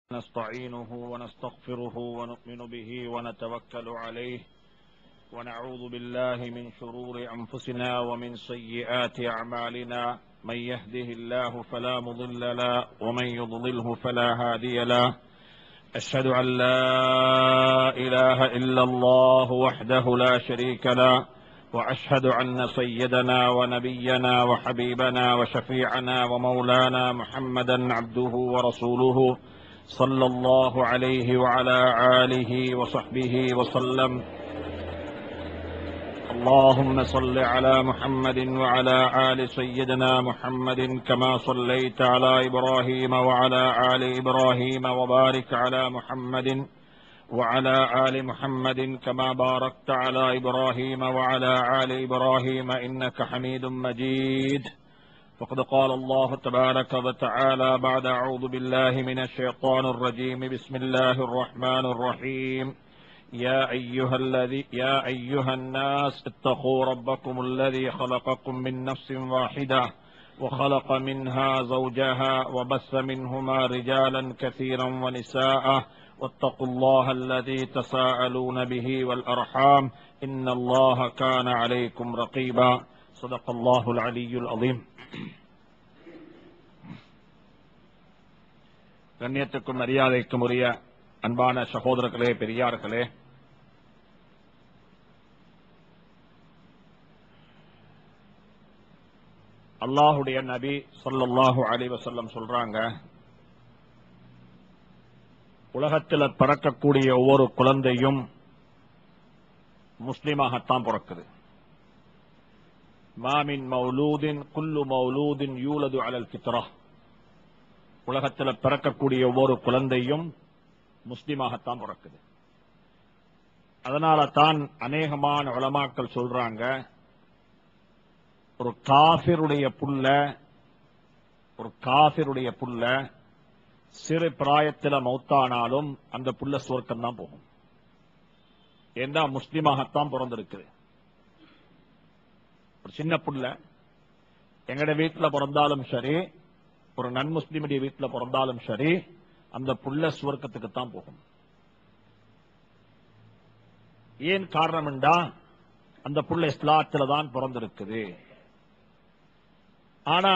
نستعينه ونستغفره ونؤمن به ونتوكل عليه ونعوذ بالله من شرور أنفسنا ومن سيئات أعمالنا من يهده الله فلا مضل له ومن يضلله فلا هادي له أشهد أن لا إله إلا الله وحده لا شريك له وأشهد أن سيدنا ونبينا وحبيبنا وشفيعنا ومولانا محمدا عبده ورسوله صلى الله عليه وعلى آله وصحبه وسلم اللهم صل على محمد وعلى آل سيدنا محمد كما صليت على إبراهيم وعلى آل إبراهيم وبارك على محمد وعلى آل محمد كما باركت على إبراهيم وعلى آل إبراهيم إنك حميد مجيد فقد قال الله تبارك وتعالى بعد أعوذ بالله من الشيطان الرجيم بسم الله الرحمن الرحيم يا أيها الذي يا أيها الناس اتقوا ربكم الذي خلقكم من نفس واحدة وخلق منها زوجها وبث منهما رجالا كثيرا ونساء واتقوا الله الذي تساءلون به والأرحام إن الله كان عليكم رقيبا صدق الله العلي العظيم கண்ணியத்துக்கும் மரியாதைக்கும் உரிய அன்பான சகோதரர்களே பெரியார்களே அல்லாஹுடைய நபி சொல்லல்லாஹு அலைஹி வஸல்லம் சொல்றாங்க உலகத்தில் பிறக்கக்கூடிய ஒவ்வொரு குழந்தையும் முஸ்லிமாகத்தான் பிறக்குது மாமின் மௌலூதின் குல்லு மௌலூதின் யூலது அலல் ஃபித்ரா உலகத்தில் பிறக்கக்கூடிய ஒவ்வொரு குழந்தையும் முஸ்லிமாகத்தான் பிறக்குது அதனால தான் அநேகமான உலமாக்கள் சொல்றாங்க ஒரு காபிருடைய புல்ல ஒரு காபிருடைய புல்ல சிறு பிராயத்தில் மௌத்தானாலும் அந்த புல்ல சுவர்க்கம் தான் போகும் ஏன்னா முஸ்லிமாகத்தான் பிறந்திருக்குது ஒரு சின்ன புள்ள எங்கட வீட்டுல பிறந்தாலும் சரி ஒரு நன் முஸ்லிமுடைய வீட்டுல பிறந்தாலும் சரி அந்த புள்ள சுவர்க்கத்துக்கு தான் போகும் ஏன் காரணம் என்றா அந்த புள்ள இஸ்லாத்துல தான் பிறந்திருக்குது ஆனா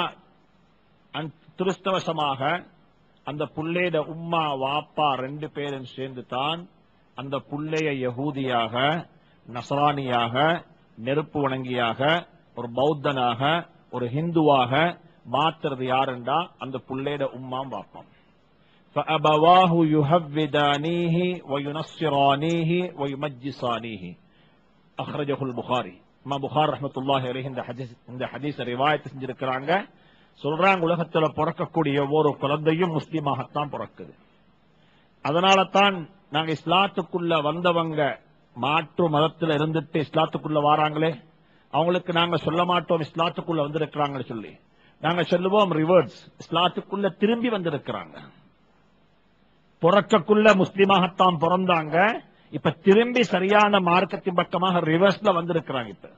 திருஷ்டவசமாக அந்த புள்ளையிட உம்மா வாப்பா ரெண்டு பேரும் சேர்ந்து தான் அந்த புள்ளைய யகூதியாக நசரானியாக நெருப்பு வணங்கியாக ஒரு பௌத்தனாக ஒரு ஹிந்துவாக மாத்துறது யாருண்டா அந்த புள்ளையிட உம்மாம் வாப்பாம் فأبواه يهودانيه وينصرانيه ويمجسانيه أخرجه البخاري ما புகார் ரஹமத்துல்லாஹி அலைஹி இந்த ஹதீஸ் இந்த ஹதீஸ ரிவாயத் செஞ்சிருக்கிறாங்க சொல்றாங்க உலகத்துல பிறக்கக்கூடிய ஒவ்வொரு குழந்தையும் முஸ்லீமாகத்தான் பிறக்குது அதனால தான் நாங்க இஸ்லாத்துக்குள்ள வந்தவங்க மாற்று மதத்துல இருந்துட்டு இஸ்லாத்துக்குள்ள வாராங்களே அவங்களுக்கு நாங்க சொல்ல மாட்டோம் இஸ்லாத்துக்குள்ள வந்திருக்கிறாங்கன்னு சொல்லி நாங்க சொல்லுவோம் ரிவர்ஸ் இஸ்லாத்துக்குள்ள திரும்பி வந்திருக்கிறாங்க பிறக்கக்குள்ள முஸ்லீமாகத்தான் பிறந்தாங்க இப்ப திரும்பி சரியான மார்க்கத்தின் பக்கமாக ரிவர்ஸ்ல வந்திருக்கிறாங்க இப்ப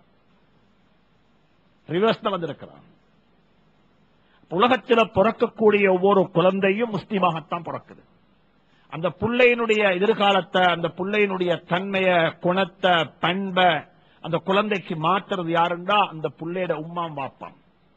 ரிவர்ஸ்ல வந்திருக்கிறாங்க உலகத்தில் பிறக்கக்கூடிய ஒவ்வொரு குழந்தையும் முஸ்லீமாகத்தான் பிறக்குது அந்த பிள்ளையினுடைய எதிர்காலத்தை அந்த பிள்ளையினுடைய தன்மைய குணத்தை பண்பை அந்த குழந்தைக்கு மாத்துறது யாருண்டா அந்த பிள்ளையோட உம்மாம் வாப்பாம்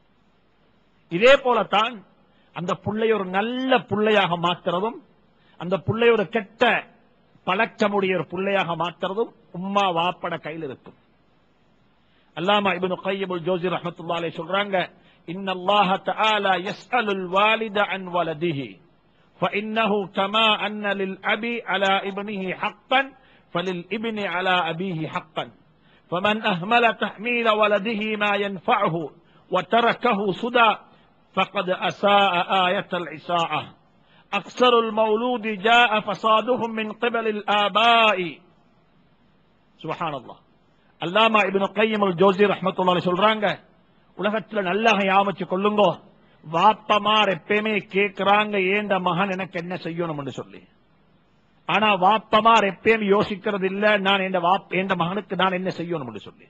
இதே போலத்தான் அந்த பிள்ளை ஒரு நல்ல பிள்ளையாக மாத்துறதும் அந்த பிள்ளை ஒரு கெட்ட பழக்கமுடைய ஒரு பிள்ளையாக மாத்துறதும் உம்மா வாப்பட கையில் இருக்கும் அல்லாமா இப்னு கையமுல் ஜோசி ரஹமத்துல்லாலே சொல்றாங்க إن الله تعالى يسأل الوالد عن ولده فإنه كما أن للأب على ابنه حقا فللابن على أبيه حقا فمن أهمل تحميل ولده ما ينفعه وتركه سدى فقد أساء آية العساءة أكثر المولود جاء فسادهم من قبل الآباء سبحان الله அல்லாமா இபின் கையம் ஜோசி ரஹமத்துல்லா சொல்றாங்க உலகத்துல நல்லா யாமச்சு கொள்ளுங்கோ வாப்பமார் எப்பயுமே கேட்கிறாங்க ஏண்ட மகன் எனக்கு என்ன செய்யணும் சொல்லி ஆனா வாப்பமார் எப்பயும் யோசிக்கிறது இல்ல நான் என் வாப் என் மகனுக்கு நான் என்ன செய்யணும் சொல்லி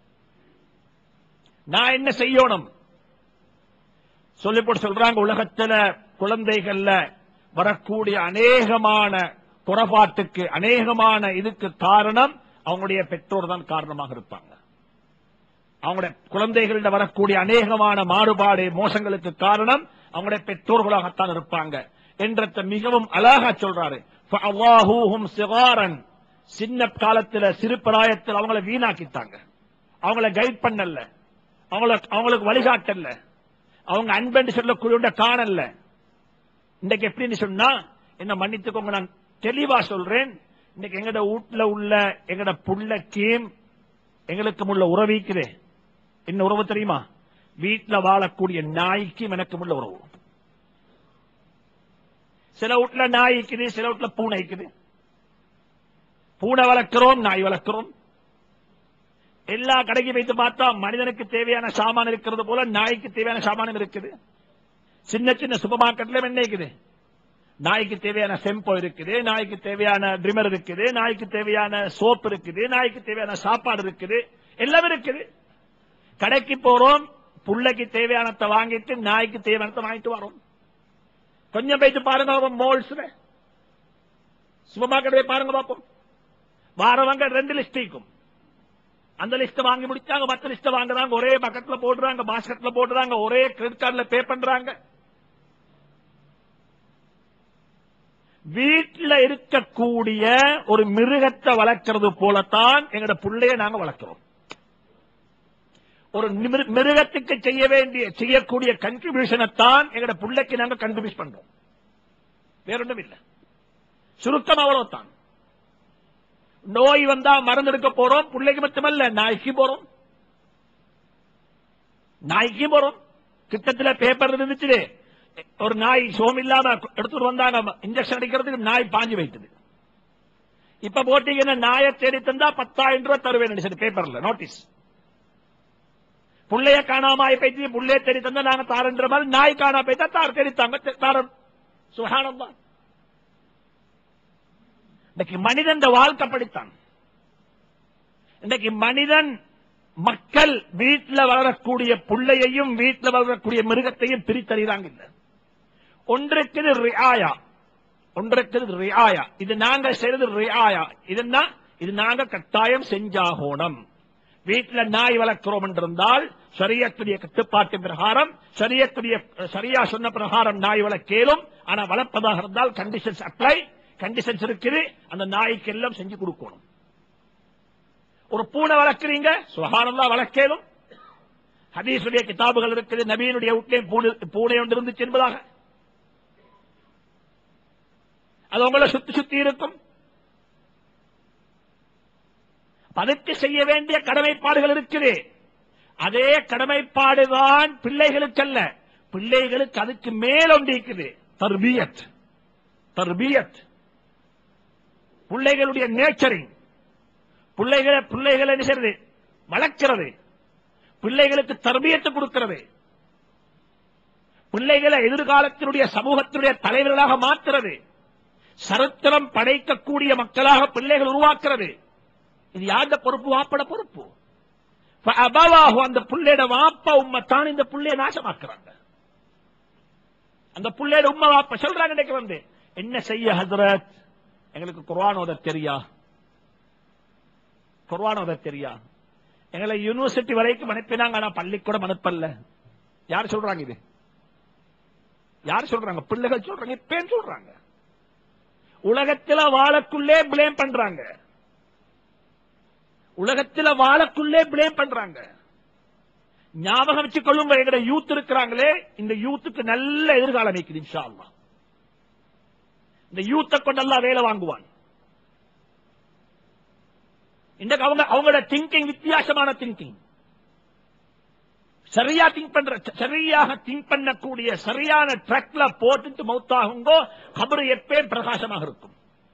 நான் என்ன செய்யணும் சொல்லி போட்டு சொல்றாங்க உலகத்துல குழந்தைகள்ல வரக்கூடிய அநேகமான குறைபாட்டுக்கு அநேகமான இதுக்கு காரணம் அவங்களுடைய பெற்றோர் தான் காரணமாக இருப்பாங்க அவங்களுடைய குழந்தைகளிடம் வரக்கூடிய அநேகமான மாறுபாடு மோசங்களுக்கு காரணம் அவங்களுடைய பெற்றோர்களாகத்தான் இருப்பாங்க என்றத மிகவும் அழகா சொல்றாரு فَأَضَاهُوهُمْ صِغَارًا. சின்ன காலத்துல சிறு பிராயத்தில் அவங்கள வீணாக்கிட்டாங்க அவங்கள கைட் பண்ணல அவங்கள அவங்களுக்கு வழிகாட்டல அவங்க அன்பென்று சொல்லக்கூடிய காணல இன்னைக்கு எப்படின்னு சொன்னா என்ன மன்னித்துக்கோங்க நான் தெளிவா சொல்றேன் இன்னைக்கு எங்கட வீட்டுல உள்ள எங்கட புள்ளக்கீம் எங்களுக்கு உள்ள உறவிக்குது என்ன உறவு தெரியுமா வீட்டுல வாழக்கூடிய நாய்க்கும் எனக்கும் உள்ள உறவு சில வீட்டுல நாய் இருக்குது சில வீட்டுல பூனை இருக்குது பூனை வளர்க்கிறோம் நாய் வளர்க்கிறோம் எல்லா கடைக்கு வைத்து பார்த்தா மனிதனுக்கு தேவையான சாமான் இருக்கிறது போல நாய்க்கு தேவையான சாமானம் இருக்குது சின்ன சின்ன சூப்பர் மார்க்கெட்ல என்ன இருக்குது நாய்க்கு தேவையான செம்போ இருக்குது நாய்க்கு தேவையான ட்ரிமர் இருக்குது நாய்க்கு தேவையான சோப் இருக்குது நாய்க்கு தேவையான சாப்பாடு இருக்குது எல்லாம் இருக்குது கடைக்கு போறோம் புள்ளைக்கு தேவையானத்தை வாங்கிட்டு நாய்க்கு தேவையானத்தை வாங்கிட்டு வரோம் கொஞ்சம் போயிட்டு பாருங்க மால்ஸ்ல சூப்பர் மார்க்கெட் போய் பாருங்க பார்ப்போம் வாரவங்க ரெண்டு லிஸ்ட் இருக்கும் அந்த லிஸ்ட் வாங்கி முடிச்சாங்க மத்த லிஸ்ட் வாங்குறாங்க ஒரே பக்கத்துல போடுறாங்க பாஸ்கெட்ல போடுறாங்க ஒரே கிரெடிட் கார்டுல பே பண்றாங்க வீட்டுல இருக்கக்கூடிய ஒரு மிருகத்தை வளர்க்கிறது போலத்தான் எங்கட பிள்ளைய நாங்க வளர்க்கிறோம் ஒரு நிமிரு- மிருகத்துக்கு செய்ய வேண்டிய செய்யக்கூடிய கன்ட்ரிபியூஷனை தான் எங்கட பிள்ளைக்கு நாங்க கன்ட்ரிபியூட் பண்றோம் வேற ஒன்றும் இல்ல சுருக்கம் அவ்வளவுதான் நோய் வந்தா மருந்து எடுக்க போறோம் பிள்ளைக்கு மட்டுமல்ல நாய்க்கு போறோம் நாய்க்கு போறோம் கிட்டத்துல பேப்பர் இருந்துச்சு ஒரு நாய் சோம் இல்லாம எடுத்துட்டு வந்தாங்க இன்ஜெக்ஷன் அடிக்கிறதுக்கு நாய் பாஞ்சு வைத்தது இப்ப போட்டீங்கன்னா நாயை தேடி தந்தா பத்தாயிரம் ரூபாய் தருவேன் சரி பேப்பர்ல நோட்டீஸ் புள்ளைய காணாம ஆயி போயிட்டு புள்ளைய தேடி தந்தா நாங்க தாரன்ற மாதிரி நாய் காணா போயிட்டா தார் தேடி தாங்க தாரம் சுகானந்தா இன்னைக்கு மனிதன் வாழ்க்கை படித்தான் இன்னைக்கு மனிதன் மக்கள் வீட்டுல வளரக்கூடிய புள்ளையையும் வீட்டுல வளரக்கூடிய மிருகத்தையும் பிரித்தறிகிறாங்க இல்ல ஒன்றுக்கு ரியாயா ஒன்றுக்கு ரியாயா இது நாங்க செய்யறது ரியாயா இதுன்னா இது நாங்க கட்டாயம் செஞ்சாகோணம் வீட்டுல நாய் வளர்க்கிறோம் என்றிருந்தால் சரியக்கூடிய கட்டுப்பாட்டு பிரகாரம் சரியக்கூடிய சரியா சொன்ன பிரகாரம் நாய் வளர்க்கேலும் ஆனா வளர்ப்பதாக இருந்தால் கண்டிஷன்ஸ் அப்ளை கண்டிஷன்ஸ் இருக்குது அந்த நாய்க்கு எல்லாம் செஞ்சு கொடுக்கணும் ஒரு பூனை வளர்க்கிறீங்க சுகானந்தா வளர்க்கேலும் ஹதீசுடைய கிதாபுகள் இருக்குது நபீனுடைய வீட்டிலே பூனை பூனை ஒன்று இருந்துச்சு என்பதாக அது உங்களை சுத்தி சுத்தி இருக்கும் அதுக்கு செய்ய வேண்டிய கடமைப்பாடுகள் இருக்குது அதே கடமைப்பாடுதான் பிள்ளைகளுக்கல்ல பிள்ளைகளுக்கு அதுக்கு மேல் ஒன்று இருக்குது தர்பியத் தர்பியத் பிள்ளைகளுடைய நேச்சரிங் பிள்ளைகளை பிள்ளைகளை என்ன செய்யறது வளர்க்கிறது பிள்ளைகளுக்கு தர்பியத்தை கொடுக்கிறது பிள்ளைகளை எதிர்காலத்தினுடைய சமூகத்தினுடைய தலைவர்களாக மாற்றுறது சரித்திரம் படைக்கக்கூடிய மக்களாக பிள்ளைகள் உருவாக்குறது இது யாருடைய பொறுப்பு வாப்பட பொறுப்பு அபாவாகு அந்த புள்ளையோட வாப்பா உண்மைத்தான் இந்த புள்ளைய நாசமாக்குறாங்க அந்த புள்ளையோட உண்மை வாப்பா சொல்றாங்க இன்னைக்கு வந்து என்ன செய்ய ஹசரத் எங்களுக்கு குர்ஆன் ஓத தெரியா குர்ஆன் ஓத தெரியா எங்களை யூனிவர்சிட்டி வரைக்கும் அனுப்பினாங்க ஆனா பள்ளிக்கூடம் அனுப்பல யார் சொல்றாங்க இது யார் சொல்றாங்க பிள்ளைகள் சொல்றாங்க இப்பேன் சொல்றாங்க உலகத்துல வாழக்குள்ளே பிளேம் பண்றாங்க உலகத்துல வாழக்குள்ளே பிளேம் பண்றாங்க ஞாபகம் வச்சு கொள்ளும் எங்கட யூத் இருக்கிறாங்களே இந்த யூத்துக்கு நல்ல எதிர்காலம் இருக்குது இன்ஷா அல்லாஹ் இந்த யூத்தை கொண்டு எல்லாம் வேலை வாங்குவான் இன்றைக்கு அவங்க அவங்களோட திங்கிங் வித்தியாசமான திங்கிங் சரியா திங்க் பண்ற சரியாக திங்க் பண்ணக்கூடிய சரியான ட்ரக்ல போட்டுட்டு மௌத்தாகுங்கோ கபரு எப்பயும் பிரகாசமாக இருக்கும்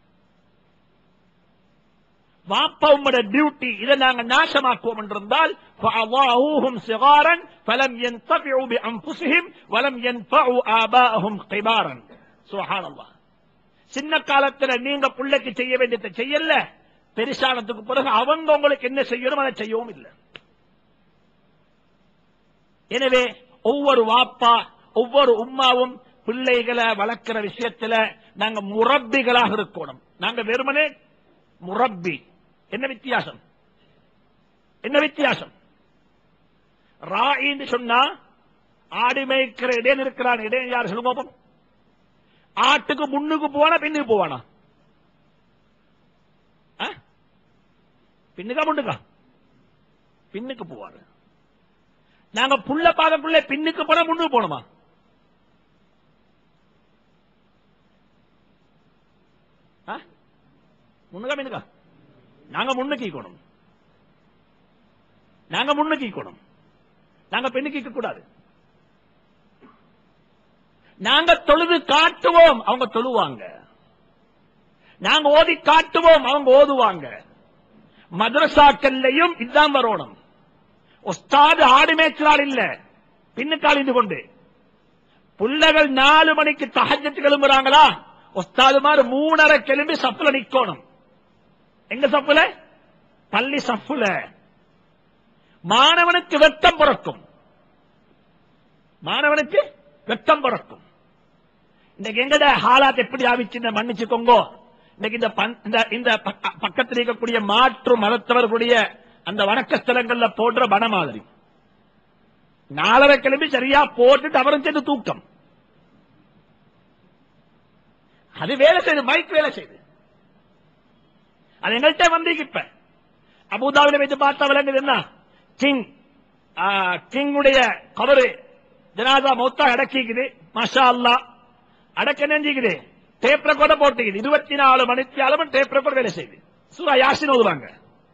வாப்பா உம்மோட டியூட்டி இதை நாங்க நாசமாக்குவோம் என்றிருந்தால் فَأَضَاعُوهُمْ صِغَارًا فَلَمْ يَنْتَفِعُوا بِأَنفُسِهِمْ وَلَمْ يَنْفَعُوا آبَاءَهُمْ كِبَارًا سبحان الله சின்ன காலத்துல நீங்க பிள்ளைக்கு செய்ய வேண்டியதை செய்யல பெருசானதுக்கு பிறகு அவங்க உங்களுக்கு என்ன செய்யணும் அதை செய்யவும் இல்லை எனவே ஒவ்வொரு வாப்பா ஒவ்வொரு உம்மாவும் பிள்ளைகளை வளர்க்கிற விஷயத்துல நாங்க முரப்பிகளாக இருக்கணும் நாங்க வெறுமனே முரப்பி என்ன வித்தியாசம் என்ன வித்தியாசம் ராயின்னு சொன்னா ஆடு மேய்க்கிற இடையன் இருக்கிறான் இடையன் யார் சொல்லுங்க ஆட்டுக்கு முன்னுக்கு போவானா பின்னுக்கு போவானா ஆ? பின்னுக்கா முன்னுக்கா பின்னுக்கு போவாரு நாங்க புள்ள பார்க்கக்குள்ள பின்னுக்கு போனா முன்னுக்கு போகணுமா ஆ? முன்னுக்கா பின்னுக்கா நாங்க முன்னுக்கு ஈக்கணும் நாங்க முன்னுக்கு ஈக்கணும் நாங்க பெண்ணுக்கு ஈக்க கூடாது நாங்க தொழுது காட்டுவோம் அவங்க தொழுவாங்க நாங்க ஓதி காட்டுவோம் அவங்க ஓதுவாங்க மதரசாக்கள்லையும் இதான் வரணும் உஸ்தாது ஆடு மேய்ச்சலால் இல்ல பின்னுக்கால் இது கொண்டு புள்ளகள் நாலு மணிக்கு தஹஜத்து கிளம்புறாங்களா உஸ்தாது மாதிரி மூணரை கிளம்பி சப்புல நிக்கணும் எங்க சப்புல பள்ளி சப்புல மாணவனுக்கு வெட்டம் பிறக்கும் மாணவனுக்கு வெட்டம் பிறக்கும் இன்னைக்கு எங்கட ஹாலாத் எப்படி ஆவிச்சு மன்னிச்சுக்கோங்க இன்னைக்கு இந்த பன்- இந்த- இந்த பக்க- பக்கத்தில் இருக்கக்கூடிய மாற்று மதத்தவர்களுடைய அந்த வணக்க ஸ்தலங்கள்ல போடுற பண மாதிரி நாலரை கிளம்பி சரியா போட்டுட்டு அவரும் சேர்ந்து தூக்கம் அது வேலை செய்யுது மைக் வேலை செய்யுது அது எங்கள்கிட்ட வந்து இப்ப அபுதாபில வைத்து பார்த்தா விளங்குது என்ன கிங் ஆ, கிங்குடைய கபரு ஜனாதா மௌத்தா அடக்கிக்குது மஷா அல்லா அடக்க நெஞ்சிக்குது டேப் ரெக்கார்ட போட்டுக்குது இருபத்தி நாலு மணிக்கு அளவு டேப் ரெக்கார்ட் வேலை செய்யுது சூரா யாசின் ஓதுவாங்க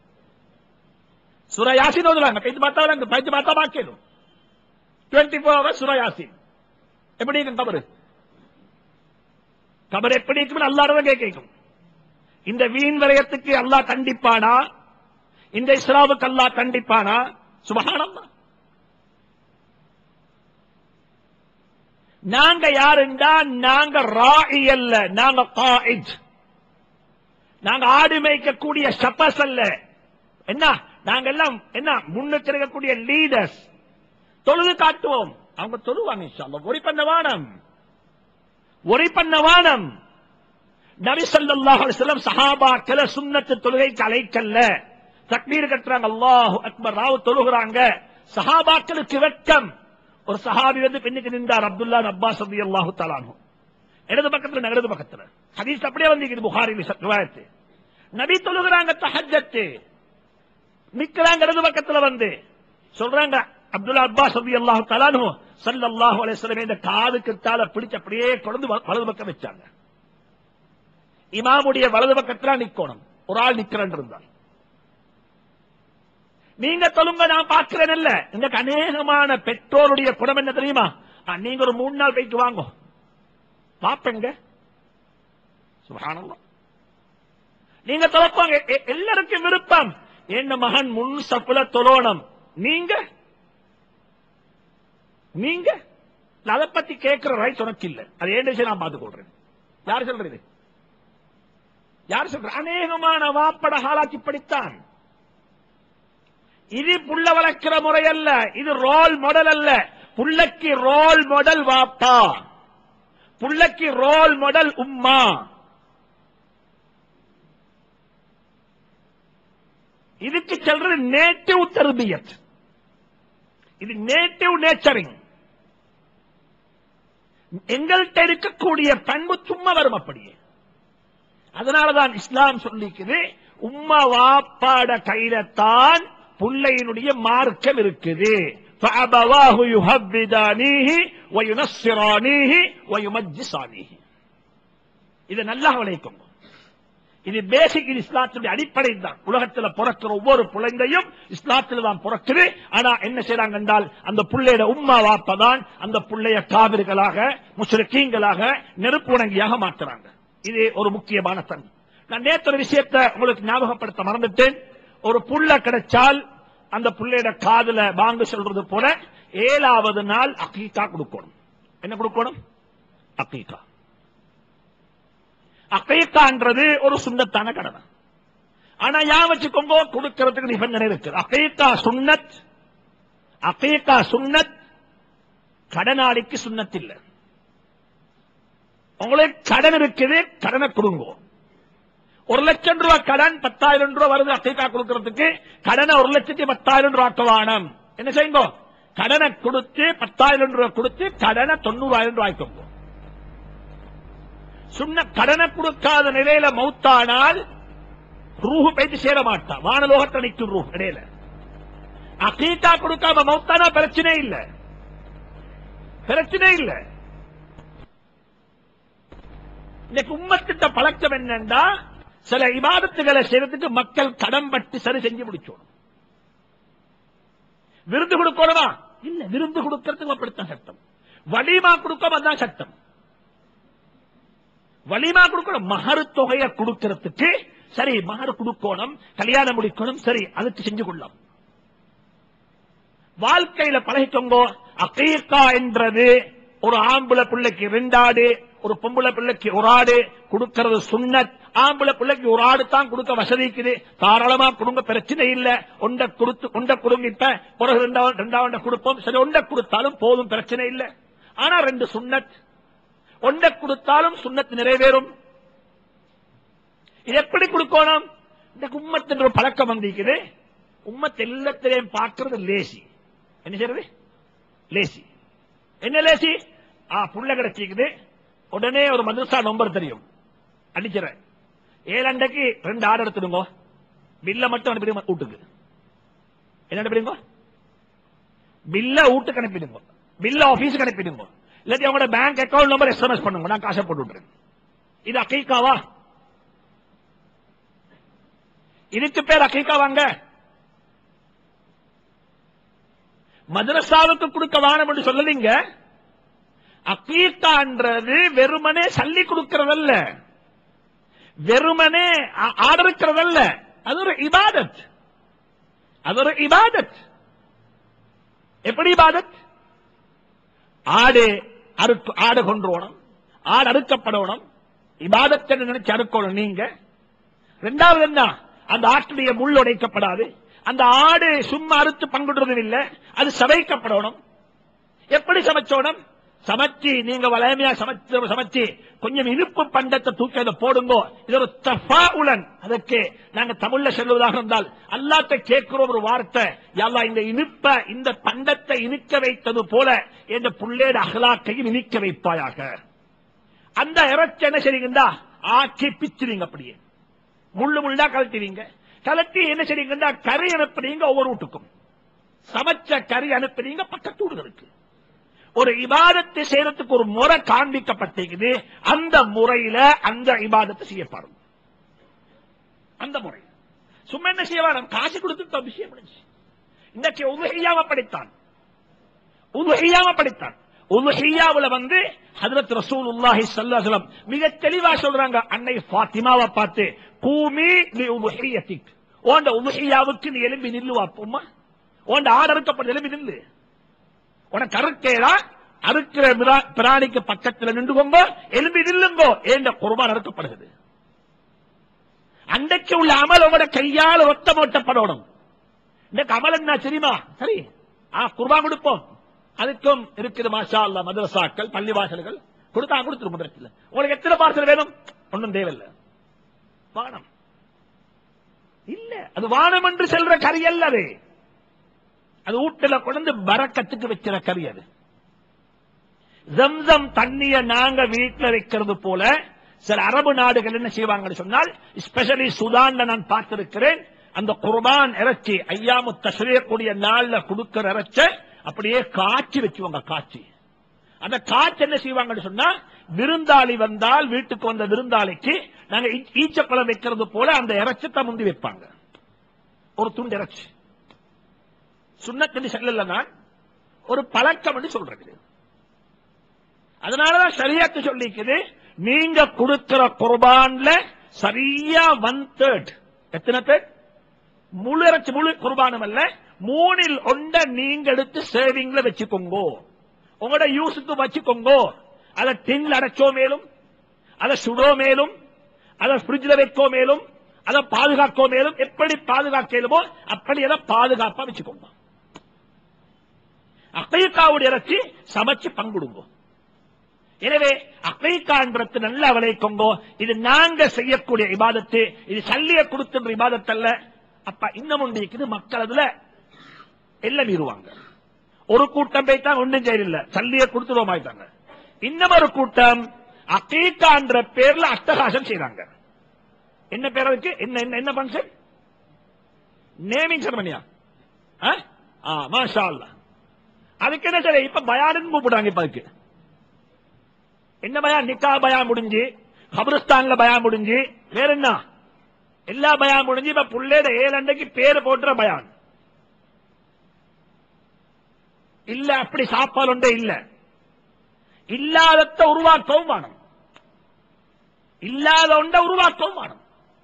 சூரா யாசின் ஓதுவாங்க பைத்து பார்த்தா விளங்கு பைத்து பார்த்தா பாக்கிடும் டுவெண்ட்டி ஃபோர் ஹவர்ஸ் சூரா யாசின் எப்படி இருக்கும் கபரு கபர் எப்படி இருக்கும் அல்லாடதான் கேட்கும் இந்த வீண் விரயத்துக்கு அல்லாஹ் கண்டிப்பானா இந்த இஸ்லாமுக்கு அல்லாஹ் கண்டிப்பானா சுபஹானல்லாஹ் நாங்க யாருண்டா நாங்க ராயி அல்ல நாங்க காயித் நாங்க ஆடு மேய்க்கக்கூடிய ஷப்பஸ் அல்ல என்ன நாங்க எல்லாம் என்ன முன்னுக்கு இருக்கக்கூடிய லீடர்ஸ் தொழுது காட்டுவோம் அவங்க தொழுவாங்க இன்ஷா அல்லாஹ். ஒரி பண்ண வானம் ஒரி பண்ண வானம் நபி ஸல்லல்லாஹு அலைஹி வஸல்லம் சஹாபாக்கள சுன்னத்து தொழுகைக்கு அழைக்கல்ல தக்பீர் கட்டுறாங்க அல்லாஹு அக்பர் ராவு தொழுகிறாங்க சஹாபாக்களுக்கு வெட்கம் ஒரு சஹாபி வந்து பின்னுக்கு நின்றார் அப்துல்லா அப்பாஸ் ரலியல்லாஹு தஆலா அன்ஹு இடது பக்கத்துல நான் இடது பக்கத்துல ஹதீஸ் அப்படியே வந்து புகாரி ரிவாயத்து நபி தொழுகிறாங்க தஹஜ்ஜத்து நிக்கிறாங்க இடது பக்கத்துல வந்து சொல்றாங்க அப்துல்லா அப்பாஸ் ரலியல்லாஹு தஆலா அன்ஹு ஸல்லல்லாஹு அலைஹி வஸல்லம் இந்த காதுக்கு தால பிடிச்சு அப்படியே கொண்டு வலது பக்கம் வச்சாங்க இமாமுடைய வலது பக்கத்துல நிக்கணும் ஒரு ஆள் நிக்கிறேன் இருந்தால் நீங்க சொல்லுங்க நான் பார்க்கிறேன் இல்ல இந்த அநேகமான பெற்றோருடைய குணம் என்ன தெரியுமா ஆ, நீங்க ஒரு மூணு நாள் போயிட்டு வாங்க பாப்பங்க சுபஹானல்லாஹ் நீங்க தொலைப்பாங்க எ- எல்லாருக்கும் விருப்பம் என்ன மகன் முன் சப்புல தொழணும் நீங்க நீங்க அதை பத்தி கேட்கிற ரைட் உனக்கு இல்ல அது ஏன் விஷயம் நான் பார்த்துக் கொள்றேன் யார் சொல்றது யார் சொல்ற அநேகமான வாப்பட ஹாலாக்கி இப்படித்தான் இது புள்ள வளர்க்கிற முறை அல்ல இது ரோல் மாடல் அல்ல புள்ளக்கு ரோல் மாடல் வாப்பா புள்ளக்கு ரோல் மாடல் உம்மா இதுக்கு சொல்றது நேட்டிவ் தர்பியத் இது நேட்டிவ் நேச்சரிங் எங்கள்கிட்ட இருக்கக்கூடிய பண்பு சும்மா வரும் அப்படியே அதனாலதான் இஸ்லாம் சொல்லிக்குது உம்மா வாப்பாட கையில தான் புள்ளையினுடைய மார்க்கம் இருக்குது فأبواه يهبدانيه وينصرانيه ويمجسانيه இது நல்லா விளைக்கும் இது பேசிக் இது இஸ்லாத்துடைய அடிப்படை தான் உலகத்துல பிறக்கிற ஒவ்வொரு குழந்தையும் இஸ்லாத்துல தான் பிறக்குது ஆனா என்ன செய்றாங்க என்றால் அந்த புள்ளையோட உம்மா வாப்பா தான் அந்த புள்ளைய காவிர்களாக முஸ்லிக்கீங்களாக நெருப்பு உணங்கியாக மாற்றுறாங்க இது ஒரு முக்கியமான தன்மை நான் நேற்று ஒரு விஷயத்தை உங்களுக்கு ஞாபகப்படுத்த மறந்துட்டேன் ஒரு புள்ள கிடைச்சால் அந்த புள்ளையோட காதுல வாங்க சொல்றது போல ஏழாவது நாள் அக்கீக்கா கொடுக்கணும் என்ன கொடுக்கணும் அக்கீக்கா அக்கைத்தான்றது ஒரு சுண்ணத்தான கடமை ஆனா யா வச்சுக்கோங்க கொடுக்கிறதுக்கு நிபந்தனை இருக்கு அக்கைத்தா சுன்னத் அக்கைத்தா சுன்னத் கடனாளிக்கு சுன்னத் இல்ல உங்களுக்கு கடன் இருக்குது கடனை கொடுங்க ஒரு லட்சம் ரூபாய் கடன் பத்தாயிரம் ரூபாய் வருது அக்கைக்கா கொடுக்கறதுக்கு கடனை ஒரு லட்சத்தி பத்தாயிரம் ரூபாய் வாணும் என்ன செய்யுங்க கடனை கொடுத்து பத்தாயிரம் ரூபாய் கொடுத்து கடனை தொண்ணூறாயிரம் ரூபாய்க்கு சுண்ண கடனை கொடுக்காத நிலையில மௌத்தானால் ரூஹு போயிட்டு சேர மாட்டா வானலோகத்தை நிற்கும் ரூஹ் இடையில அகீட்டா கொடுக்காம மௌத்தானா பிரச்சனை இல்ல பிரச்சனை இல்ல இன்னைக்கு உம்மத்திட்ட பழக்கம் என்னன்னா சில இபாதத்துகளை செய்யறதுக்கு மக்கள் கடன் பட்டு சரி செஞ்சு முடிச்சோம் விருந்து கொடுக்கணுமா இல்ல விருந்து கொடுக்கறதுக்கு அப்படித்தான் சட்டம் வலிமா கொடுக்காம அதான் சட்டம் வலிமா கொடுக்கணும் மகரு தொகையை கொடுக்கறதுக்கு சரி மகர் கொடுக்கணும் கல்யாணம் முடிக்கணும் சரி அதுக்கு செஞ்சு கொள்ளலாம் வாழ்க்கையில பழகிக்கோங்கோ அகீக்கா என்றது ஒரு ஆம்பளை பிள்ளைக்கு ரெண்டு ஆடு ஒரு பொம்பளை பிள்ளைக்கு ஒரு ஆடு கொடுக்கிறது சுண்ணத் ஆம்பளை பிள்ளைக்கு ஒரு ஆடு தான் கொடுக்க வசதிக்குது தாராளமா கொடுங்க பிரச்சனை இல்ல ஒண்ட கொடுத்து ஒண்ட கொடுங்க இப்ப பிறகு ரெண்டாவது ரெண்டாவது கொடுப்போம் சரி ஒண்ட கொடுத்தாலும் போதும் பிரச்சனை இல்ல ஆனா ரெண்டு சுண்ணத் ஒண்ட கொடுத்தாலும் சுண்ணத் நிறைவேறும் இது எப்படி கொடுக்கணும் இந்த உம்மத்தின் ஒரு பழக்கம் வந்திருக்குது உம்மத் எல்லாத்திலையும் பார்க்கிறது லேசி என்ன செய்யறது லேசி என்ன லேசி ஆ புள்ள கிடைச்சிக்குது உடனே ஒரு மதுரசா நம்பர் தெரியும் அடிச்சிடறேன் ஏழண்டைக்கு ரெண்டு ஆர்டர் எடுத்துடுங்க பில்ல மட்டும் அனுப்பிடுங்க வீட்டுக்கு என்ன அனுப்பிடுங்க பில்ல வீட்டுக்கு அனுப்பிடுங்க பில்ல ஆபீஸுக்கு அனுப்பிடுங்க இல்லாட்டி அவங்களோட பேங்க் அக்கவுண்ட் நம்பர் எஸ்எம்எஸ் பண்ணுங்க நான் காசை போட்டு விட்டுறேன் இது அக்கைக்காவா இதுக்கு பேர் அக்கைக்கா வாங்க மதரசாவுக்கு கொடுக்க வேணும் என்று சொல்லலீங்க அக்கீக்கான்றது வெறுமனே சல்லி கொடுக்கிறதல்ல வெறுமனே ஆ- ஆதரிக்கிறதல்ல அது ஒரு இபாதத் அது ஒரு இபாதத் எப்படி இபாதத் ஆடு அறுக்கு ஆடு கொன்றோணும் ஆடு அறுக்கப்படணும் இபாதத்தை நினைச்சு அறுக்கணும் நீங்க ரெண்டாவது என்ன அந்த ஆட்டுடைய முள் உடைக்கப்படாது அந்த ஆடு சும்மா அறுத்து பங்குடுறதும் இல்ல அது சமைக்கப்படணும் எப்படி சமைச்சோணும் சமைச்சு நீங்க வளமையா சமைச்சு சமைச்சு கொஞ்சம் இனிப்பு பண்டத்தை தூக்கி அதை போடுங்கோ இது ஒரு தஃபாஉலன் அதற்கு நாங்க தமிழ்ல சொல்லுவதாக இருந்தால் அல்லாட்ட கேட்கிற ஒரு வார்த்தை யல்லா இந்த இனிப்ப இந்த பண்டத்தை இனிக்க வைத்தது போல இந்த புள்ளேட அகலாக்கையும் இனிக்க வைப்பாயாக அந்த இறைச்சி என்ன செய்றீங்கடா ஆக்கி பிச்சுவீங்க அப்படியே முள்ளு முள்ளா கலட்டுவீங்க கலட்டி என்ன செய்றீங்கடா கறி அனுப்புறீங்க ஒவ்வொரு வீட்டுக்கும் சமைச்ச கறி அனுப்புறீங்க பக்கத்து வீடுகளுக்கு ஒரு இபாதத்தை செய்யறதுக்கு ஒரு முறை காண்பிக்கப்பட்டிருக்குது அந்த முறையில அந்த இபாதத்தை செய்யப்படும் அந்த முறை சும்மா என்ன செய்ய காசு கொடுத்து விஷயம் முடிஞ்சு இன்னைக்கு உலகையாம படித்தான் உலகையாம படித்தான் உலகையாவுல வந்து ஹதரத் ரசூலுல்லாஹி ஸல்லல்லாஹு அலைஹி வஸல்லம் மிக தெளிவா சொல்றாங்க அன்னை ஃபாத்திமாவை பார்த்து கூமி லி உலஹியத்திக் ஓண்ட உலஹியாவுக்கு நீ எலும்பி நில்லு வாப்புமா ஓண்ட ஆடறுக்கப்பட்ட எலும்பி நில்லு உனக்கு அறுக்கேடா அறுக்கிற மிரா- பிராணிக்கு பக்கத்தில் நின்றுகோங்க எலும்பி நில்லுங்கோ என்ற குர்பான் அறுக்கப்படுகிறது அன்றைக்கு உள்ள அமல் உங்களோட கையால் ஒத்த ஓட்டப்படணும் இன்னைக்கு அமல் என்ன தெரியுமா சரி ஆ குர்பான் கொடுப்போம் அதுக்கும் இருக்குது மாஷா அல்லா மதரசாக்கள் பள்ளிவாசல்கள் கொடுத்தா கொடுத்துரும் மதரத்தில் உங்களுக்கு எத்தனை பார்சல் வேணும் ஒன்றும் தேவையில்லை வானம் இல்ல அது வானம் என்று செல்ற கறி அல்ல அது அது வீட்டுல கொண்டு பரக்கத்துக்கு வச்சிட கறி அது ஜம்சம் தண்ணிய நாங்க வீட்டுல வைக்கிறது போல சில அரபு நாடுகள் என்ன செய்வாங்கன்னு சொன்னால் ஸ்பெஷலி சுதான்ல நான் பார்த்திருக்கிறேன் அந்த குர்பான் இறைச்சி ஐயாமு தஸ்ரீயக்கூடிய நாள்ல கொடுக்கிற இறைச்ச அப்படியே காய்ச்சி வச்சுவாங்க காய்ச்சி அந்த காய்ச்சி என்ன செய்வாங்கன்னு சொன்னா விருந்தாளி வந்தால் வீட்டுக்கு வந்த விருந்தாளிக்கு நாங்க ஈ- ஈச்சப்பழம் வைக்கிறது போல அந்த இறைச்சத்தை முந்தி வைப்பாங்க ஒரு துண்டு இறைச்சி சுண்ணத்தடி செல்லல நான் ஒரு பழக்கம் என்று சொல்றது அதனாலதான் சரியாத்து சொல்லிக்குது நீங்க கொடுக்கிற குர்பான்ல சரியா ஒன் தேர்ட் எத்தனை தேர்ட் முழு இறைச்சி முழு குர்பானம் அல்ல மூணில் ஒண்ட நீங்க எடுத்து சேவிங்ல வச்சுக்கோங்கோ உங்களோட யூஸுக்கு வச்சுக்கோங்கோ அதை டின்ல அடைச்சோ மேலும் அதை சுடோ மேலும் அதை ஃப்ரிட்ஜ்ல வைக்கோ மேலும் அதை பாதுகாக்கோ மேலும் எப்படி பாதுகாக்கலுமோ அப்படி அதை பாதுகாப்பா வச்சுக்கோங்க அக்கையக்காவுடைய இறைச்சி சமைச்சு பங்குடுங்க எனவே அக்கைக்கான்றது நல்ல விளைக்கொங்கோ இது நாங்க செய்யக்கூடிய இபாதத்து இது சல்லிய கொடுத்துன்ற இபாதத்து அல்ல அப்ப இன்னும் ஒன்று இருக்குது மக்கள் அதுல எல்லாம் மீறுவாங்க ஒரு கூட்டம் போய்த்தான் ஒன்றும் செய்யல சல்லிய கொடுத்துருவோம் ஆயிட்டாங்க இன்னும் ஒரு கூட்டம் அக்கீக்கான்ற பேர்ல அட்டகாசம் செய்றாங்க என்ன பேர் அதுக்கு என்ன என்ன என்ன ஃபங்க்ஷன் நேமிங் செரமனியா மாஷா அல்லாஹ். அதுக்கு என்ன சரி இப்ப பயானுன்னு கூப்பிடுறாங்க இப்ப அதுக்கு என்ன பயான் நிக்கா பயான் முடிஞ்சு கபிரஸ்தான்ல பயான் முடிஞ்சு வேற என்ன எல்லா பயான் முடிஞ்சு இப்ப புள்ளையோட ஏழு அண்டைக்கு பேரு போட்டுற பயான் இல்ல அப்படி சாப்பாடு ஒன்றே இல்ல இல்லாதத உருவாக்கவும் வேணும் இல்லாத ஒன்றை உருவாக்கவும் வேணும்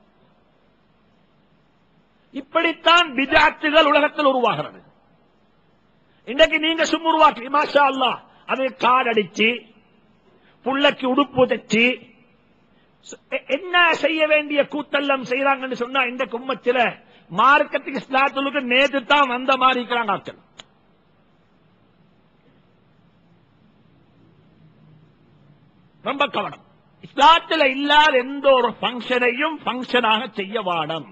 இப்படித்தான் பிதாத்துகள் உலகத்தில் உருவாகிறது இன்றைக்கு நீங்க சும்மா உருவாக்கி மாஷா அல்லாஹ் அது கார்டு அடிச்சு புள்ளைக்கு உடுப்பு தச்சு எ- என்ன செய்ய வேண்டிய கூத்தெல்லாம் செய்யறாங்கன்னு சொன்னா இந்த கும்மத்தில மார்க்கத்துக்கு இஸ்லாத்துக்கு நேத்து தான் வந்த மாதிரி இருக்கிறாங்க ஆட்கள் ரொம்ப கவனம் இஸ்லாத்துல இல்லாத எந்த ஒரு ஃபங்க்ஷனையும் ஃபங்க்ஷனாக செய்ய வாடம்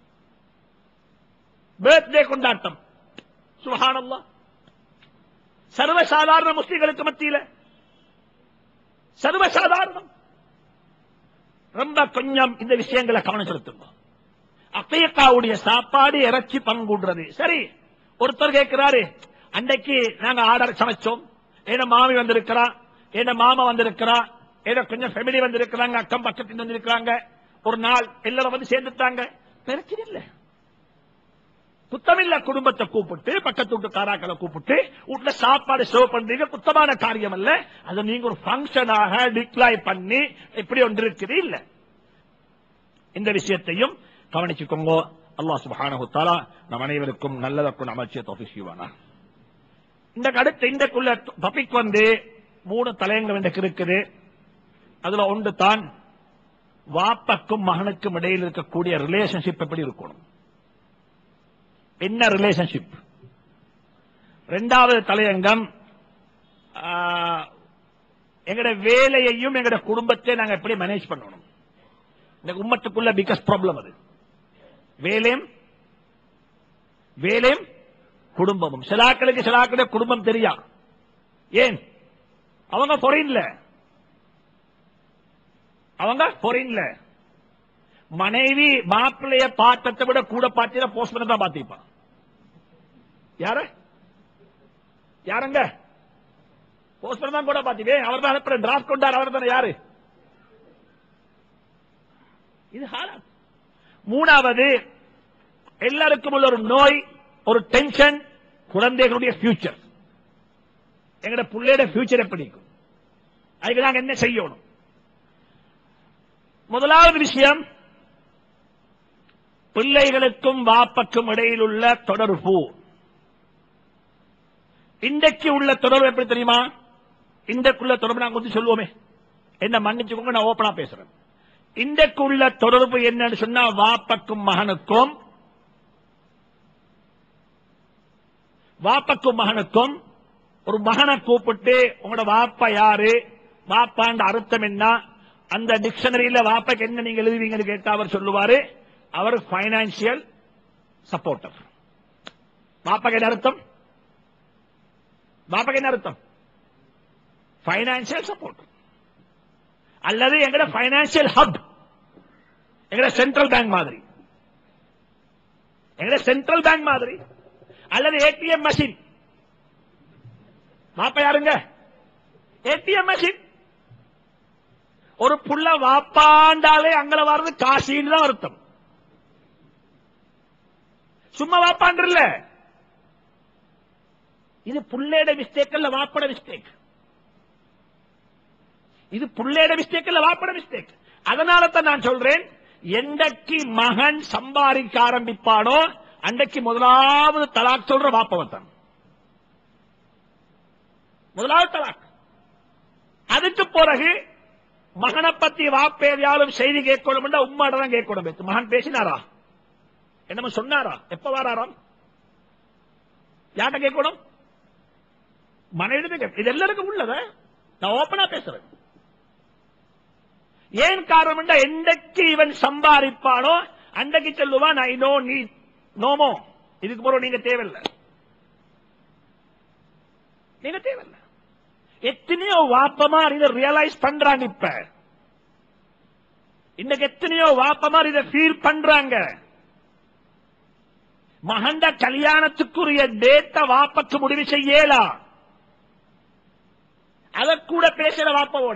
பர்த்டே கொண்டாட்டம் சுபஹானல்லாஹ் சர்வசாதாரண முஸ்லிம்களுக்கு மத்தியில சர்வசாதாரணம் ரொம்ப கொஞ்சம் இந்த விஷயங்களை கவனம் செலுத்துங்க அக்கையக்காவுடைய சாப்பாடு இறைச்சி பங்குடுறது சரி ஒருத்தர் கேட்கிறாரு அன்னைக்கு நாங்க ஆர்டர் சமைச்சோம் என்ன மாமி வந்திருக்கிறா என்ன மாமா வந்திருக்கிறா ஏதோ கொஞ்சம் ஃபேமிலி வந்திருக்கிறாங்க அக்கம் பக்கத்துல வந்திருக்கிறாங்க ஒரு நாள் எல்லாரும் வந்து சேர்ந்துட்டாங்க பிரச்சனை இல்லை குத்தமில்ல குடும்பத்தை கூப்பிட்டு பக்கத்து வீட்டு காராக்களை கூப்பிட்டு வீட்டுல சாப்பாடு சர்வ் பண்றீங்க குத்தமான காரியம் அல்ல அதை நீங்க ஒரு ஃபங்க்ஷனாக டிக்ளாய் பண்ணி இப்படி ஒன்று இருக்குது இல்ல இந்த விஷயத்தையும் கவனிச்சுக்கோங்க அல்லாஹ் சுப்ஹானஹு தஆலா நம் அனைவருக்கும் நல்லதற்கும் அமைச்சிய தௌஃபீக் செய்வானா இந்த அடுத்த இந்தக்குள்ள டாபிக் வந்து மூணு தலையங்கள் எனக்கு இருக்குது அதுல ஒன்று தான் வாப்பக்கும் மகனுக்கும் இடையில் இருக்கக்கூடிய ரிலேஷன்ஷிப் எப்படி இருக்கணும் என்ன ரிலேஷன்ஷிப் ரெண்டாவது தலையங்கம் ஆ, எங்கட வேலையையும் எங்கட குடும்பத்தை நாங்க எப்படி மேனேஜ் பண்ணணும் இந்த உம்மத்துக்குள்ள பிகஸ்ட் ப்ராப்ளம் அது வேலையும் வேலையும் குடும்பமும் சிலாக்களுக்கு சிலாக்களுடைய குடும்பம் தெரியா ஏன் அவங்க பொறையின்ல அவங்க பொறையின்ல மனைவி மாப்பிள்ளைய பார்த்ததை விட கூட பார்த்தீங்க போஸ்ட்மேன் தான் பார்த்திருப்பான் யார யாருங்க போஸ்ட்மேன் தான் கூட பார்த்தீங்க அவர் தான் அனுப்புற டிராஃப்ட் கொண்டார் அவர் தானே யாரு இது ஹாலாத் மூணாவது எல்லாருக்கும் உள்ள ஒரு நோய் ஒரு டென்ஷன் குழந்தைகளுடைய ஃபியூச்சர் எங்கட பிள்ளையோட ஃபியூச்சர் எப்படி இருக்கும் அதுக்கு நாங்க என்ன செய்யணும் முதலாவது விஷயம் பிள்ளைகளுக்கும் வாப்பக்கும் இடையில் உள்ள தொடர்பு இன்றைக்கு உள்ள தொடர்பு எப்படி தெரியுமா இன்றைக்குள்ள தொடர்பு நாங்க வந்து சொல்லுவோமே என்ன மன்னிச்சுக்கோங்க நான் ஓப்பனா பேசுறேன் இன்றைக்கு உள்ள தொடர்பு என்னன்னு சொன்னா வாப்பக்கும் மகனுக்கும் வாப்பக்கும் மகனுக்கும் ஒரு மகனை கூப்பிட்டு உங்களோட வாப்பா யாரு வாப்பாண்ட அர்த்தம் என்ன அந்த டிக்ஷனரியில வாப்பாக்கு என்ன நீங்க எழுதுவீங்கன்னு கேட்டா அவர் சொல்லுவாரு அவர் பைனான்சியல் சப்போர்ட்டர் வாப்பாக்கு என்ன அர்த்தம் வாப்பாக்கு என்ன அர்த்தம் பைனான்சியல் சப்போர்ட் அல்லது எங்கட பைனான்சியல் ஹப் எங்கட சென்ட்ரல் பேங்க் மாதிரி எங்கட சென்ட்ரல் பேங்க் மாதிரி அல்லது ஏடிஎம் மெஷின் வாப்பா யாருங்க ஏடிஎம் மெஷின் ஒரு புள்ள வாப்பாண்டாலே அங்கள வர்றது காசின்னு தான் அர்த்தம் சும்மா வாப்பாண்டில்ல இது புள்ளையோட மிஸ்டேக் அல்ல வாப்பட மிஸ்டேக் இது புள்ளையோட மிஸ்டேக் இல்ல வாப்பட மிஸ்டேக் அதனால தான் நான் சொல்றேன் எந்தக்கு மகன் சம்பாதிக்க ஆரம்பிப்பானோ அன்றைக்கு முதலாவது தலாக் சொல்ற வாப்பவன் தான் முதலாவது தலாக் அதுக்கு பிறகு மகனை பத்தி வாப்பேதையாலும் செய்தி கேட்கணும் உம்மாட தான் கேட்கணும் மகன் பேசினாரா என்னமோ சொன்னாரா எப்ப வராராம் யார்கிட்ட கேட்கணும் மனைவி இது எல்லாருக்கும் உள்ளத நான் ஓப்பனா பேசுறேன் ஏன் காரணம் என்றைக்கு இவன் சம்பாதிப்பானோ அன்றைக்கு சொல்லுவான் ஐ நோ நீ நோமோ இதுக்கு பிறகு நீங்க தேவையில்லை நீங்க தேவையில்லை எத்தனையோ வாப்பமார் இதை ரியலைஸ் பண்றாங்க இப்ப இன்னைக்கு எத்தனையோ வாப்பமார் இதை ஃபீல் பண்றாங்க மகண்ட கல்யாணத்துக்குரிய டேட்ட வாப்பக்கு முடிவு செய்யலாம் அத கூட பேசுற வாப்பவோட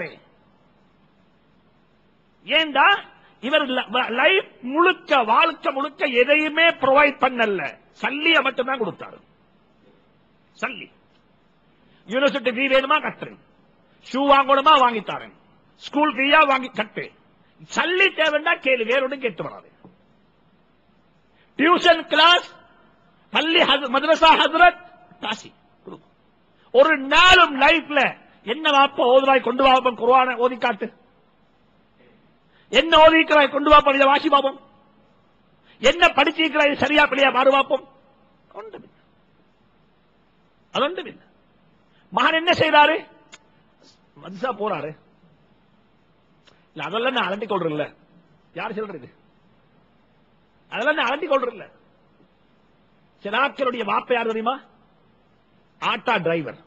ஏண்டா இவர் லைஃப் முழுக்க வாழ்க்கை முழுக்க எதையுமே ப்ரொவைட் பண்ணல சல்லிய மட்டும்தான் கொடுத்தாரு சல்லி யூனிவர்சிட்டி ஃபீ வேணுமா கட்டு ஷூ வாங்கணுமா வாங்கி தரேன் ஸ்கூல் ஃபீயா வாங்கி கட்டு சல்லி தேவைன்னா கேளு வேறொன்றும் கேட்டு வராது டியூஷன் கிளாஸ் பள்ளி ஹஸ்- மദ്രസா ஹசரத் காசி கொடுக்கும். ஒரு நாளும் லைஃப்ல என்ன வாப்ப ஓதுவாய் கொண்டு வாப்பம் குர்ஆனை ஓதி காட்டு என்ன ஓதிக்கிறாய் கொண்டு வாப்பம் இதை வாசி பாப்போம் என்ன படிச்சிருக்கிறாய் இது சரியா பிள்ளையா மாறு பாப்போம் ஒன்றுமில்லை அது ஒன்றுமில்லை மகன் என்ன செய்யறாரு மதுசா போறாரு இல்ல அதெல்லாம் நான் அலட்டி கொள்றேன் யார் சொல்றது அதெல்லாம் நான் அலட்டி கொள்றேன் சிலாக்களுடைய வாப்ப யார் தெரியுமா ஆட்டா டிரைவர்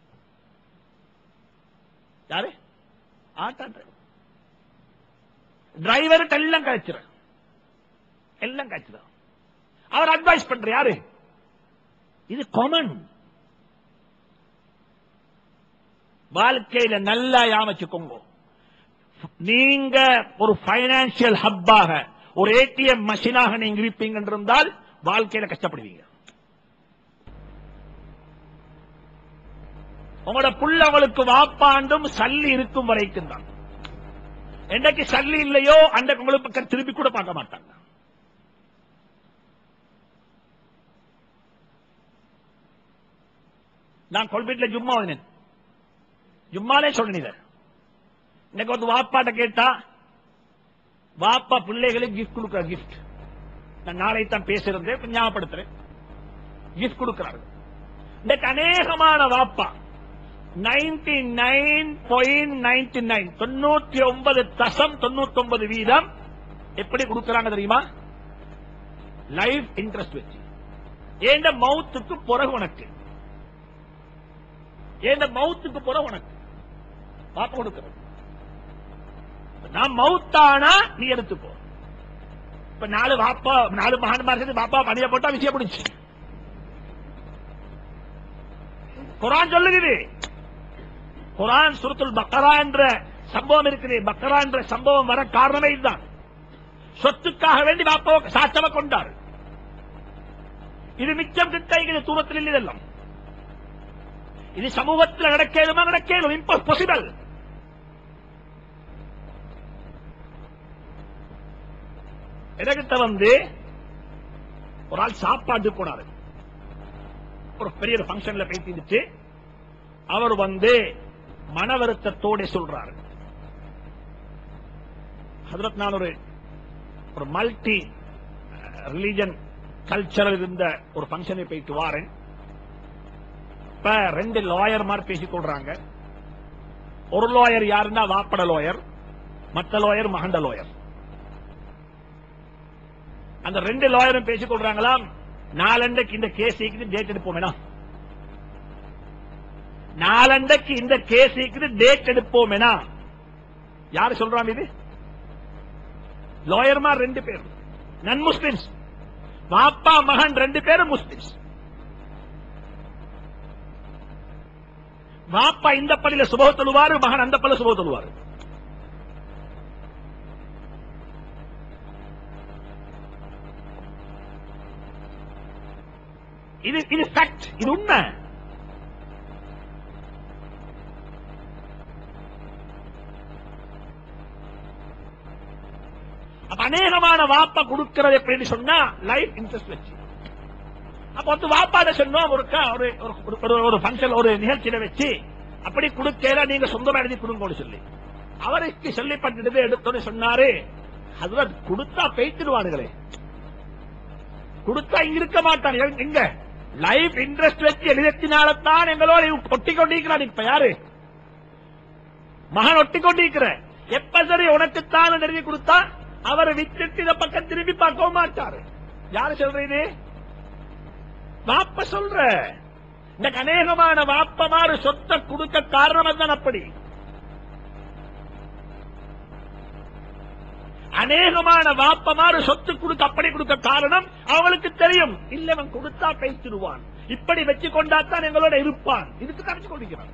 யாரு ஆட்டா டிரைவர் டிரைவருக்கு எல்லாம் கழிச்சிட எல்லாம் கழிச்சிட அவர் அட்வைஸ் பண்ற யாரு இது காமன் வாழ்க்கையில நல்லா யாமச்சுக்கோங்க நீங்க ஒரு பைனான்சியல் ஹப்பாக ஒரு ஏடிஎம் மஷினாக நீங்க இருப்பீங்க இருந்தால் வாழ்க்கையில கஷ்டப்படுவீங்க உங்களோட புள்ளவங்களுக்கு வாப்பாண்டும் சல்லி இருக்கும் வரைக்கும் தான் என்னைக்கு சல்லி இல்லையோ அன்றைக்கு உங்களுக்கு பக்கம் திருப்பி கூட பார்க்க மாட்டாங்க நான் கொல்பீட்ல ஜும்மா வந்தேன் ஜும்மாலே சொன்னேன் இதை. இன்னைக்கு வந்து வாப்பாட்ட கேட்டா வாப்பா பிள்ளைகளுக்கு கிஃப்ட் கொடுக்கிற கிஃப்ட் நான் நாளை தான் பேசுறேன் இப்ப ஞாபகப்படுத்துறேன் கிஃப்ட் கொடுக்கிறாரு இன்னைக்கு அநேகமான வாப்பா ninety nine point ninety nine தொண்ணூத்தி ஒன்பது தசம் தொண்ணூத்தி ஒன்பது வீதம் எப்படி கொடுக்கறாங்க தெரியுமா லைஃப் இன்ட்ரெஸ்ட் வச்சு ஏண்ட மவுத்துக்கு பிறகு உனக்கு ஏண்ட மவுத்துக்கு பிறகு உனக்கு பாப்பா கொடுக்கிறது நான் மவுத்தானா நீ எடுத்துக்கோ இப்ப நாலு வாப்பா நாலு மகான்மார் சேர்ந்து பாப்பா பணிய போட்டா விஷயம் முடிச்சு குரான் சொல்லுகிறது குரான் சுருத்துல் பக்கரா என்ற சம்பவம் இருக்குது பக்கரா என்ற சம்பவம் வர காரணமே இதுதான் சொத்துக்காக வேண்டி பாப்பாவை சாட்சம கொண்டார் இது மிச்சம் கிட்ட இது தூரத்தில் இல்லை இதெல்லாம் இது சமூகத்தில் நடக்கேதுமா நடக்கேதும் இம்பாசிபிள் எனக்கிட்ட வந்து ஒரு ஆள் சாப்பாட்டு போனாரு ஒரு பெரிய ஃபங்க்ஷன்ல பேசிட்டு அவர் வந்து மன வருத்தத்தோட சொல்றாரு ஹதரத் நான் ஒரு ஒரு மல்டி ரிலீஜன் கல்ச்சரல் இருந்த ஒரு ஃபங்க்ஷனை போயிட்டு வாரேன் இப்ப ரெண்டு லாயர் மாதிரி பேசிக் கொள்றாங்க ஒரு லாயர் யாருன்னா வாப்பட லாயர் மற்ற லாயர் மகண்ட லாயர் அந்த ரெண்டு லாயரும் பேசிக் கொள்றாங்களாம் நாலண்டைக்கு இந்த கேஸ் டேட் எடுப்போம் வேணாம் நாலண்டைக்கு இந்த கேஸ் டேட் எடுப்போம் வேணா யாரு சொல்றாங்க இது லாயர்மா ரெண்டு பேர் நன் முஸ்லிம்ஸ் வாப்பா மகன் ரெண்டு பேரும் முஸ்லிம்ஸ் வாப்பா இந்த பள்ளியில சுபக தொழுவாரு மகன் அந்த பள்ளியில சுபக தொழுவாரு இது இது ஃபேக்ட் இது உண்மை அப்ப அநேகமான வாப்பா கொடுக்கிறது எப்படின்னு சொன்னா லைஃப் இன்ட்ரெஸ்ட் வச்சு அப்ப வந்து வாப்பாட சொன்னோம் ஒரு க- ஒரு ஒரு- ஒரு ஒரு ஃபங்க்ஷன் ஒரு நிகழ்ச்சியில வச்சு அப்படி கொடுக்கல நீங்க சொந்தமா எழுதி கொடுங்கன்னு சொல்லி அவருக்கு சொல்லப்பட்டது எடுத்தோன்னு சொன்னாரு அதுதான் கொடுத்தா பேய்த்திடுவானுங்களே கொடுத்தா இங்க இருக்க மாட்டான் எங்க- எங்க லைஃப் இன்ட்ரெஸ்ட் வச்சு எழுதினால்தான் எங்களோட கொட்டி கொண்டிருக்கிறான் இப்ப யாரு மகன் ஒட்டி கொண்டிருக்கிற எப்ப சரி உனக்குத்தான் எழுதி கொடுத்தா அவரை வித்துட்டு இத பக்கம் திரும்பி பார்க்கவும் மாட்டாரு யாரு சொல்றது வாப்ப சொல்ற இந்த அநேகமான வாப்பமாறு சொத்தை கொடுக்க காரணம் தான் அப்படி அநேகமான வாப்பமாறு சொத்து கொடுக்க அப்படி கொடுக்க காரணம் அவங்களுக்கு தெரியும் இல்ல அவன் கொடுத்தா பேசிடுவான் இப்படி வச்சு கொண்டாத்தான் எங்களோட இருப்பான் இதுக்கு கரைச்சு கொண்டிருக்கிறான்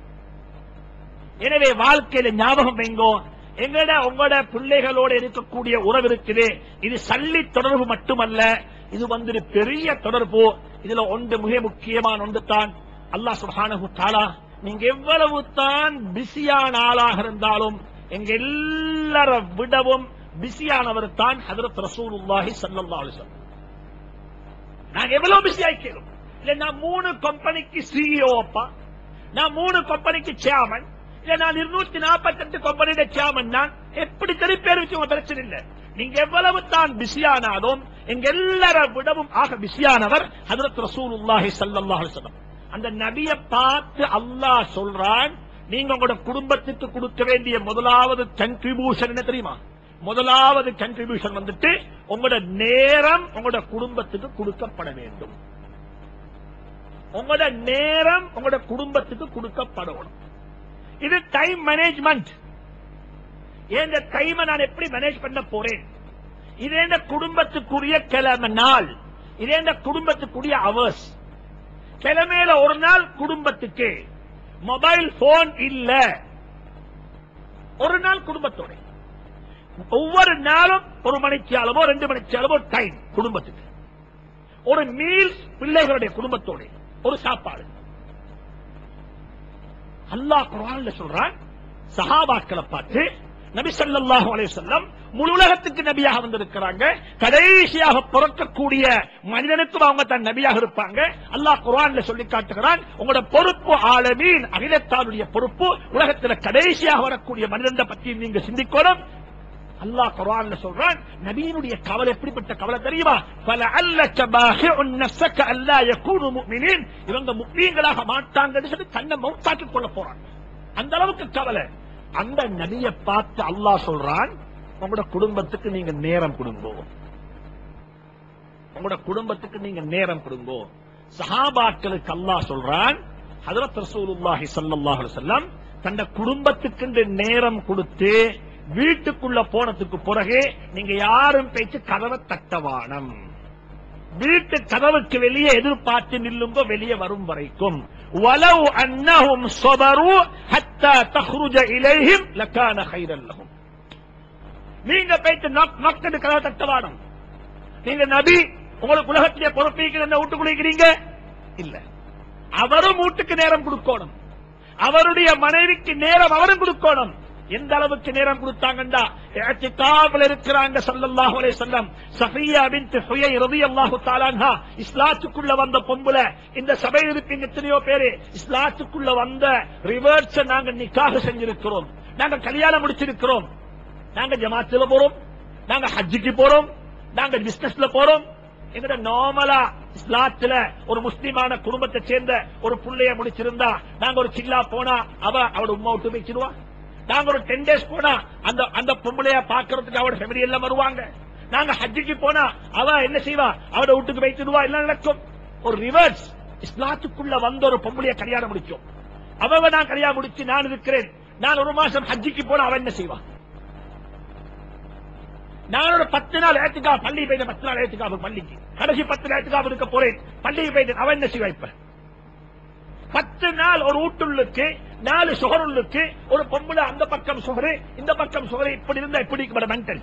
எனவே வாழ்க்கையில ஞாபகம் வைங்கோ எங்கட உங்களோட பிள்ளைகளோட இருக்கக்கூடிய உறவு இருக்குது இது சல்லி தொடர்பு மட்டுமல்ல இது வந்து பெரிய தொடர்பு இதுல ஒன்று மிக முக்கியமான ஒன்று தான் அல்லாஹ் சுப்ஹானஹு தஆலா நீங்க எவ்வளவு தான் பிஸியான ஆளாக இருந்தாலும் எங்க எல்லார விடவும் பிஸியானவர் தான் ஹதரத் ரசூலுல்லாஹி ஸல்லல்லாஹு அலைஹி வஸல்லம் நாங்க எவ்வளவு பிஸி ஆயிக்கிறோம் இல்ல நான் மூணு கம்பெனிக்கு சிஇஓ அப்பா நான் மூணு கம்பெனிக்கு சேர்மன் இல்ல நான் இருநூத்தி நாற்பத்தி எட்டு கம்பெனியோட சேர்மன் நான் எப்படி திருப்பி பேர் வச்சு உங்க பிரச்சனை இல்ல நீங்க எவ்வளவு தான் பிஸியானாலும் எங்க எல்லார விடவும் ஆக பிஸியானவர் ஹதரத் ரசூலுல்லாஹி ஸல்லல்லாஹு அலைஹி வஸல்லம் அந்த நபியை பார்த்து அல்லாஹ் சொல்றான் நீங்க உங்களோட குடும்பத்துக்கு கொடுக்க வேண்டிய முதலாவது கன்ட்ரிபியூஷன் என்ன தெரியுமா முதலாவது கன்ட்ரிபியூஷன் வந்துட்டு உங்களோட நேரம் உங்களோட குடும்பத்துக்கு கொடுக்கப்பட வேண்டும் உங்களோட நேரம் உங்களோட குடும்பத்துக்கு கொடுக்கப்படணும் இது டைம் மேனேஜ்மெண்ட் இந்த டைமை நான் எப்படி மேனேஜ் பண்ண போறேன் இதே இந்த குடும்பத்துக்குரிய கிழமை நாள் இதே இந்த குடும்பத்துக்குரிய அவர்ஸ் கிழமையில ஒரு நாள் குடும்பத்துக்கு மொபைல் போன் இல்ல ஒரு நாள் குடும்பத்தோட ஒவ்வொரு நாளும் ஒரு மணிக்கு அளவோ ரெண்டு மணிக்கு அளவோ டைம் குடும்பத்துக்கு ஒரு மீல்ஸ் பிள்ளைகளுடைய குடும்பத்தோட ஒரு சாப்பாடு அல்லாஹ் குர்ஆன்ல சொல்றான் சஹாபாக்களை பார்த்து நபி ஸல்லல்லாஹு அலைஹி வஸல்லம் முழு உலகத்துக்கு நபியாக வந்திருக்கிறாங்க கடைசியாக பிறக்கக்கூடிய மனிதனுக்கும் அவங்க தான் நபியாக இருப்பாங்க அல்லாஹ் குர்ஆன்ல சொல்லி காட்டுகிறான் உங்களோட பொறுப்பு ஆலமீன் அகிலத்தாருடைய பொறுப்பு உலகத்துல கடைசியாக வரக்கூடிய மனிதன் பத்தி நீங்க சிந்திக்கணும் அல்லாஹ் குர்ஆன்ல சொல்றான் நபியினுடைய கவலை எப்படிப்பட்ட கவலை தெரியுமா فَلَعَلَّكَ بَاخِعٌ نَفْسَكَ أَلَّا يَكُونُوا مُؤْمِنِينَ இவங்க முக்மீன்களாக மாட்டாங்கன்னு சொல்லி தன்னை மௌத்தாக்கிக் கொள்ள போறாங்க அந்த அளவுக்கு கவலை அந்த நபியை பார்த்து அல்லாஹ் சொல்றான் உங்களோட குடும்பத்துக்கு நீங்க நேரம் கொடுங்கோ உங்களோட குடும்பத்துக்கு நீங்க நேரம் கொடுங்கோ சஹாபாக்களுக்கு அல்லாஹ் சொல்றான் ஹஜரத் ரசூலுல்லாஹி ஸல்லல்லாஹு அலைஹி வஸல்லம் தன்னை குடும்பத்துக்கு நேரம் கொடுத்து வீட்டுக்குள்ள போனதுக்கு பிறகு நீங்க யாரும் பேச்சு கதவை தட்டவானம் வீட்டு கதவுக்கு வெளியே எதிர்பார்த்து நில்லுங்க வெளியே வரும் வரைக்கும் வலவு அன்னஹும் சொபரு ஹத்தா தஹ்ருஜ இலைஹிம் லக்கான ஹைரல் லஹும் நீங்க போயிட்டு நொக் நொக்கடு கதவை தட்டவானம் நீங்க நபி உங்களுக்கு உலகத்திலே பொறுப்பிக்கிற வீட்டுக்குள்ள இருக்கிறீங்க இல்ல அவரும் வீட்டுக்கு நேரம் கொடுக்கணும் அவருடைய மனைவிக்கு நேரம் அவரும் கொடுக்கணும் எந்த அளவுக்கு நேரம் கொடுத்தாங்கண்டா இஅ்திகாஃப்ல இருக்கிறாங்க ஸல்லல்லாஹு அலைஹி வஸல்லம் சஃபியா பின்த் ஹுயை ரலியல்லாஹு தஆலா அன்ஹா இஸ்லாத்துக்குள்ள வந்த பொம்பளை இந்த சபையில் இருப்பீங்க எத்தனையோ பேரு இஸ்லாத்துக்குள்ள வந்த ரிவர்ஸ் நாங்க நிக்காக செஞ்சிருக்கிறோம் நாங்க கல்யாணம் முடிச்சிருக்கிறோம் நாங்க ஜமாத்துல போறோம் நாங்க ஹஜ்ஜுக்கு போறோம் நாங்க பிசினஸ்ல போறோம் எங்கட நார்மலா இஸ்லாத்துல ஒரு முஸ்லிமான குடும்பத்தை சேர்ந்த ஒரு புள்ளைய முடிச்சிருந்தா நாங்க ஒரு சில்லா போனா அவ அவட உமா விட்டு வச்சிருவா நாங்க ஒரு டென் டேஸ் போனா அந்த அந்த பொம்பளைய பாக்குறதுக்கு அவட ஃபேமிலி எல்லாம் வருவாங்க நாங்க ஹஜ்ஜுக்கு போனா அவ என்ன செய்வா அவட வீட்டுக்கு வைத்துடுவா எல்லாம் நடக்கும் ஒரு ரிவர்ஸ் இஸ்லாத்துக்குள்ள வந்த ஒரு பொம்பளைய கல்யாணம் முடிச்சோம் அவ நான் கல்யாணம் முடிச்சு நான் இருக்கிறேன் நான் ஒரு மாசம் ஹஜ்ஜுக்கு போனா அவ என்ன செய்வா நான் ஒரு பத்து நாள் ஏத்துக்கா பள்ளி போயிட்டு பத்து நாள் ஏத்துக்கா பள்ளிக்கு கடைசி பத்து நாள் ஏத்துக்கா இருக்க போறேன் பள்ளிக்கு போயிட்டு அவன் என்ன செய்வா இப்ப பத்து நாள் ஒரு வீட்டுள்ளுக்கு நாலு சுகருள்ளுக்கு ஒரு பொம்பளை அந்த பக்கம் சுகரு இந்த பக்கம் சுகரு இப்படி இருந்தா எப்படி இருக்கும் மென்டல்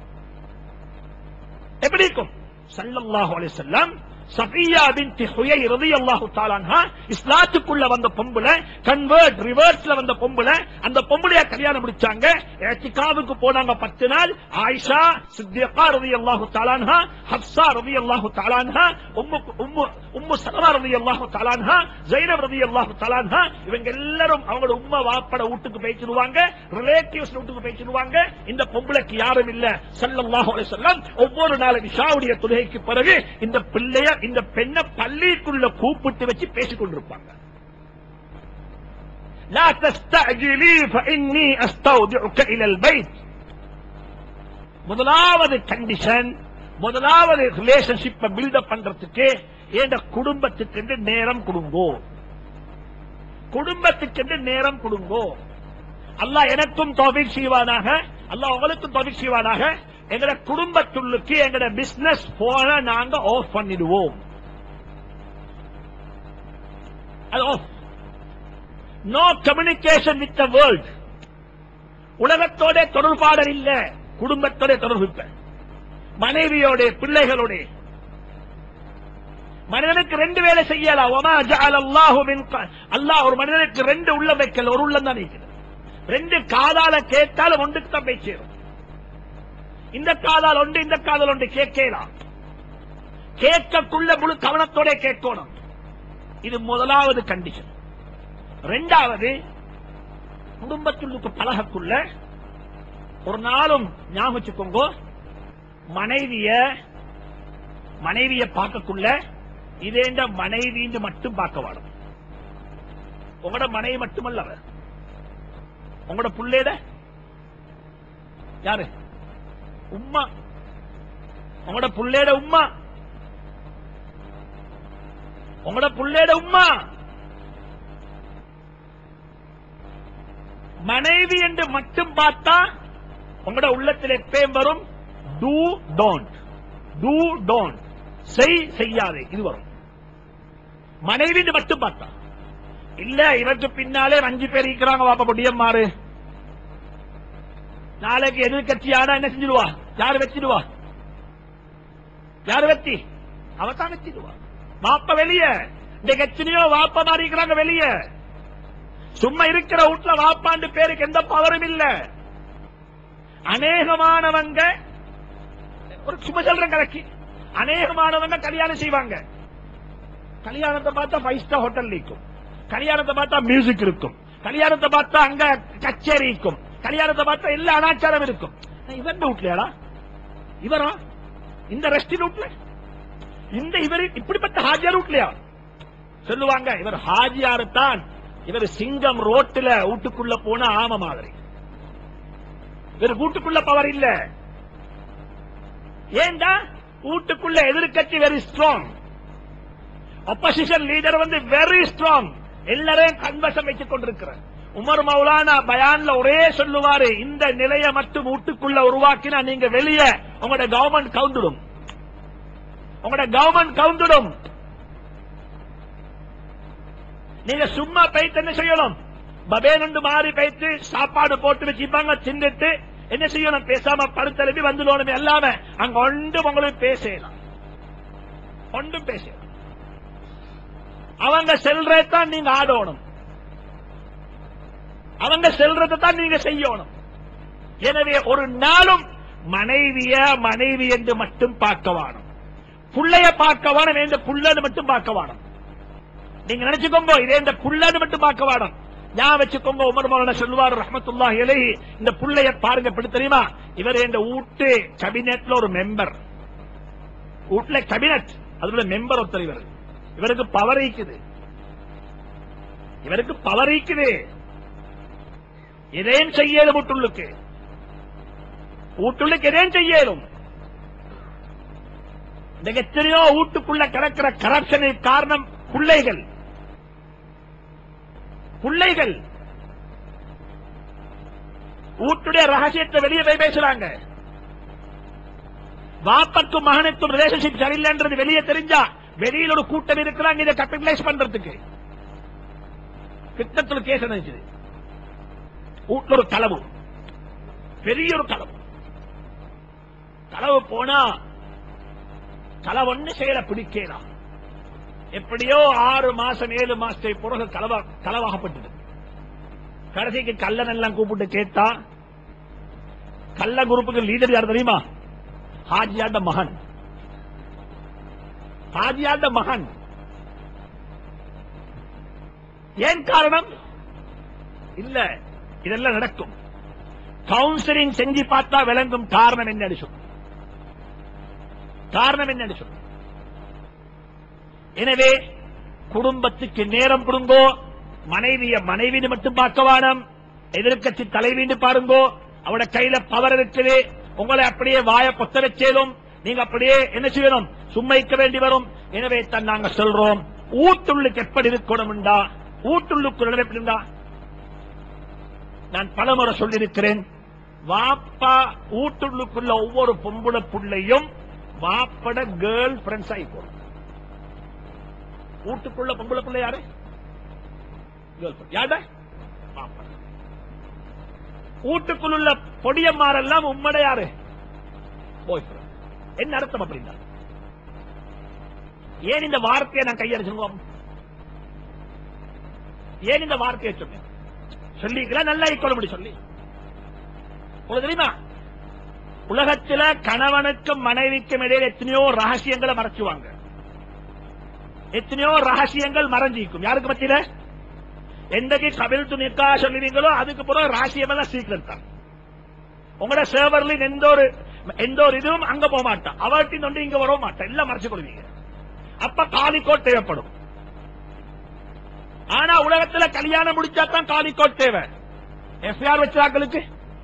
எப்படி இருக்கும் சல்லல்லாஹு அலைஹி வஸல்லம் சஃபியா பின்த் ஹுயை ரலியல்லாஹு தஆலா அன்ஹா இஸ்லாத்துக்குள்ள வந்த பொம்பளை கன்வர்ட் ரிவர்ஸ்ல வந்த பொம்பளை அந்த பொம்பளைய கல்யாணம் முடிச்சாங்க இத்திகாவுக்கு போனாங்க பத்து நாள் ஆயிஷா சித்திகா ரலியல்லாஹு தஆலா அன்ஹா ஹப்ஸா ரலியல்லாஹு தஆலா அன்ஹா உம்மு உம்மு உம்மு சலமா ரலியல்லாஹு தஆலா அன்ஹா ஜைனப் ரலியல்லாஹு தஆலா அன்ஹா இவங்க எல்லாரும் அவங்களோட உம்மா வாப்பட வீட்டுக்கு போயிச்சிருவாங்க ரிலேட்டிவ்ஸ் வீட்டுக்கு போயிச்சிருவாங்க இந்த பொம்பளைக்கு யாரும் இல்ல ஸல்லல்லாஹு அலைஹி வஸல்லம் ஒவ்வொரு நாள் இஷாவுடைய தொழுகைக்கு பிறகு இந்த பிள்ளைய இந்த பெண்ணை பள்ளிக்குள்ள கூப்பிட்டு வச்சு பேசிக் கொண்டிருப்பாங்க لا تستعجلي فإني أستودعك إلى البيت முதலாவது கண்டிஷன் முதலாவது ரிலேஷன்ஷிப்பை பில்டப் பண்றதுக்கு என் குடும்பத்துக்கு நேரம் கொடுங்கோ குடும்பத்துக்கு நேரம் கொடுங்கோ அல்லாஹ் எனக்கும் தோபிக் செய்வானாக அல்லாஹ் உங்களுக்கும் தோபிக் செய்வானாக எங்கட குடும்பத்துள்ளுக்கு எங்கட பிசினஸ் போன நாங்க ஆஃப் பண்ணிடுவோம் அது off no communication with the world உலகத்தோட தொடர்பாடல் இல்ல குடும்பத்தோட தொடர்பு இப்ப மனைவியோட பிள்ளைகளோட மனிதனுக்கு ரெண்டு வேலை செய்யலாம் ஒமா ஜஅல அல்லாஹு மின் க- அல்லாஹ் ஒரு மனிதனுக்கு ரெண்டு உள்ளம் வைக்கல ஒரு உள்ளம் தான் வைக்கிறது ரெண்டு காதால கேட்டாலும் ஒன்றுக்கு தான் போய் சேரும் இந்த காதால் ஒன்று இந்த காதால் ஒன்று கேட்கலாம் கேட்கக்குள்ள முழு கவனத்தோட கேட்கணும் இது முதலாவது கண்டிஷன் ரெண்டாவது குடும்பத்துள்ளுக்கு பழகக்குள்ள ஒரு நாளும் ஞாபகம் வச்சுக்கோங்க மனைவிய மனைவிய பார்க்கக்குள்ள இதேண்ட மனைவின்னு மட்டும் பார்க்க வாடும் உங்களோட மனைவி மட்டுமல்ல அவ உங்களோட புள்ளேட யாரு உம்மா உங்களோட புள்ளேட உம்மா உங்களோட புள்ளேட உம்மா மனைவி என்று மட்டும் பார்த்தா உங்களோட உள்ளத்தில் எப்பயும் வரும் டூ டோன்ட் டூ டோன்ட் செய் செய்யாதே இது வரும் மனைவி என்று மட்டும் பார்த்தா இல்ல இவருக்கு பின்னாலே ஒரு அஞ்சு பேர் இருக்கிறாங்க வாப்பா பொடியம் மாறு நாளைக்கு எதிர்கட்சி ஆனா என்ன செஞ்சிடுவா யாரு வச்சிடுவா யாரு வெத்தி அவதான் வச்சிடுவா வாப்ப வெளிய இந்த எத்தனையோ வாப்ப மாறி இருக்கிறாங்க வெளிய சும்மா இருக்கிற வீட்டுல வாப்பாண்டு பேருக்கு எந்த பவரும் இல்ல அநேகமானவங்க ஒரு சும்மா சொல்றேன் கலக்கி அநேகமானவங்க கல்யாணம் செய்வாங்க கல்யாணத்தை பார்த்தா ஃபைவ் ஸ்டார் ஹோட்டல் இருக்கும் கல்யாணத்தை பார்த்தா மியூசிக் இருக்கும் கல்யாணத்தை பார்த்தா அங்க கச்சேரி இருக்கும் கல்யாணத்தை பார்த்தா எல்லா அனாச்சாரம் இருக்கும் இவன் வீட்லயாடா இவரா இந்த ரெஸ்டி வீட்ல இந்த இவர் இப்படிப்பட்ட ஹாஜியார் வீட்லயா சொல்லுவாங்க இவர் ஹாஜியாரு தான் இவர் சிங்கம் ரோட்டுல வீட்டுக்குள்ள போன ஆம மாதிரி இவர் வீட்டுக்குள்ள பவர் இல்ல ஏண்டா வீட்டுக்குள்ள எதிர்க்கட்சி வெரி ஸ்ட்ராங் opposition லீடர் வந்து வெரி ஸ்ட்ராங் எல்லாரையும் கன்வசம் வச்சுக் கொண்டிருக்கிறார் உமர் மௌலானா பயான்ல ஒரே சொல்லுவாரு இந்த நிலையை மட்டும் வீட்டுக்குள்ள உருவாக்கினா நீங்க வெளியே உங்களோட கவர்மெண்ட் கவுந்துடும் உங்களோட கவர்மெண்ட் கவுந்துடும் நீங்க சும்மா பைத்து என்ன செய்யணும் பபேனண்டு மாறி பைத்து சாப்பாடு போட்டு வச்சுப்பாங்க தின்னுட்டு என்ன செய்யணும் பேசாம படுத்தலுப்பி வந்துடணும் எல்லாமே அங்க ஒன்றும் உங்களுக்கு பேசலாம் ஒன்றும் பேசலாம் அவங்க செல்றதான் நீங்க ஆடணும் அவங்க செல்றதை தான் நீங்க செய்யணும் எனவே ஒரு நாளும் மனைவிய மனைவி என்று மட்டும் பார்க்க வேணும் புள்ளைய பார்க்க வேணும் இந்த புள்ளன்னு மட்டும் பார்க்க வேணும் நீங்க நினைச்சுக்கோங்க இதே இந்த புள்ளன்னு மட்டும் பார்க்க வேணும் ஞாபகம் வச்சுக்கோங்க உமர் மௌலானா சொல்லுவார் ரஹமத்துல்லா இலை இந்த புள்ளைய பாருங்க எப்படி தெரியுமா இவர் இந்த வீட்டு கேபினெட்ல ஒரு மெம்பர் வீட்டுல கேபினெட் அதுல மெம்பர் ஒருத்தர் இவர் இவருக்கு பவர் இருக்குது இவருக்கு பவர் இருக்குது இதையும் செய்யலும் வீட்டுள்ளுக்கு வீட்டுள்ளுக்கு எதையும் செய்யலும் இந்த எத்தனையோ வீட்டுக்குள்ள கிடக்கிற கரப்ஷனுக்கு காரணம் பிள்ளைகள் பிள்ளைகள் வீட்டுடைய ரகசியத்தை வெளியே போய் பேசுறாங்க வாப்பக்கும் மகனுக்கும் ரிலேஷன்ஷிப் சரியில்லைன்றது வெளியே தெரிஞ்சா வெளியில ஒரு கூட்டம் இருக்கிறாங்க இதை கேபிட்டலைஸ் பண்றதுக்கு கிட்டத்துல கேஸ் நினைச்சது வீட்டுல ஒரு களவு பெரிய ஒரு களவு களவு போனா களவொன்னு செயல பிடிக்கலாம் எப்படியோ ஆறு மாசம் ஏழு மாசத்தை பிறகு களவா களவாகப்பட்டது கடைசிக்கு கல்லன் எல்லாம் கூப்பிட்டு கேட்டா கள்ள குரூப்புக்கு லீடர் யார் தெரியுமா ஹாஜியாண்ட மகன் ஹாஜியாண்ட மகன் ஏன் காரணம் இல்ல இதெல்லாம் நடக்கும் கவுன்சிலிங் செஞ்சு பார்த்தா விளங்கும் காரணம் என்ன சொல்லும் காரணம் என்ன சொல்லும் எனவே குடும்பத்துக்கு நேரம் கொடுங்கோ மனைவிய மனைவின்னு மட்டும் பார்க்க வேணாம் எதிர்க்கட்சி தலைவின்னு பாருங்கோ அவட கையில பவர் இருக்குது உங்களை அப்படியே வாய பொத்த வச்சேலும் நீங்க அப்படியே என்ன செய்யணும் சும்மைக்க வேண்டி வரும் எனவே தான் நாங்க சொல்றோம் ஊட்டுள்ளுக்கு எப்படி இருக்கணும்டா ஊட்டுள்ளுக்குள்ள எப்படி இருந்தா நான் பலமுறை சொல்லியிருக்கிறேன் வாப்பா ஊட்டுள்ளுக்குள்ள ஒவ்வொரு பொம்புள புள்ளையும் வாப்பட கேர்ள் ஃபிரெண்ட்ஸ் ஆகி போடும் வீட்டுக்குள்ள பொம்பளை பிள்ளை யாரு கேர்ள் ஃபிரெண்ட் யாருடா வாப்பா வீட்டுக்குள்ள பொடியம்மாரெல்லாம் உம்மட யாரு பாய் ஃப்ரெண்ட் என்ன அர்த்தம் அப்படின்னா ஏன் இந்த வார்த்தையை நான் கையடிச்சுங்க ஏன் இந்த வார்த்தையை சொன்னேன் சொல்லிக்கலாம் நல்லா இக்கொள்ள சொல்லி உங்களுக்கு தெரியுமா உலகத்துல கணவனுக்கும் மனைவிக்கும் இடையில எத்தனையோ ரகசியங்களை மறைச்சுவாங்க எத்தனையோ ரகசியங்கள் மறைஞ்சிக்கும் யாருக்கு மத்தியில எந்தக்கு கபில் துணிக்கா சொல்லுவீங்களோ அதுக்கு பிறகு ரகசியம் எல்லாம் சீக்கிரம் தான் உங்களோட சேவர்ல எந்த ஒரு எந்த ஒரு இதுவும் அங்க போக மாட்டான் அவர்கிட்ட ஒன்று இங்க வர மாட்டான் எல்லாம் மறைச்சு கொள்வீங்க அப்ப காலிக்கோட் தேவைப்படும் ஆனா உலகத்துல கல்யாணம் முடிச்சா தான் காலிக்கோட் தேவை எஃப்ஐஆர் வச்சாக்களுக்கு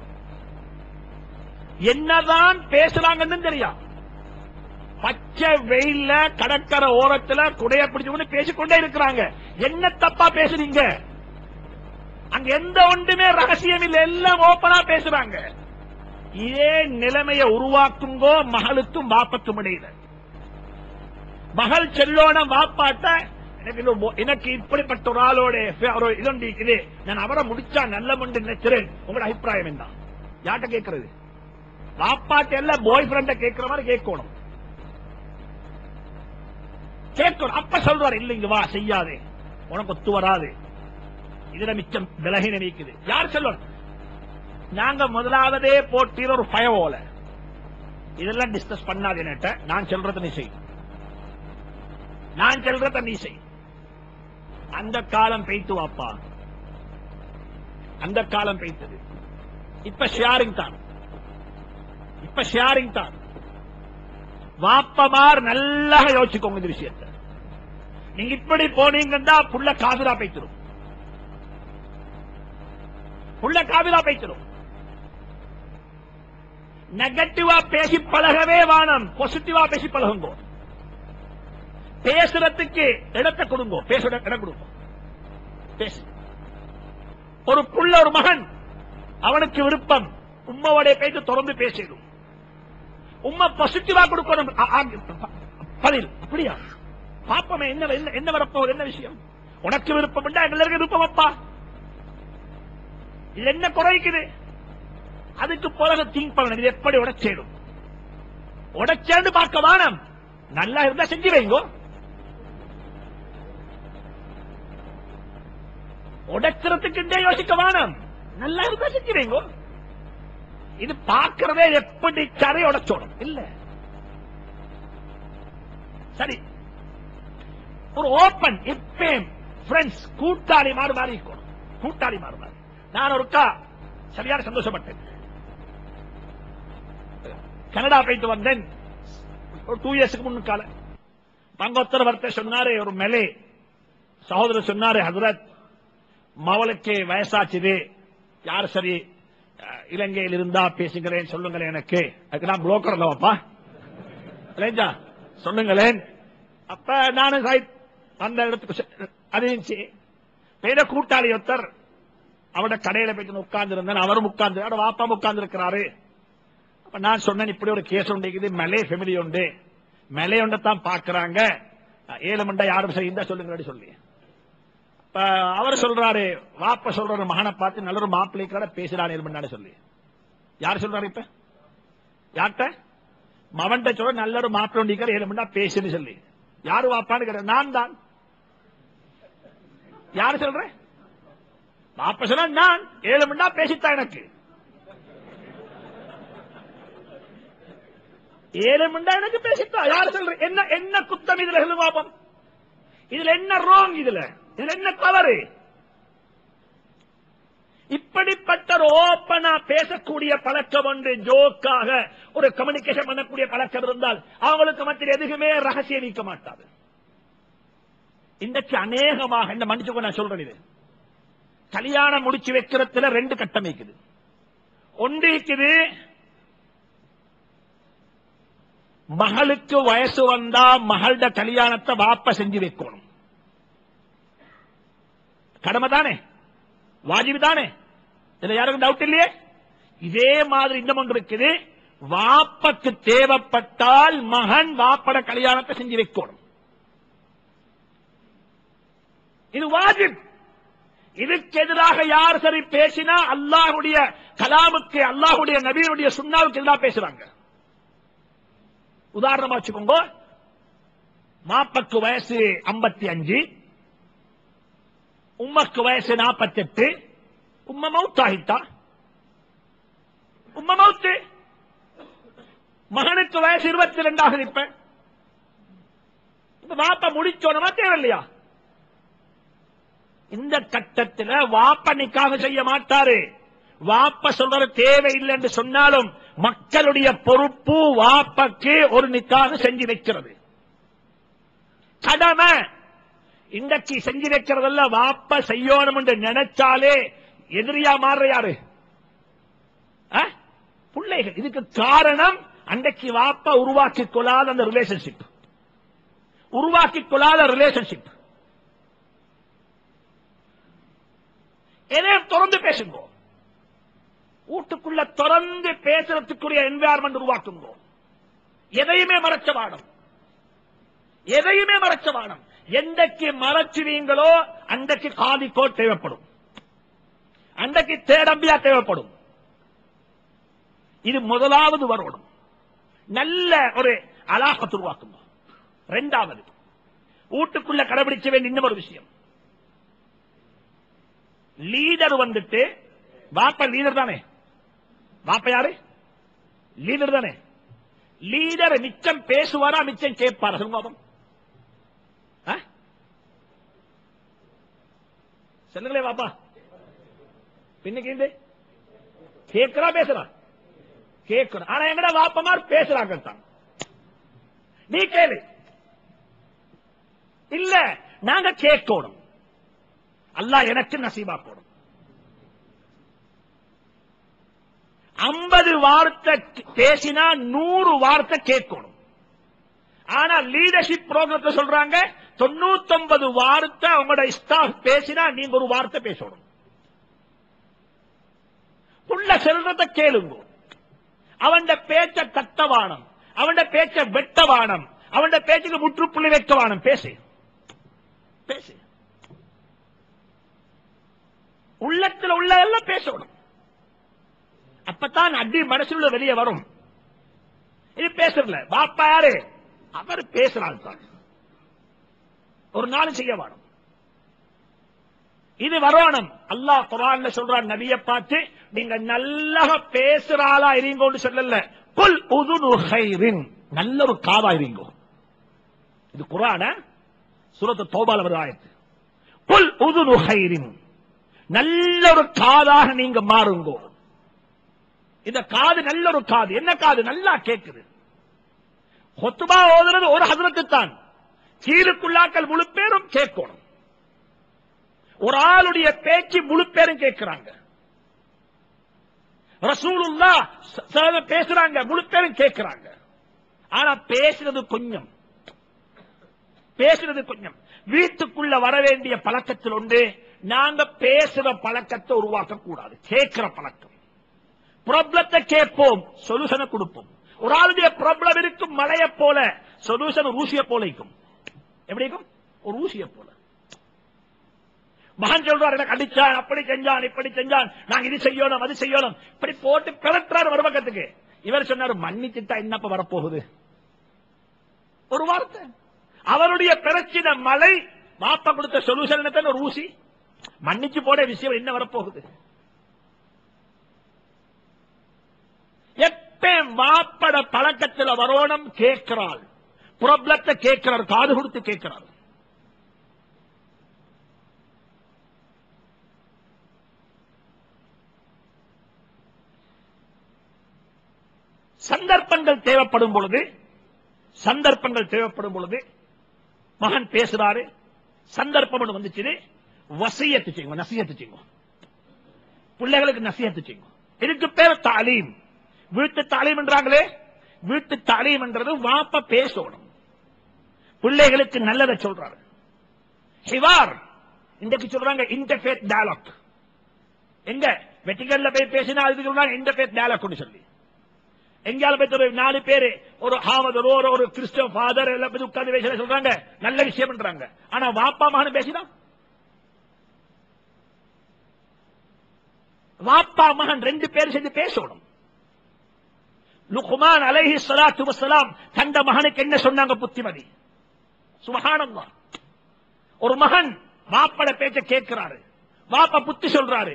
என்னதான் பேசுறாங்கன்னு தெரியும் பச்சை வெயில்ல கடற்கரை ஓரத்துல குடைய பிடிச்சு பேசிக்கொண்டே இருக்கிறாங்க என்ன தப்பா பேசுறீங்க அங்க எந்த ஒன்றுமே ரகசியம் இல்ல எல்லாம் ஓப்பனா பேசுறாங்க இதே நிலைமையை உருவாக்குங்கோ மகளுக்கும் வாப்பக்கும் இடையில மகள் செல்லோன வாப்பாட்ட எனக்கு இன்னும் மோ- எனக்கு இப்படிப்பட்ட ஒரு ஆளோட affair ஒரு இதொண்டு இருக்குது நான் அவரை முடிச்சா நல்ல முண்டு நினைக்கிறேன் உங்களோட அபிப்பிராயம் என்ன யார்கிட்ட கேட்கறது வாப்பாட்ட எல்லாம் பாய் ஃப்ரெண்ட கேட்கிற மாதிரி கேட்கணும் கேட்கணும் அப்ப சொல்றாரு இல்ல இங்க வா செய்யாதே உனக்கு ஒத்து வராது இதுல மிச்சம் விலகின நீக்குது யார் சொல்லுவார் நாங்க முதலாவதே போட்டிற ஒரு பயவோல இதெல்லாம் டிஸ்கஸ் பண்ணாது என்னட்ட நான் சொல்றத நீ செய் நான் சொல்றத நீ செய் அந்த காலம் பெய்த்து வாப்பா அந்த காலம் பெய்த்தது இப்ப ஷேரிங் தான் இப்ப ஷேரிங் தான் வாப்பமார் நல்லா யோசிச்சுக்கோங்க இந்த விஷயத்தை நீங்க இப்படி போனீங்கன்னா புள்ள காதுரா பைத்திரும் புள்ள காதுரா பைத்திரும் நெகட்டிவா பேசி பழகவே வானம் பாசிட்டிவா பேசி பழகுங்க பேசுறதுக்கு இடத்தை கொடுங்க பேச இடம் கொடுங்க பேசு ஒரு புள்ள ஒரு மகன் அவனுக்கு விருப்பம் உம்மவோடைய பேச்சு தொடர்ந்து பேசிடும் உம்மா பாசிட்டிவா கொடுக்கணும் ஆ, ஆ, ப- பதில் அப்படியா பாப்பமே என்ன என்ன- என்ன வரப்போகுது என்ன விஷயம் உனக்கு விருப்பம் உண்டா எல்லாருக்கும் விருப்பம் அப்பா இது என்ன குறைக்குது அதுக்கு பிறகு திங்க் பண்ணணும் இது எப்படி உடைச்சேடும் உடைச்சேன்னு பார்க்க வானம் நல்லா இருந்தா செஞ்சு வைங்கோ உடைக்கிறதுக்கு யோசிக்க வானம் நல்லா இருந்தா செஞ்சு வைங்கோ இது பார்க்கிறதே எப்படி கரை உடைச்சோடும் இல்ல சரி ஒரு ஓப்பன் எப்பேம் ஃப்ரெண்ட்ஸ் கூட்டாளி மாறு மாறி இருக்கணும் கூட்டாளி மாறு மாறி நான் ஒருக்கா சரியான சந்தோஷப்பட்டேன் கனடா போயிட்டு வந்தேன் ஒரு டூ இயர்ஸ்க்கு முன்னுக்கால பங்கொத்தர் வர்த்த சொன்னாரு ஒரு மெலே சகோதரர் சொன்னாரு ஹசரத் மவளுக்கு வயசாச்சுது யார் சரி அஹ், இலங்கையில் இருந்தா பேசுங்களேன் சொல்லுங்களேன் எனக்கு அதுக்கு நான் புரோக்கர் இல்லவாப்பா இல்லைஞ்சா சொல்லுங்களேன் அப்ப நானும் சாய் அந்த இடத்துக்கு செ- அது இருந்துச்சு பேர கூட்டாளி ஒருத்தர் அவட கடையில போயிட்டு உட்கார்ந்து இருந்தேன் அவரும் உட்கார்ந்து அவட வாப்பா உட்கார்ந்து இருக்கிறாரு அப்ப நான் சொன்னேன் இப்படி ஒரு கேஸ் உண்டு இது மலே ஃபெமிலி உண்டு மலே உண்டை தான் பாக்குறாங்க ஏழு மண்டை யாரும் செய்யுந்தா சொல்லுங்க சொல்லி இப்ப அவர் சொல்றாரு வாப்ப சொல்றாரு மகனை பார்த்து நல்ல ஒரு மாப்பிள்ளைக்கார பேசுறான் ஏழு மண்டாடு சொல்லி யார் சொல்றாரு இப்ப யார்கிட்ட மவன்கிட்ட சொல்ற நல்ல ஒரு மாப்பிள்ளை உண்டிக்கார ஏழு மண்டா பேசுன்னு சொல்லி யாரு வாப்பான்னு கேட்ட நான் தான் யாரு சொல்றேன் வாப்ப சொன்னா நான் ஏழு மண்டா பேசித்தான் எனக்கு ஏழு மண்டா எனக்கு பேசித்தா யாரு சொல்ற என்ன என்ன குத்தம் இதுல சொல்லு பாப்பம் இதுல என்ன ரோங் இதுல இதுல என்ன தவறு இப்படிப்பட்ட ஒரு ஓப்பனா பேசக்கூடிய பழக்கம் ஒன்று ஜோக்காக ஒரு கம்யூனிகேஷன் பண்ணக்கூடிய பழக்கம் இருந்தால் அவங்களுக்கு மத்தியில் எதுவுமே ரகசியம் நீக்க மாட்டாது இன்றைக்கு அநேகமாக என்ன மன்னிச்சுக்கோ நான் சொல்றேன் இது கல்யாணம் முடிச்சு வைக்கிறதுல ரெண்டு கட்டம் இருக்குது ஒன்று இருக்குது மகளுக்கு வயசு வந்தா மகளோட கல்யாணத்தை வாப்ப செஞ்சு வைக்கணும் கடமை தானே வாஜிபு தானே இதுல யாருக்கும் டவுட் இல்லையே இதே மாதிரி இன்னும் ஒன்று இருக்குது வாப்பக்கு தேவைப்பட்டால் மகன் வாப்பட கல்யாணத்தை செஞ்சு வைக்கணும் இது வாஜிப் இதுக்கு எதிராக யார் சரி பேசினா அல்லாஹுடைய கலாமுக்கு அல்லாஹுடைய நபியுடைய சுண்ணாவுக்கு எதிராக பேசுறாங்க உதாரணமா வச்சுக்கோங்க மாப்பக்கு வயசு 55 அஞ்சு உம்மக்கு வயசு 48 உம்ம மவுத்தாகிட்டா உம்ம மவுத்து மகனுக்கு வயசு இருபத்தி ரெண்டாக இப்ப இப்ப வாப்ப முடிச்சோனமா தேவையில்லையா இந்த கட்டத்தில் வாப்ப நிக்காக செய்ய மாட்டாரு வாப்ப சொல்றது தேவையில்லை என்று சொன்னாலும் மக்களுடைய பொறுப்பு வாப்பக்கு ஒரு நிக்காக செஞ்சு வைக்கிறது கடமை இன்றைக்கு செஞ்சு வைக்கிறதல்ல வாப்ப செய்யணும் என்று நினைச்சாலே எதிரியா மாறுற யாரு ஆ? பிள்ளைகள் இதுக்கு காரணம் அன்றைக்கு வாப்ப உருவாக்கிக் கொள்ளாத அந்த ரிலேஷன்ஷிப் உருவாக்கிக் கொள்ளாத ரிலேஷன்ஷிப் எதையும் திறந்து பேசுங்க வீட்டுக்குள்ள திறந்து பேசுறதுக்குரிய என்வாயர்மெண்ட் உருவாக்குங்க எதையுமே மறைச்ச வாடம் எதையுமே மறைச்ச வாடம் எந்தக்கு மறைச்சுவீங்களோ அன்றைக்கு காதி கோட் தேவைப்படும் அன்றைக்கு தேடம்பியா தேவைப்படும் இது முதலாவது வரணும் நல்ல ஒரு அலாகத்தை உருவாக்குங்க ரெண்டாவது வீட்டுக்குள்ள கடைபிடிக்க வேண்டிய இன்னும் ஒரு விஷயம் லீடர் வந்துட்டு பாப்ப லீடர் தானே பாப்ப யாரு லீடர் தானே லீடர் மிச்சம் பேசுவாரா மிச்சம் கேட்பாரா சொல்லுங்க பாப்போம். ஆ? சொல்லுங்களே பாப்பா பின்னுக்கு கேட்கிறா பேசுறா கேட்கணும் ஆனா எங்கட வாப்பமார் பேசுறாங்க தான் நீ கேளு இல்ல நாங்க கேட்கணும் அல்லாஹ் எனக்கு நசீபாக்கணும் ஐம்பது வார்த்தை பேசினா நூறு வார்த்தை கேட்கணும் ஆனா லீடர்ஷிப் ப்ரோக்ராம்ல சொல்றாங்க தொண்ணூத்தொன்பது வார்த்தை உங்களோட ஸ்டாஃப் பேசினா நீங்க ஒரு வார்த்தை பேசணும் உள்ள செல்றத கேளுங்க அவன் பேச்ச தட்டவானம் அவன் பேச்ச வெட்டவானம் அவன் பேச்சுக்கு முற்றுப்புள்ளி வைக்கவானம் பேசு பேசு உள்ளத்துல உள்ளதெல்லாம் பேசணும் அப்பதான் அடி மனசுல வெளியே வரும் இது பேசுறல பாப்பா யாரு அவர் பேசுறாரு தான் ஒரு நாள் செய்ய வேணும் இது வரணும் அல்லாஹ் குரான்ல சொல்றான் நபிய பார்த்து நீங்க நல்லா பேசுற ஆளா இருங்கோன்னு சொல்லல புல் உதுனு ஹைரின் நல்ல ஒரு காதா இருங்கோ இது குரான சூரத்து தௌபால வருது ஆயத்து புல் உதுனு ஹைரின் நல்ல ஒரு காதாக நீங்க மாறுங்கோ இந்த காது நல்ல ஒரு காது என்ன காது நல்லா கேக்குது கொத்துபா ஓதுறது ஒரு ஹசரத்து தான் கீழுக்குள்ளாக்கள் முழு பேரும் கேட்கணும் ஒரு ஆளுடைய பேச்சு முழு பேரும் கேட்கிறாங்க ரசூலுல்லா ச- சிலர் பேசுறாங்க முழு பேரும் கேட்கிறாங்க ஆனா பேசுறது கொஞ்சம் பேசுறது கொஞ்சம் வீட்டுக்குள்ள வர வேண்டிய பழக்கத்தில் உண்டு நாங்க பேசுற பழக்கத்தை உருவாக்க கூடாது கேட்கிற பழக்கம் ப்ராப்ளத்தை கேட்போம் சொல்யூஷனை கொடுப்போம் ஒரு ஆளுடைய ப்ராப்ளம் இருக்கும் மலையை போல சொல்யூஷன் ஊசிய போல இருக்கும் எப்படி இருக்கும் ஒரு ஊசிய போல மகன் சொல்றார் எனக்கு அடிச்சான் அப்படி செஞ்சான் இப்படி செஞ்சான் நாங்க இது செய்யணும் அது செய்யணும் இப்படி போட்டு பிறற்றார் ஒரு பக்கத்துக்கு இவர் சொன்னாரு மன்னிச்சுட்டா என்னப்ப வரப்போகுது ஒரு வார்த்தை அவருடைய பிரச்சனை மலை மாப்பா கொடுத்த சொல்யூஷன் ஒரு ஊசி மன்னிச்சு போட விஷயம் என்ன வரப்போகுது எப்ப மாப்பட பழக்கத்தில் வரணும் கேட்கிறாள் ப்ராப்ளத்தை கேட்கிறார் காது கொடுத்து கேட்கிறார் சந்தர்ப்பங்கள் தேவைப்படும் பொழுது சந்தர்ப்பங்கள் தேவைப்படும் பொழுது மகன் பேசுறாரு சந்தர்ப்பம் ஒண்ணு வந்துச்சு வசியத்து செய்யுங்க நசியத்து செய்யுங்க பிள்ளைகளுக்கு நசியத்து செய்யும் இதுக்கு பேர் தாலீம் வீட்டு தாலீம் என்றாங்களே வீட்டு தாலீம் என்றது வாப்ப பேசணும் பிள்ளைகளுக்கு நல்லதை சொல்றாரு ஹிவார் இன்றைக்கு சொல்றாங்க இன்டர்ஃபேத் டயலாக் எங்க வெட்டிகல்ல போய் பேசினா அதுக்கு சொல்றாங்க இன்டர்ஃபேத் டயலாக் சொல்லி எங்கேயால போய் ஒரு நாலு பேரு ஒரு ஹாமதர் ஒரு ஒரு கிறிஸ்டவ ஃபாதர் எல்லாம் போய் உட்கார்ந்து பேச சொல்றாங்க நல்ல விஷயம் பண்றாங்க ஆனா வாப்பா மகன் பேசினா வாப்பா மகன் ரெண்டு பேர் சேர்ந்து பேசணும் லுக்மான் அலைஹி ஸலாத்து வஸலாம் தந்த மகனுக்கு என்ன சொன்னாங்க புத்திமதி சுபஹானல்லாஹ் ஒரு மகன் வாப்பட பேச்ச கேட்கிறாரு வாப்பா புத்தி சொல்றாரு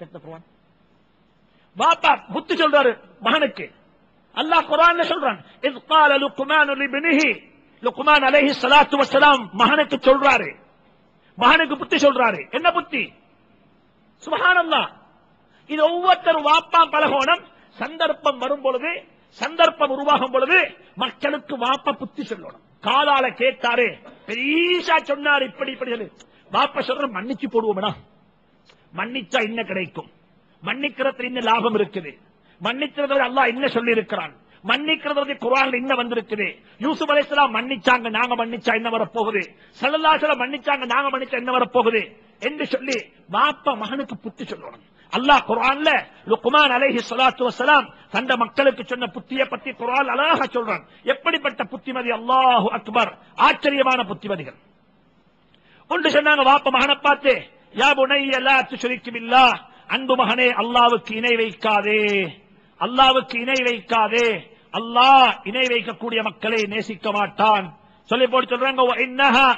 வாப்பா புத்தி சொல்றாரு மகனுக்கு அல்லாஹ் குர்ஆன்ல சொல்றான் இஸ் قال لقمان لابنه லுக்மான் அலைஹி ஸலாத்து வஸலாம் மகனுக்கு சொல்றாரு மகனுக்கு புத்தி சொல்றாரு என்ன புத்தி சுபஹானல்லாஹ் இது ஒவ்வொருத்தரும் வாப்பா பலகோணம் சந்தர்ப்பம் வரும் பொழுது சந்தர்ப்பம் உருவாகும் பொழுது மக்களுக்கு வாப்பா புத்தி சொல்லணும் காலால கேட்டாரு பெரியசா சொன்னாரு இப்படி இப்படி சொல்லி வாப்பா சொல்ற மன்னிச்சு போடுவோம்டா மன்னிச்சா என்ன கிடைக்கும் மன்னிக்கிறதுல என்ன லாபம் இருக்குது மன்னிக்கிறது அல்லாஹ் என்ன சொல்லி இருக்கிறான் மன்னிக்கிறது குரான் என்ன வந்திருக்குது யூசுப் அலைஹிஸ்ஸலாம் மன்னிச்சாங்க நாங்க மன்னிச்சா என்ன வரப்போகுது சல்லல்லாஹு மன்னிச்சாங்க நாங்க மன்னிச்சா என்ன வரப்போகுது என்று சொல்லி வாப்பா மகனுக்கு புத்தி சொல்லணும் அல்லாஹ் குர்ஆன்ல லுக்மான் அலைஹி ஸலாத்து வஸலாம் தந்த மக்களுக்கு சொன்ன புத்திய பத்தி குர்ஆன் அழகா சொல்றான் எப்படிப்பட்ட புத்திமதி அல்லாஹு அக்பர் ஆச்சரியமான புத்திமதிகள் ஒன்று சொன்னாங்க வாப்ப மகனை பார்த்து யா புனைய லா துஷ்ரிக்கு பில்லாஹ் அன்பு மகனே அல்லாவுக்கு இணை வைக்காதே அல்லாவுக்கு இணை வைக்காதே அல்லாஹ் இணை வைக்கக்கூடிய மக்களை நேசிக்க மாட்டான் சொல்லி போட்டு சொல்றாங்க "வ இன்னஹா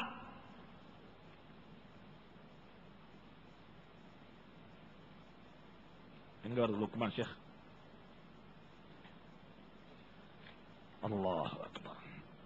எங்க வருது லுக்மான் ஷேக் அல்லாஹ் அக்பர்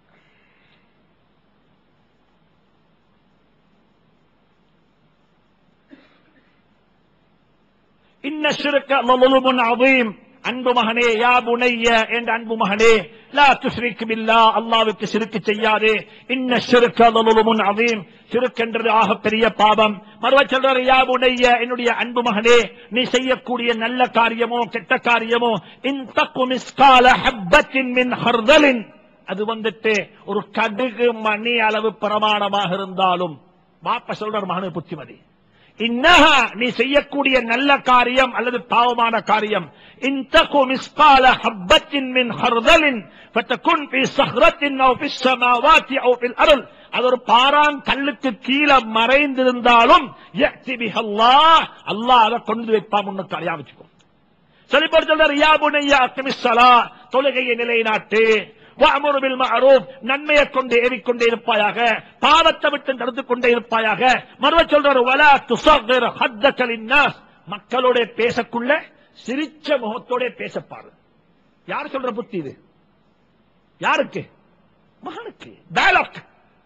இன்ன ஷிர்க லலுலுமுன் அதீம் அன்பு மகனே யா புனைய என்ற அன்பு மகனே லா துஷ்ரிக் பில்லா அல்லாவுக்கு சிறுக்கு செய்யாதே இன்ன ஷிர்க லலுலுமுன் அதீம் ஷிர்க் என்றது ஆக பெரிய பாவம் மறுவ சொல்றாரு யா புனைய என்னுடைய அன்பு மகனே நீ செய்யக்கூடிய நல்ல காரியமோ கெட்ட காரியமோ இன் தக்கு மிஸ்கால ஹப்பத்தின் மின் ஹர்தலின் அது வந்துட்டு ஒரு கடுகு மணி அளவு பிரமாணமாக இருந்தாலும் பாப்ப சொல்றார் மகனு புத்திமதி இன்னஹா நீ செய்யக்கூடிய நல்ல காரியம் அல்லது பாவமான காரியம் இன்தகு மிஸ்கால ஹப்பத்தின் மின் ஹர்தலின் ஃபதகுன் ஃபி ஸஹ்ரத்தின் அவ் ஃபி ஸமாவாத்தி அவ் ஃபில் அருள் அது ஒரு பாறான் கல்லுக்கு கீழே மறைந்திருந்தாலும் யக்தி பிஹ அல்லாஹ் அல்லாஹ் அதை கொண்டு வைப்பான் முன்னுக்கு அறியா வச்சுக்கோ சொல்லி போட்டு சொல்றாரு யா புனையா அக்மிஸ்ஸலா தொழுகையை நிலைநாட்டு வஅமுரு பில் மஅரூஃப் நன்மையை கொண்டு ஏறிக்கொண்டே இருப்பாயாக பாவத்தை விட்டு தடுத்துக் கொண்டே இருப்பாயாக மறுவ சொல்றாரு வலா துஸகிர் ஹத்தக லின்னாஸ் மக்களோட பேசக்குள்ள சிரிச்ச முகத்தோட பேசப்பாரு யார் சொல்ற புத்தி இது யாருக்கு மகனுக்கு டயலாக்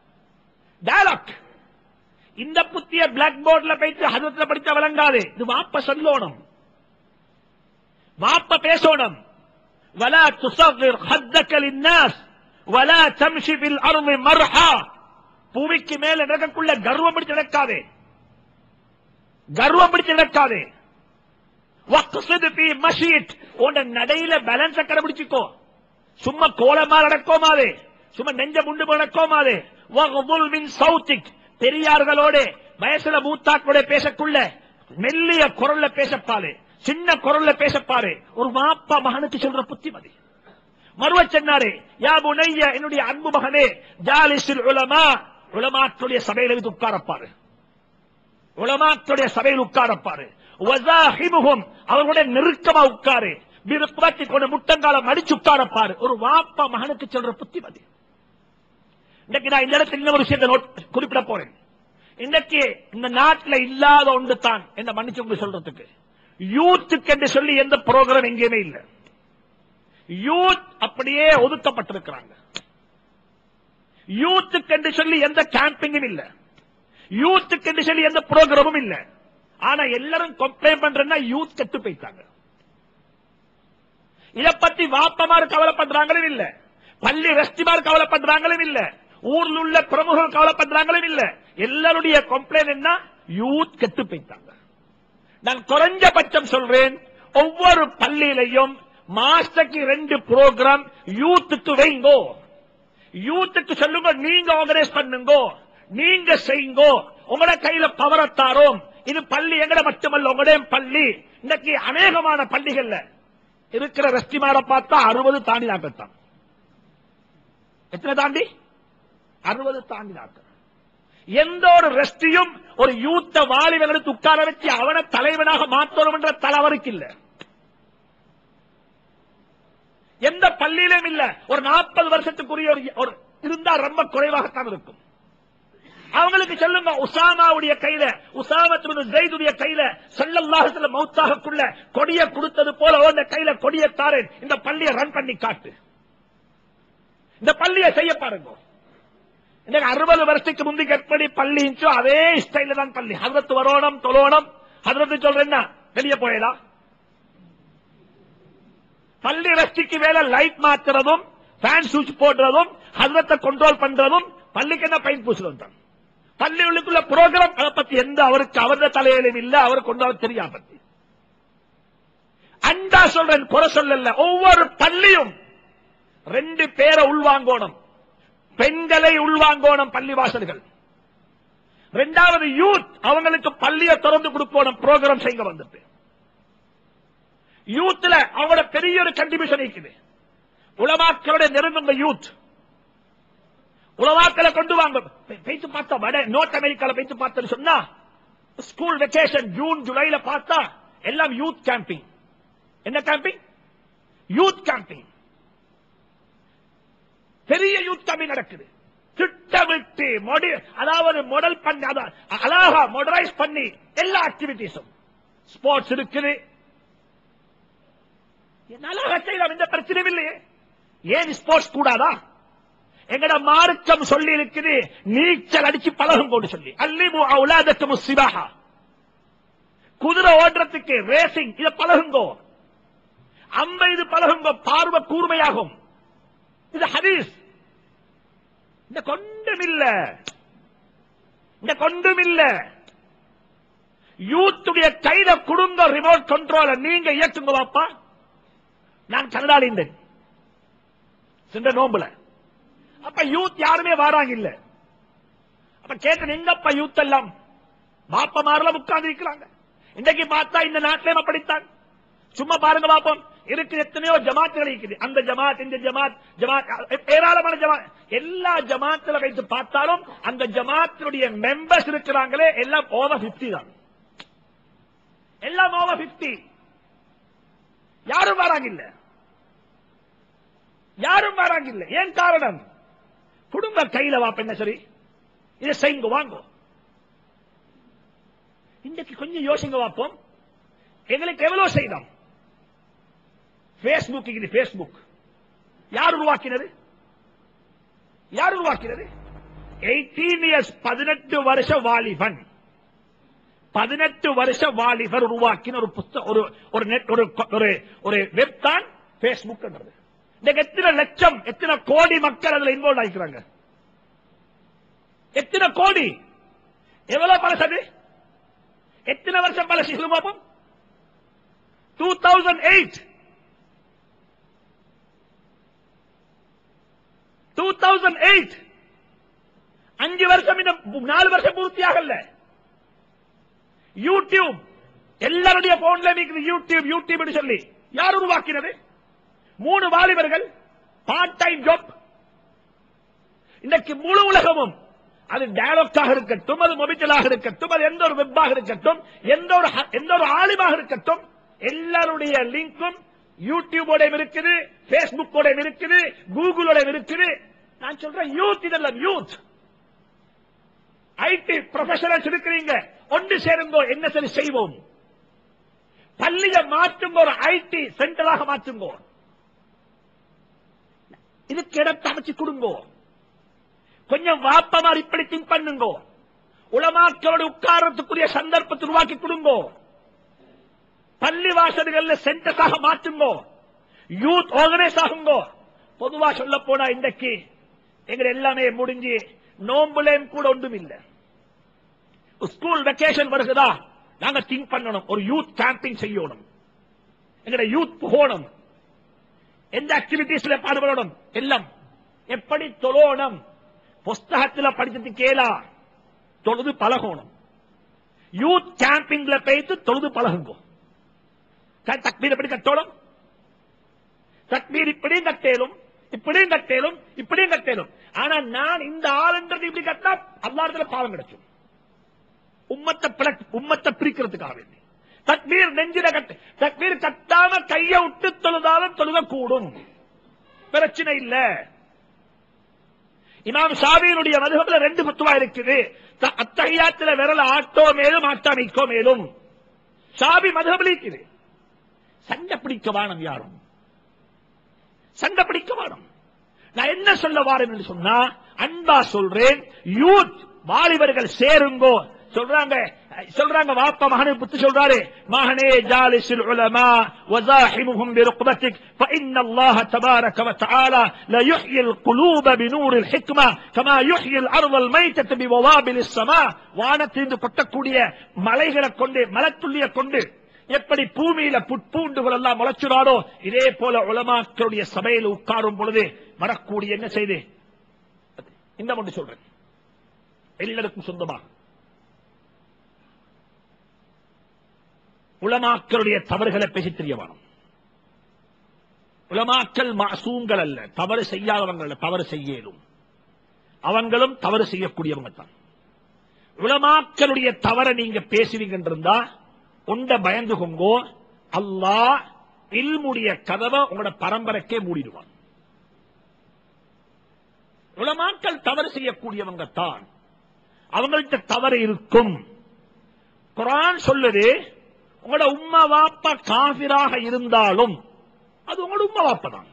டயலாக் இந்த புத்திய பிளாக் போர்ட்ல போயிட்டு ஹதத்துல படிச்சா விளங்காது இது வாப்ப சொல்லணும் வாப்ப பேசணும் ولا تصغر خدك للناس ولا تمشي في الارض مرحا பூமிக்கு மேல நடக்கக்குள்ள கர்வம் பிடிச்சு நடக்காதே கர்வம் பிடிச்சு நடக்காதே வக்ஸது பி மஷீத் உன்ன நடையில பேலன்ஸ கடைபிடிச்சுக்கோ சும்மா கோலமா நடக்கோமாதே சும்மா நெஞ்ச முண்டு நடக்கோமாதே வகுல் மின் சவுத்திக் பெரியார்களோட வயசுல மூத்தாக்களோட பேசக்குள்ள மெல்லிய குரல்ல பேசப்பாலே சின்ன குரல்ல பேசப்பாரு ஒரு மாப்பா மகனுக்கு சொல்ற புத்திமதி மறுவ சொன்னாரு யா புனைய என்னுடைய அன்பு மகனே ஜாலிசில் உலமா உலமாக்களுடைய சபையில வந்து உட்காரப்பாரு உலமாக்களுடைய சபையில் உட்காரப்பாரு வசாஹிமுகும் அவர்களுடைய நெருக்கமா உட்காரு விருப்பத்தி கொண்டு முட்டங்கால மடிச்சு உட்காரப்பாரு ஒரு வாப்பா மகனுக்கு சொல்ற புத்திமதி இன்னைக்கு நான் இந்த இடத்துல இன்னொரு விஷயத்தை நோட் குறிப்பிட போறேன் இன்னைக்கு இந்த நாட்டில் இல்லாத ஒன்று தான் என்ன மன்னிச்சு உங்களுக்கு சொல்றதுக்கு யூத்துக்கு என்று சொல்லி எந்த ப்ரோக்ராம் எங்கேயுமே இல்ல யூத் அப்படியே ஒதுக்கப்பட்டிருக்கிறாங்க யூத்துக்கு என்று சொல்லி எந்த கேம்பிங்கும் இல்ல யூத்துக்கு என்று சொல்லி எந்த ப்ரோக்ராமும் இல்ல ஆனா எல்லாரும் கம்ப்ளைண்ட் பண்றேன்னா யூத் கெட்டு போயிட்டாங்க இத பத்தி வாப்பமார் கவலைப்படுறாங்களும் இல்ல பள்ளி ரெஸ்டிமார் கவலைப்படுறாங்களும் இல்ல ஊர்ல உள்ள பிரமுகர் கவலைப்படுறாங்களும் இல்ல எல்லாருடைய கம்ப்ளைண்ட் என்ன யூத் கெட்டு போயிட்டாங்க நான் குறைஞ்சபட்சம் சொல்றேன் ஒவ்வொரு பள்ளியிலையும் மாஸ்டருக்கு ரெண்டு ப்ரோக்ராம் யூத்துக்கு வைங்கோ யூத்துக்கு சொல்லுங்க நீங்க ஆர்கனைஸ் பண்ணுங்க நீங்க செய்யுங்கோ உங்களோட கையில பவரத்தாரோம் இது பள்ளி எங்கட மட்டுமல்ல உங்களுடைய பள்ளி இன்னைக்கு அநேகமான பள்ளிகள்ல இருக்கிற ரெஸ்டிமார பார்த்தா அறுபது தாண்டி நாட்கள் எத்தனை தாண்டி அறுபது தாண்டி நாட்கள் எந்த ஒரு ரெஸ்டியும் ஒரு யூத்த வாலிபர்களுக்கு உட்கார வச்சு அவனை தலைவனாக மாற்றணும் என்ற தலை அவருக்கு இல்ல எந்த பள்ளியிலும் இல்ல ஒரு நாற்பது வருஷத்துக்குரிய ஒரு- ஒரு இருந்தா ரொம்ப குறைவாகத்தான் இருக்கும் அவங்களுக்கு சொல்லுங்க உசாமாவுடைய கையில உசாமத்து ஜெய்துடைய கையில சல்லல்லாஹுல மௌத்தாகக்குள்ள கொடிய கொடுத்தது போல உன் கையில கொடிய தாரேன் இந்த பள்ளியை ரன் பண்ணி காட்டு இந்த பள்ளியை செய்ய பாருங்க இன்னைக்கு அறுபது வருஷத்துக்கு முந்தைக்கு எப்படி பள்ளி இருந்துச்சோ அதே ஸ்டைல தான் பள்ளி ஹதரத்து வரோணம் தொழோணம் ஹதரத்து சொல்றேன்னா வெளியே போயலாம் பள்ளி ரஷ்டிக்கு மேல லைட் மாத்துறதும் ஃபேன் சுவிட்ச் போடுறதும் ஹதரத்தை கண்ட்ரோல் பண்றதும் பள்ளிக்கு என்ன பயன் பூசுறதும் தான் பள்ளி உள்ளுக்குள்ள ப்ரோக்ராம் அதை பத்தி எந்த அவருக்கு அவரது தலையிலும் இல்ல அவர் கொண்டு அவர் தெரியாம பத்தி அண்டா சொல்றேன் குறை சொல்லல ஒவ்வொரு பள்ளியும் ரெண்டு பேரை உள்வாங்கோணும் பெண்களை உள்வாங்கோணும் பள்ளிவாசல்கள் ரெண்டாவது யூத் அவங்களுக்கு பள்ளியை திறந்து கொடுக்கணும் ப்ரோக்ராம் செய்ய வந்துட்டு யூத்ல அவங்களோட பெரிய ஒரு கண்டிபியூஷன் இருக்குது உலமாக்களுடைய நெருங்குங்க யூத் உலமாக்களை கொண்டு வாங்க பே- பேச்சு பார்த்தா வட நோர்த் அமெரிக்கால பேச்சு பார்த்தா சொன்னா ஸ்கூல் வெக்கேஷன் ஜூன் ஜூலைல பார்த்தா எல்லாம் யூத் கேம்பிங் என்ன கேம்பிங் யூத் கேம்பிங் பெரிய யூத் கேம்பிங் நடக்குது திட்டமிட்டு மொடி அதாவது மாடல் பண்ணி அதான் அழகா மாடரைஸ் பண்ணி எல்லா ஆக்டிவிட்டிஸும் ஸ்போர்ட்ஸ் இருக்குது நல்லா செய்யலாம் இந்த பிரச்சனையும் இல்லையே ஏன் ஸ்போர்ட்ஸ் கூடாதா எங்கட மார்க்கம் சொல்லி இருக்குது நீச்சல் அடிச்சு பழகும் கொண்டு சொல்லி அல்லிமு அவுலாதக்கும் சிவாஹா குதிரை ஓடுறதுக்கு ரேசிங் இத பழகுங்கோ அம்ப இது பழகுங்கோ பார்வை கூர்மையாகும் இது ஹதீஸ் இந்த கொண்டும் இல்ல இந்த கொண்டும் இல்ல யூத்துடைய கையில குடுங்க ரிமோட் கண்ட்ரோல நீங்க இயக்குங்க பாப்பா நான் கனடால இருந்தேன் சென்ற நோம்புல அப்ப யூத் யாருமே வாராங்க இல்ல அப்ப கேட்டேன் எங்கப்பா யூத் எல்லாம் பாப்பா மாரெல்லாம் உட்கார்ந்து இருக்கிறாங்க இன்றைக்கு பார்த்தா இந்த நாட்டிலே அப்படித்தான் சும்மா பாருங்க பாப்போம் இருக்கு எத்தனையோ ஜமாத்துகள் இருக்குது அந்த ஜமாத் இந்த ஜமாத் ஜமாத் அ- ஏராளமான ஜமாத் எல்லா ஜமாத்துல வைத்து பார்த்தாலும் அந்த ஜமாத்தினுடைய மெம்பர்ஸ் இருக்கிறாங்களே எல்லாம் ஓவர் 50 தான் எல்லாம் ஓவர் 50 யாரும் வராங்க இல்ல யாரும் வராங்க இல்ல ஏன் காரணம் குடும்ப கையில வாப்ப என்ன சரி இதை செய்யுங்க வாங்க இன்றைக்கு கொஞ்சம் யோசிங்க பார்ப்போம் எங்களுக்கு எவ்வளவு செய்தோம் பேஸ்புக் இது பேஸ்புக் யார் உருவாக்கினது யார் உருவாக்கினது 18 இயர்ஸ் பதினெட்டு வருஷ வாலிபன் பதினெட்டு வருஷ வாலிபர் உருவாக்கின ஒரு புஸ்த ஒரு ஒரு நெட் ஒரு ஒரு ஒரு வெப் தான் பேஸ்புக் இன்னைக்கு எத்தனை லட்சம் எத்தனை கோடி மக்கள் அதுல இன்வால்வ் ஆகிக்கிறாங்க எத்தனை கோடி எவ்வளவு பழசது எத்தனை வருஷம் பழசு சொல்லுங்க பாப்போம் two thousand eight two thousand eight அஞ்சு வருஷம் இன்னும் நாலு வருஷம் பூர்த்தியாகல யூடியூப் எல்லாருடைய போன்ல இருக்குது யூடியூப் யூடியூப் சொல்லி யார் உருவாக்கினது மூணு வாலிபர்கள் பார்ட் டைம் ஜாப் இன்னைக்கு முழு உலகமும் அது டயலாக்காக இருக்கட்டும் அது மொபிட்டலாக இருக்கட்டும் அது எந்த ஒரு வெப்பாக இருக்கட்டும் எந்த ஒரு ஹ- எந்த ஒரு ஆலிமாக இருக்கட்டும் எல்லாருடைய லிங்கும் யூடியூபோட இருக்குது பேஸ்புக்கோட இருக்குது கூகுளோட இருக்குது நான் சொல்றேன் யூத் இதெல்லாம் யூத் ஐடி ப்ரொஃபஷனல்ஸ் இருக்கிறீங்க ஒன்று சேருங்கோ என்ன சரி செய்வோம் பள்ளியை மாற்றுங்க ஒரு ஐடி சென்டராக மாற்றுங்கோ இதுக்கு இடத்தை அமைச்சு கொடுங்கோ கொஞ்சம் வாப்பமார் இப்படி திங்க் பண்ணுங்கோ உலமாக்களோட உட்காரத்துக்குரிய சந்தர்ப்பத்தை உருவாக்கி கொடுங்கோ பள்ளி வாசல்கள்ல சென்டர்ஸாக மாற்றுங்கோ யூத் ஆர்கனைஸ் ஆகுங்கோ பொதுவா சொல்ல போனா இன்றைக்கு எங்க எல்லாமே முடிஞ்சு நோம்புலேயும் கூட ஒன்றும் இல்ல ஸ்கூல் வெக்கேஷன் வருகுதா நாங்க திங்க் பண்ணணும் ஒரு யூத் கேம்பிங் செய்யணும் எங்கட யூத் போகணும் எந்த ஆக்டிவிட்டிஸ்ல பாடுபடணும் எல்லாம் எப்படி தொழணும் புஸ்தகத்துல படிச்சது கேளா தொழுது பழகணும் யூத் கேம்பிங்ல போயிட்டு தொழுது பழகுங்க த- தக்பீர் எப்படி கட்டணும் தக்பீர் இப்படியும் கட்டேலும் இப்படியும் கட்டேலும் இப்படியும் கட்டேலும் ஆனா நான் இந்த ஆளுன்றது இப்படி கட்டினா அல்லாடத்துல பாவம் கிடைக்கும் உம்மத்தை பிளக் உம்மத்தை பிரிக்கிறதுக்காக வேண்டி தக்பீர் நெஞ்சில கட்டு தக்பீர் கட்டாம கைய விட்டு தொழுதாலும் தொழுக கூடும் பிரச்சனை இல்ல இமாம் ஷாபியினுடைய மதுகப்ல ரெண்டு பத்துவா இருக்குது த- அத்தஹியாத்துல விரல ஆட்டோ மேலும் ஆட்டா நிக்கோ மேலும் ஷாபி மதுகப்ல இருக்குது சண்டை பிடிக்க வானம் யாரும் சண்டை பிடிக்க வேணும் நான் என்ன சொல்ல வாரேன் என்று சொன்னா அன்பா சொல்றேன் யூத் வாலிபர்கள் சேருங்கோ சொல்றாங்க சொல்றாங்க வாப்பா மகனை புத்து சொல்றாரு மகனே ஜாலிசில் உலமா وزاحمهم برقبتك فإن الله تبارك وتعالى لا يحيي القلوب بنور الحكمة كما يحيي الأرض الميتة بوابل السماء வானத்திலிருந்து கொட்டக்கூடிய மலைகளை கொண்டு மலத்துள்ளிய கொண்டு எப்படி பூமியில புட்பூண்டுகள் எல்லாம் முளைச்சுறாரோ இதே போல உலமாக்களுடைய சபையில் உட்காரும் பொழுது வரக்கூடிய என்ன செய்து இந்த மட்டும் சொல்றேன் எல்லாருக்கும் சொந்தமா உலமாக்களுடைய தவறுகளை பேசி தெரியவானும் உலமாக்கள் மாசூங்கள் அல்ல தவறு செய்யாதவங்க அல்ல தவறு செய்யலும் அவங்களும் தவறு செய்யக்கூடியவங்க தான் உலமாக்களுடைய தவறை நீங்க பேசுவீங்க இருந்தா உண்ட பயந்துகோங்கோ அல்லாஹ் இல்முடைய கதவை உங்களோட பரம்பரைக்கே மூடிடுவான் உலமாக்கள் தவறு செய்யக்கூடியவங்க தான் அவங்கள்ட்ட தவறு இருக்கும் குரான் சொல்லுது உங்களோட உம்மா வாப்பா காபிராக இருந்தாலும் அது உங்களோட உம்மா வாப்பா தான்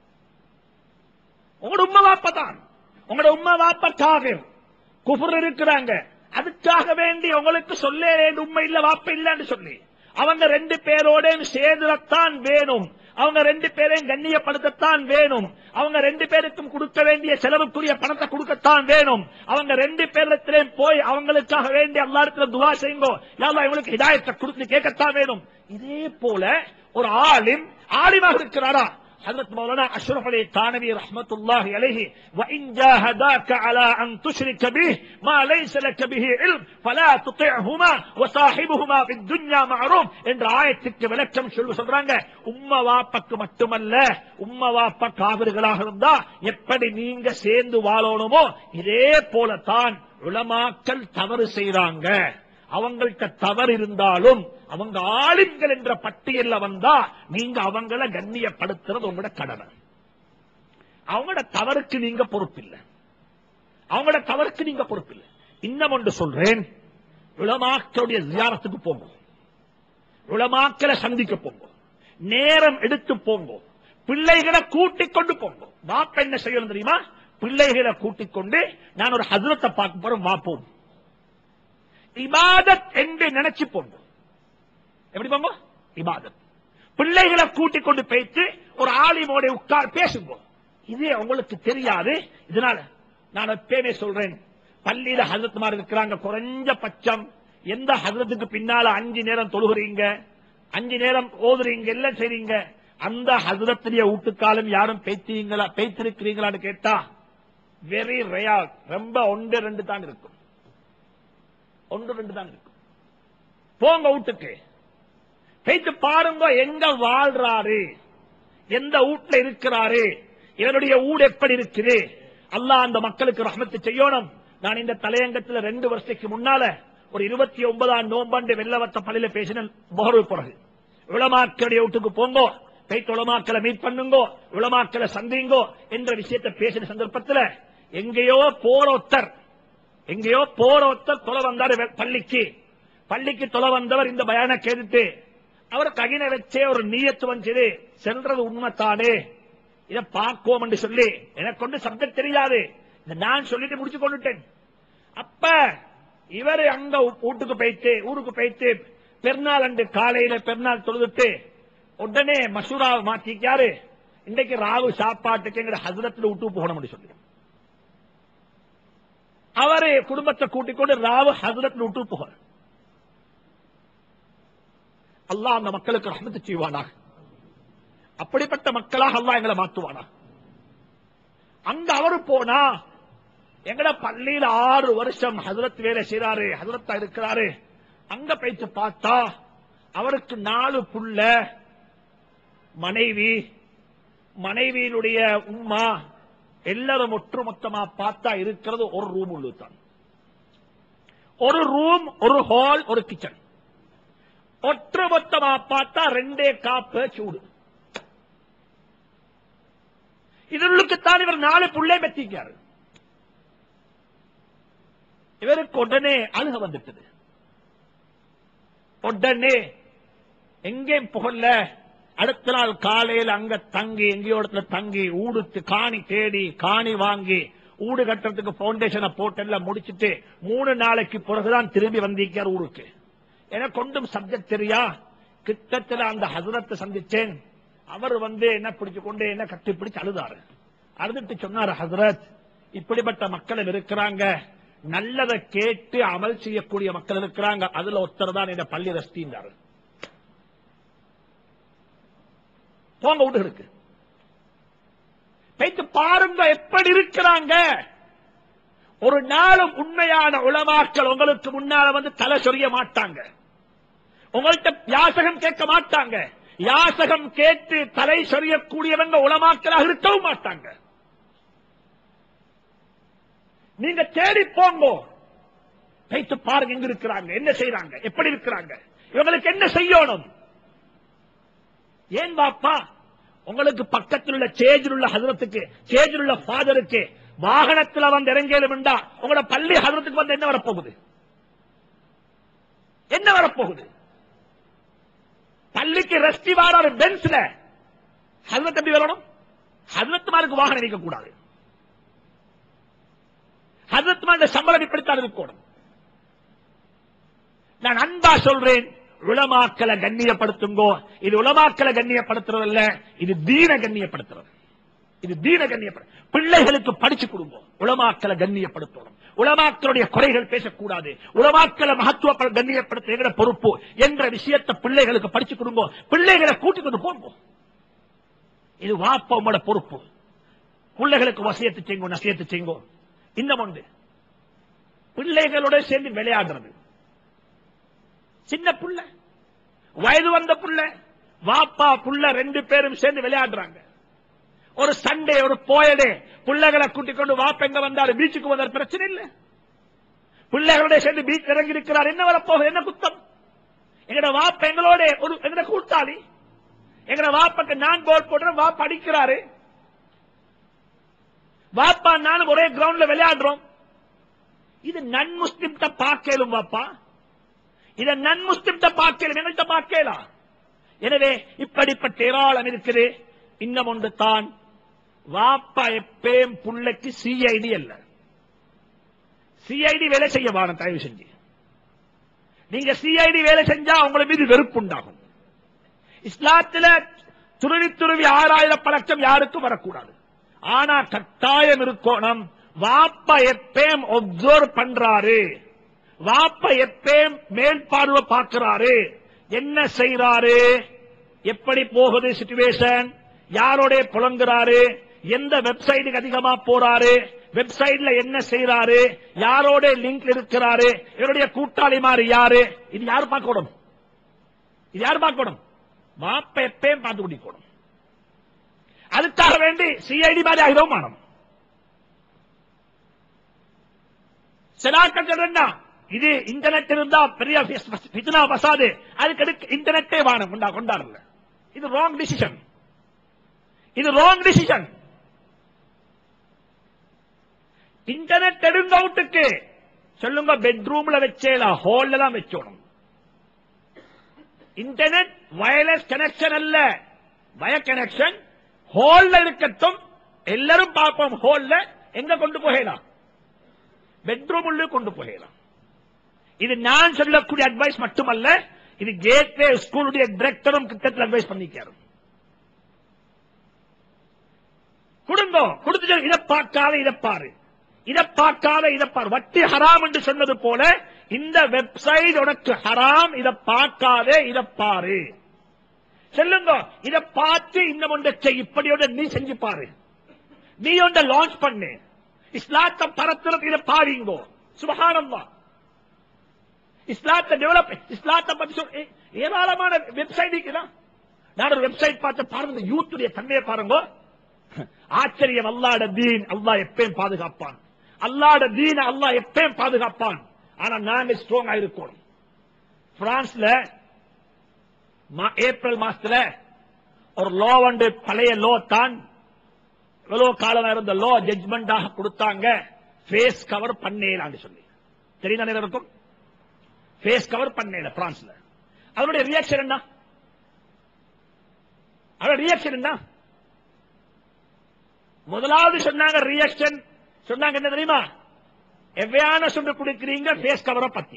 உங்களோட உம்மா வாப்பா தான் உங்களோட உம்மா வாப்பா காபிர் குஃபர் இருக்கிறாங்க அதுக்காக வேண்டி உங்களுக்கு சொல்ல வேண்டிய உண்மை இல்ல வாப்ப இல்லன்னு சொல்லி அவங்க ரெண்டு பேரோட சேர்ந்துதான் வேணும் அவங்க ரெண்டு பேரையும் கண்ணியப்படுத்தத்தான் வேணும் அவங்க ரெண்டு பேருக்கும் கொடுக்க வேண்டிய செலவுக்குரிய பணத்தை கொடுக்கத்தான் வேணும் அவங்க ரெண்டு பேரிடத்திலேயும் போய் அவங்களுக்காக வேண்டி அல்லா இடத்துல துவா செய்யுங்கோ யாரா இவங்களுக்கு ஹிதாயத்தை கொடுத்து கேட்கத்தான் வேணும் இதே போல ஒரு ஆலிம் ஆலிமாக இருக்கிறாரா حضرت مولانا اشرف علي الثانوي رحمة الله عليه وإن جاهداك على أن تشرك به ما ليس لك به علم فلا تطعهما وصاحبهما في الدنيا معروف என்ற ஆயத்துக்கு விளக்கம் சொல்லு சொல்றாங்க உம்ம வாப்பக்கு மட்டுமல்ல உம்ம வாப்பா காவிர்களாக இருந்தா எப்படி நீங்க சேர்ந்து வாழணுமோ இதே போலத்தான் உலமாக்கள் தவறு செய்றாங்க அவங்கள்ட்ட தவறு இருந்தாலும் அவங்க ஆளுங்கள் என்ற பட்டியல்ல வந்தா நீங்க அவங்கள கண்ணியப்படுத்துறது உங்களோட கடமை அவங்களோட தவறுக்கு நீங்க பொறுப்பில்லை அவங்களோட தவறுக்கு நீங்க பொறுப்பில்லை இன்னும் ஒன்று சொல்றேன் உலமாக்களுடைய ஜியாரத்துக்கு போங்க உலமாக்களை சந்திக்க போங்க நேரம் எடுத்து போங்க பிள்ளைகளை கூட்டிக் கொண்டு போங்க வாப்ப என்ன செய்யணும் தெரியுமா பிள்ளைகளை கூட்டிக் கொண்டு நான் ஒரு ஹசரத்தை பார்க்க போறேன் வாப்போம் இபாதத் என்று நினைச்சு போங்க எப்படி போங்க இபாதத் பிள்ளைகளை கூட்டிக் கொண்டு போயிட்டு ஒரு ஆலிமோட உட்கார் பேசுங்க இது உங்களுக்கு தெரியாது இதனால நான் எப்பயுமே சொல்றேன் பள்ளியில ஹசரத்மார் இருக்கிறாங்க குறைஞ்ச பட்சம் எந்த ஹசரத்துக்கு பின்னால அஞ்சு நேரம் தொழுகிறீங்க அஞ்சு நேரம் ஓதுறீங்க எல்லாம் செய்றீங்க அந்த ஹசரத்துடைய வீட்டுக்காலம் யாரும் பேய்த்தீங்களா பேய்த்திருக்கிறீங்களான்னு கேட்டா வெரி ரேர் ரொம்ப ஒன்று ரெண்டு தான் இருக்கும் ஒன்று ரெண்டு தான் இருக்கும் போங்க வீட்டுக்கு பேச்சு பாருங்க எங்க வாழ்றாரு எந்த வீட்டுல இருக்கிறாரு இவருடைய ஊடு எப்படி இருக்குது அல்லாஹ் அந்த மக்களுக்கு ரஹமத்து செய்யணும் நான் இந்த தலையங்கத்தில் ரெண்டு வருஷத்துக்கு முன்னால ஒரு இருபத்தி ஒன்பதாம் நோம்பாண்டு வெள்ளவத்த பள்ளியில பேசினேன் முகர்வு பிறகு உளமாக்களுடைய வீட்டுக்கு போங்கோ பேய்த்து உளமாக்களை மீட் பண்ணுங்கோ உளமாக்களை சந்திங்கோ என்ற விஷயத்தை பேசின சந்தர்ப்பத்தில் எங்கேயோ போற ஒருத்தர் எங்கேயோ போற ஒருத்தர் தொலை வந்தாரு வெ- பள்ளிக்கு பள்ளிக்கு தொலை வந்தவர் இந்த பயான கேட்டுட்டு அவர் ககின வச்சே ஒரு நீயத்து வந்துச்சு செல்றது உண்மைத்தானே இதை பார்ப்போம் என்று சொல்லி எனக்கு கொண்டு சப்ஜெக்ட் தெரியாது இதை நான் சொல்லிட்டு முடிச்சு கொண்டுட்டேன் அப்ப இவர் அங்க வீட்டுக்கு போயிட்டு ஊருக்கு போயிட்டு பெருநாள் அன்று காலையில பெருநாள் தொழுதுட்டு உடனே மசூரா மாத்திக்காரு இன்னைக்கு ராவு சாப்பாட்டுக்கு எங்க ஹசரத்துல விட்டு போகணும் சொல்லி அவரு குடும்பத்தை கூட்டிக் கொண்டு ராவு ஹசரத்துல விட்டு போக அல்லாஹ் அந்த மக்களுக்கு ரஹமத்து செய்வானாக அப்படிப்பட்ட மக்களாக அல்லாஹ் எங்களை மாத்துவானா அங்க அவரு போனா எங்கட பள்ளியில ஆறு வருஷம் ஹசரத் வேலை செய்யறாரு ஹசரத்தா இருக்கிறாரு அங்க போயிட்டு பார்த்தா அவருக்கு நாலு புள்ள மனைவி மனைவியினுடைய உம்மா எல்லாரும் ஒட்டுமொத்தமா பார்த்தா இருக்கிறது ஒரு ரூம் உள்ளுதான் ஒரு ரூம் ஒரு ஹால் ஒரு கிச்சன் ஒட்டுமொத்தமா பார்த்தா ரெண்டே காப்பு சூடு இதற்குத்தான் இவர் நாலு புள்ளை பெற்றிருக்காரு இவருக்கு உடனே அழுக வந்துட்டது உடனே எங்கேயும் புகழ்ல அடுத்த நாள் காலையில் அங்க தங்கி எங்கேயோ இடத்துல தங்கி ஊடுத்து காணி தேடி காணி வாங்கி ஊடு கட்டுறதுக்கு பவுண்டேஷனை போட்டு எல்லாம் முடிச்சிட்டு மூணு நாளைக்கு பிறகுதான் திரும்பி வந்திருக்கார் ஊருக்கு எனக்கு கொண்டும் சப்ஜெக்ட் தெரியா கிட்டத்துல அந்த ஹசரத்தை சந்திச்சேன் அவர் வந்து என்ன பிடிச்சு கொண்டு என்ன கட்டி பிடிச்சு அழுதாரு அழுதுட்டு சொன்னாரு ஹசரத் இப்படிப்பட்ட மக்கள் இருக்கிறாங்க நல்லதை கேட்டு அமல் செய்யக்கூடிய மக்கள் இருக்கிறாங்க அதுல ஒருத்தர் தான் இந்த பள்ளி ரஸ்தின்றாரு போங்க வீடுகளுக்கு வைத்து பாருங்க எப்படி இருக்கிறாங்க ஒரு நாளும் உண்மையான உளமாக்கள் உங்களுக்கு முன்னால வந்து தலை சொரிய மாட்டாங்க உங்கள்கிட்ட யாசகம் கேட்க மாட்டாங்க யாசகம் கேட்டு தலை சொரியக்கூடியவங்க உளமாக்கலாக இருக்கவும் மாட்டாங்க நீங்க தேடி போங்க வைத்து பாருங்க எங்க இருக்கிறாங்க என்ன செய்யறாங்க எப்படி இருக்கிறாங்க இவங்களுக்கு என்ன செய்யணும் ஏன் பாப்பா உங்களுக்கு பக்கத்தில் உள்ள சேஜில் உள்ள ஹசரத்துக்கு சேஜில் உள்ள ஃபாதருக்கு வாகனத்தில் வந்து இறங்கலும்டா உங்களோட பள்ளி ஹசரத்துக்கு வந்து என்ன வரப்போகுது என்ன வரப்போகுது பள்ளிக்கு ரெஸ்டி வாராரு பென்ஸ்ல ஹசரத் எப்படி வரணும் ஹசரத் மாருக்கு வாகனம் வைக்க கூடாது ஹசரத் மாருடைய சம்பளம் இப்படித்தான் இருக்கணும் நான் அன்பா சொல்றேன் உளமாக்கலை கண்ணியப்படுத்துங்கோ இது உளமாக்கலை கண்ணியப்படுத்துறது இல்ல இது தீன கண்ணியப்படுத்துறது இது தீன கண்ணியப்படு பிள்ளைகளுக்கு படிச்சு கொடுங்க உளமாக்கலை கண்ணியப்படுத்தணும் உளமாக்களுடைய குறைகள் பேசக்கூடாது உளமாக்கலை மகத்துவ கண்ணியப்படுத்த எங்கட பொறுப்பு என்ற விஷயத்தை பிள்ளைகளுக்கு படிச்சு கொடுங்க பிள்ளைகளை கூட்டிக் கொண்டு போங்க இது வாப்ப உங்களோட பொறுப்பு பிள்ளைகளுக்கு வசியத்து செய்யுங்க நசியத்து செய்யுங்க இன்னும் ஒன்று பிள்ளைகளோட சேர்ந்து விளையாடுறது சின்ன புள்ள வயது வந்த புள்ள வாப்பா புள்ள ரெண்டு பேரும் சேர்ந்து விளையாடுறாங்க ஒரு சண்டே ஒரு போயடே பிள்ளைகளை கூட்டிக் கொண்டு வாப்ப எங்க வந்தாரு பீச்சுக்கு வந்தார் பிரச்சனை இல்ல பிள்ளைகளோட சேர்ந்து பீச் இறங்கி இருக்கிறார் என்ன வரப்போகுது என்ன குத்தம் எங்கட வாப்ப எங்களோட ஒரு எங்கட கூட்டாளி எங்கட வாப்பக்கு நான் கோல் போடுறேன் வாப்பா அடிக்கிறாரு வாப்பா நானும் ஒரே கிரவுண்ட்ல விளையாடுறோம் இது நன் முஸ்லிம் பார்க்கலும் வாப்பா இதை நன் முஸ்லிம் பார்க்கலும் எங்கள்கிட்ட பார்க்கலாம் எனவே இப்படிப்பட்ட ஏராளம் இருக்குது இன்னும் ஒன்று தான் வாப்பா எப்பயும் புள்ளைக்கு சிஐடி அல்ல சிஐடி வேலை செய்ய வாரம் தயவு செஞ்சு நீங்க சிஐடி வேலை செஞ்சா உங்களை மீது வெறுப்பு உண்டாகும் இஸ்லாத்துல துருவி துருவி ஆறாயிரம் பழக்கம் யாருக்கும் வரக்கூடாது ஆனா கட்டாயம் இருக்கணும் வாப்பா எப்பயும் ஒப்சர்வ் பண்றாரு வாப்ப எப்பயும் மேல் பார்வை பார்க்கிறாரு என்ன செய்யறாரு எப்படி போகுது சிச்சுவேஷன் யாரோட புலங்குறாரு எந்த வெப்சைட்டுக்கு அதிகமா போறாரு வெப்சைட்ல என்ன செய்யறாரு யாரோட லிங்க் இருக்கிறாரு இவருடைய கூட்டாளி மாதிரி யாரு இது யாரு பார்க்கணும் இது யாரு பார்க்கணும் வாப்ப எப்பயும் பார்த்து குடிக்கணும் அதுக்காக வேண்டி சிஐடி மாதிரி ஆகிறோம் மானம் சிலாக்கள் என்ன இது இன்டர்நெட் இருந்தா பெரிய பித்னா வசாது அதுக்கு இன்டர்நெட்டே வானம் கொண்டா கொண்டாடல இது ராங் டிசிஷன் இது ராங் டிசிஷன் இன்டர்நெட் எடுங்க அவுட்டுக்கு சொல்லுங்க பெட்ரூம்ல வச்சேல ஹால்ல தான் வச்சோணும் இன்டர்நெட் வயர்லெஸ் கனெக்ஷன் அல்ல வய கனெக்ஷன் ஹால்ல இருக்கட்டும் எல்லாரும் பார்ப்போம் ஹால்ல எங்க கொண்டு போகலாம் பெட்ரூம் உள்ள கொண்டு போகலாம் இது நான் சொல்லக்கூடிய அட்வைஸ் மட்டுமல்ல இது கேட்வே ஸ்கூலுடைய டிரெக்டரும் கிட்டத்தில் அட்வைஸ் பண்ணிக்காரு கொடுங்கோ கொடுத்து இதை பார்க்காத இதை பாரு இதை பார்க்காத இதை பாரு வட்டி ஹராம் என்று சொன்னது போல இந்த வெப்சைட் உனக்கு ஹராம் இத பார்க்காதே இத பாரு சொல்லுங்க இத பார்த்து இந்த ஒன்றை செய் இப்படியோட நீ செஞ்சு பாரு நீ ஒன்றை லான்ச் பண்ணு இஸ்லாத்தை பரத்துறது இதை பாருங்கோ சுபகானம்மா இஸ்லாத்தை டெவலப் இஸ்லாத்தை பத்தி சொல் ஏ- ஏராளமான வெப்சைட் இருக்குதான் நான் ஒரு வெப்சைட் பார்த்து பாருங்க யூத்துடைய தன்மையை பாருங்க ஆச்சரியம் அல்லாட தீன் அல்லாஹ் எப்பயும் பாதுகாப்பான் அல்லாட தீன அல்லாஹ் எப்பயும் பாதுகாப்பான் ஆனா நாங்க ஸ்ட்ராங்கா இருக்கணும் பிரான்ஸ்ல மா- ஏப்ரல் மாசத்துல ஒரு லோ வந்து பழைய லோ தான் எவ்வளவு காலம் இருந்த லோ ஜட்ஜ்மெண்டாக கொடுத்தாங்க ஃபேஸ் கவர் பண்ணேலான்னு சொல்லி தெரியுதா இருக்கும் ஃபேஸ் கவர் பண்ணேல பிரான்ஸ்ல அதனுடைய ரியாக்ஷன் என்ன அதோட ரியாக்ஷன் என்ன முதலாவது சொன்னாங்க ரியாக்ஷன் சொன்னாங்க என்ன தெரியுமா எவ்வையான சொல்லி கொடுக்கிறீங்க ஃபேஸ் கவரை பத்தி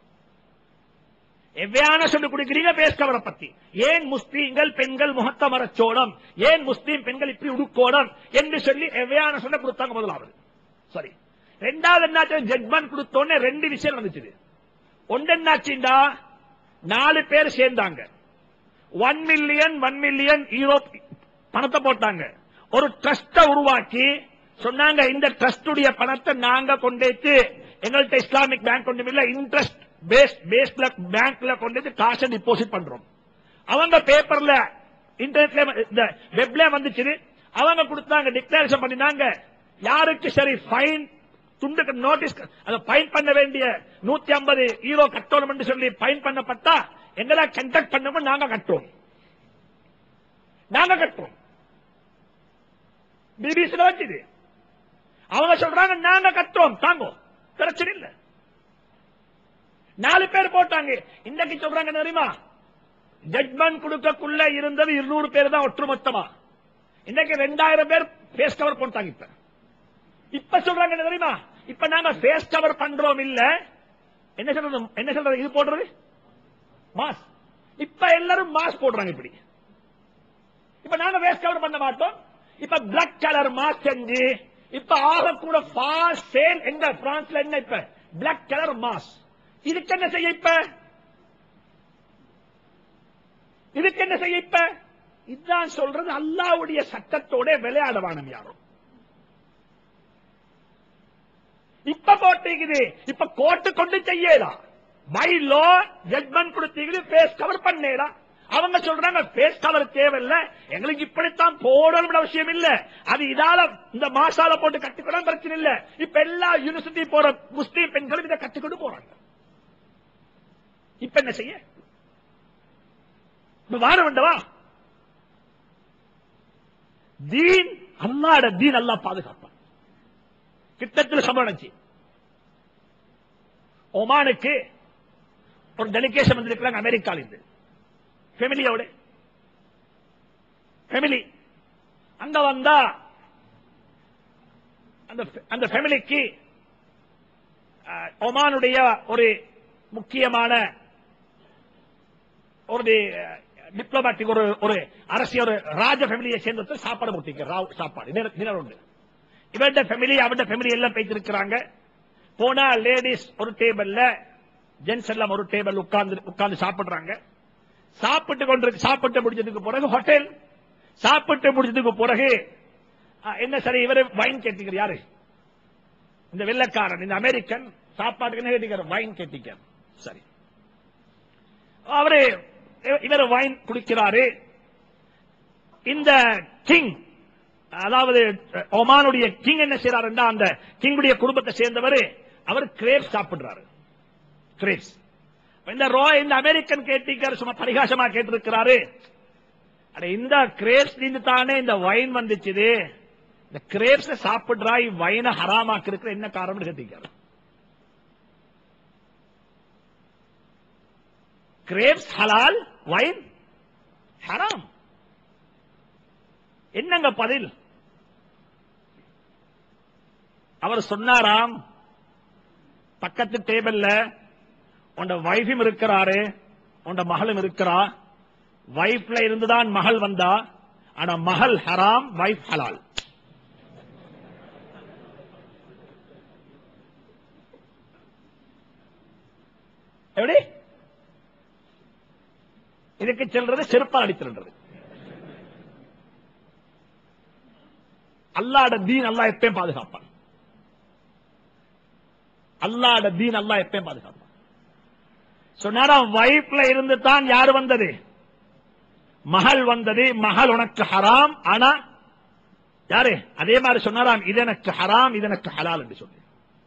எவ்வையான சொல்லி கொடுக்கிறீங்க ஃபேஸ் கவரை பத்தி ஏன் முஸ்லீம்கள் பெண்கள் முகத்த மரச்சோடம் ஏன் முஸ்லீம் பெண்கள் இப்படி உடுக்கோடம் என்று சொல்லி எவ்வையான சொல்ல கொடுத்தாங்க முதலாவது சரி ரெண்டாவது என்னாச்சு ஜட்மெண்ட் கொடுத்தோன்னே ரெண்டு விஷயம் வந்துச்சு ஒன்று என்னாச்சுண்டா நாலு பேர் சேர்ந்தாங்க one million one million euro பணத்தை போட்டாங்க ஒரு ட்ரஸ்ட உருவாக்கி சொன்னாங்க இந்த ட்ரஸ்டுடைய பணத்தை நாங்க கொண்டேத்து எங்கள்கிட்ட இஸ்லாமிக் பேங்க் ஒன்றும் இல்ல இன்ட்ரெஸ்ட் பேஸ் பேஸ்ல பேங்க்ல கொண்டு காசை டிபாசிட் பண்றோம் அவங்க பேப்பர்ல இன்டர்நெட்ல இந்த வெப்ல வந்துச்சு அவங்க கொடுத்தாங்க டிக்ளரேஷன் பண்ணினாங்க யாருக்கு சரி ஃபைன் துண்டுக்கு நோட்டீஸ் அதை ஃபைன் பண்ண வேண்டிய நூத்தி ஐம்பது ஈரோ கட்டணும் என்று சொல்லி ஃபைன் பண்ணப்பட்டா எங்களை கண்டக்ட் பண்ணவும் நாங்க கட்டுறோம் நாங்க கட்டுறோம் பிபிசில வச்சுது அவங்க சொல்றாங்க நாங்க கட்டுறோம் தாங்கோ பிரச்சனை இல்ல நாலு பேர் போட்டாங்க இன்னைக்கு சொல்றாங்க என்ன தெரியுமா ஜட்மெண்ட் கொடுக்கக்குள்ள இருந்தது இருநூறு பேர் தான் ஒட்டுமொத்தமா இன்னைக்கு ரெண்டாயிரம் பேர் ஃபேஸ் கவர் போட்டாங்க இப்ப இப்ப சொல்றாங்க என்ன தெரியுமா இப்ப நாங்க ஃபேஸ் கவர் பண்றோம் இல்ல என்ன சொல்றது என்ன சொல்றது இது போடுறது மாஸ் இப்ப எல்லாரும் மாஸ் போடுறாங்க இப்படி இப்ப நாங்க ஃபேஸ் கவர் பண்ண மாட்டோம் இப்ப பிளாக் கலர் மாஸ் செஞ்சு இப்ப ஆக கூட ஃபாஸ்ட் சேல் எங்க பிரான்ஸ்ல என்ன இப்ப பிளாக் கலர் மாஸ் இதுக்கு என்ன செய்ய இப்ப இதுக்கு என்ன செய்ய இப்ப இதுதான் சொல்றது அல்லாவுடைய சட்டத்தோட விளையாடவானம் யாரும் இப்ப போட்டீங்குது இப்ப கோர்ட்டு கொண்டு செய்யலா பை லோ ஜட்மெண்ட் கொடுத்தீங்க ஃபேஸ் கவர் பண்ணேடா அவங்க சொல்றாங்க ஃபேஸ் கவர் தேவையில்ல எங்களுக்கு இப்படித்தான் போடணும் அவசியம் இல்ல அது இதால இந்த மாசால போட்டு கட்டிக்கூட பிரச்சனை இல்ல இப்ப எல்லா யூனிவர்சிட்டி போற முஸ்லீம் பெண்களும் இதை கத்துக்கிட்டு போறாங்க இப்ப என்ன செய்ய இப்ப வார வேண்டவா தீன் அல்லாட தீன் அல்லா பாதுகாப்பான் கிட்டத்தில் சம்பளச்சு ஒமானுக்கு ஒரு டெலிகேஷன் வந்திருக்கிறாங்க அமெரிக்கால இருந்து ஃபெமிலியோட ஃபெமிலி அங்க வந்தா அந்த அந்த ஃபெமிலிக்கு ஒமானுடைய ஒரு முக்கியமான ஒரு டிப்ளமேட்டிக் ஒரு ஒரு அரசியல் ஒரு ராஜ ஃபேமிலியை சேர்ந்து சாப்பாடு கொடுத்தீங்க ராவ் சாப்பாடு டினர் உண்டு இவருடைய ஃபேமிலி அவருடைய ஃபேமிலி எல்லாம் போயிட்டு போனா லேடிஸ் ஒரு டேபிள்ல ஜென்ஸ் எல்லாம் ஒரு டேபிள் உட்கார்ந்து உட்கார்ந்து சாப்பிடுறாங்க சாப்பிட்டு கொண்டு சாப்பிட்டு முடிஞ்சதுக்கு பிறகு ஹோட்டல் சாப்பிட்டு முடிஞ்சதுக்கு பிறகு அஹ், என்ன சரி இவரு வைன் கேட்டீங்க யாரு இந்த வெள்ளக்காரன் இந்த அமெரிக்கன் சாப்பாட்டுக்கு என்ன கேட்டீங்க வைன் கேட்டீங்க சரி அவரு இவர் வைன் குடிக்கிறாரு இந்த கிங் அதாவது ஒமானுடைய கிங் என்ன செய்யறாருன்னா அந்த கிங்குடைய குடும்பத்தை சேர்ந்தவர் அவர் கிரேப்ஸ் சாப்பிடுறாரு கிரேப்ஸ் இந்த ரோ இந்த அமெரிக்கன் கேட்டிக்கார் சும்மா பரிகாசமா கேட்டிருக்கிறாரு அட இந்த கிரேப்ஸ் இருந்து தானே இந்த வைன் வந்துச்சுது இந்த கிரேப்ஸ் சாப்பிடுறாய் வைனை ஹராமாக்கு இருக்கிற என்ன காரணம் கேட்டிருக்காரு கிரேப்ஸ் ஹலால் வைன் ஹராம் என்னங்க பதில் அவர் சொன்னாராம் பக்கத்து டேபிள்ல உண்ட வைஃபும் இருக்கிறாரு உண்ட மகளும் இருக்கிறா வைஃப்ல இருந்துதான் மகள் வந்தா ஆனா மகள் ஹராம் வைஃப் ஹலால் எப்படி இதுக்கு செல்றது செருப்பால் அடித்திருன்றது அல்லாட தீன் அல்லாஹ் எப்பயும் பாதுகாப்பான் அல்லாட தீன் அல்லாஹ் எப்பயும் பாதுகாப்பான் சொன்னாரா வைஃப்ல இருந்து தான் யார் வந்தது மகள் வந்தது மகள் உனக்கு ஹராம் ஆனா யாரு அதே மாதிரி சொன்னாராம் இது எனக்கு ஹராம் இது எனக்கு ஹலால் என்று சொல்லி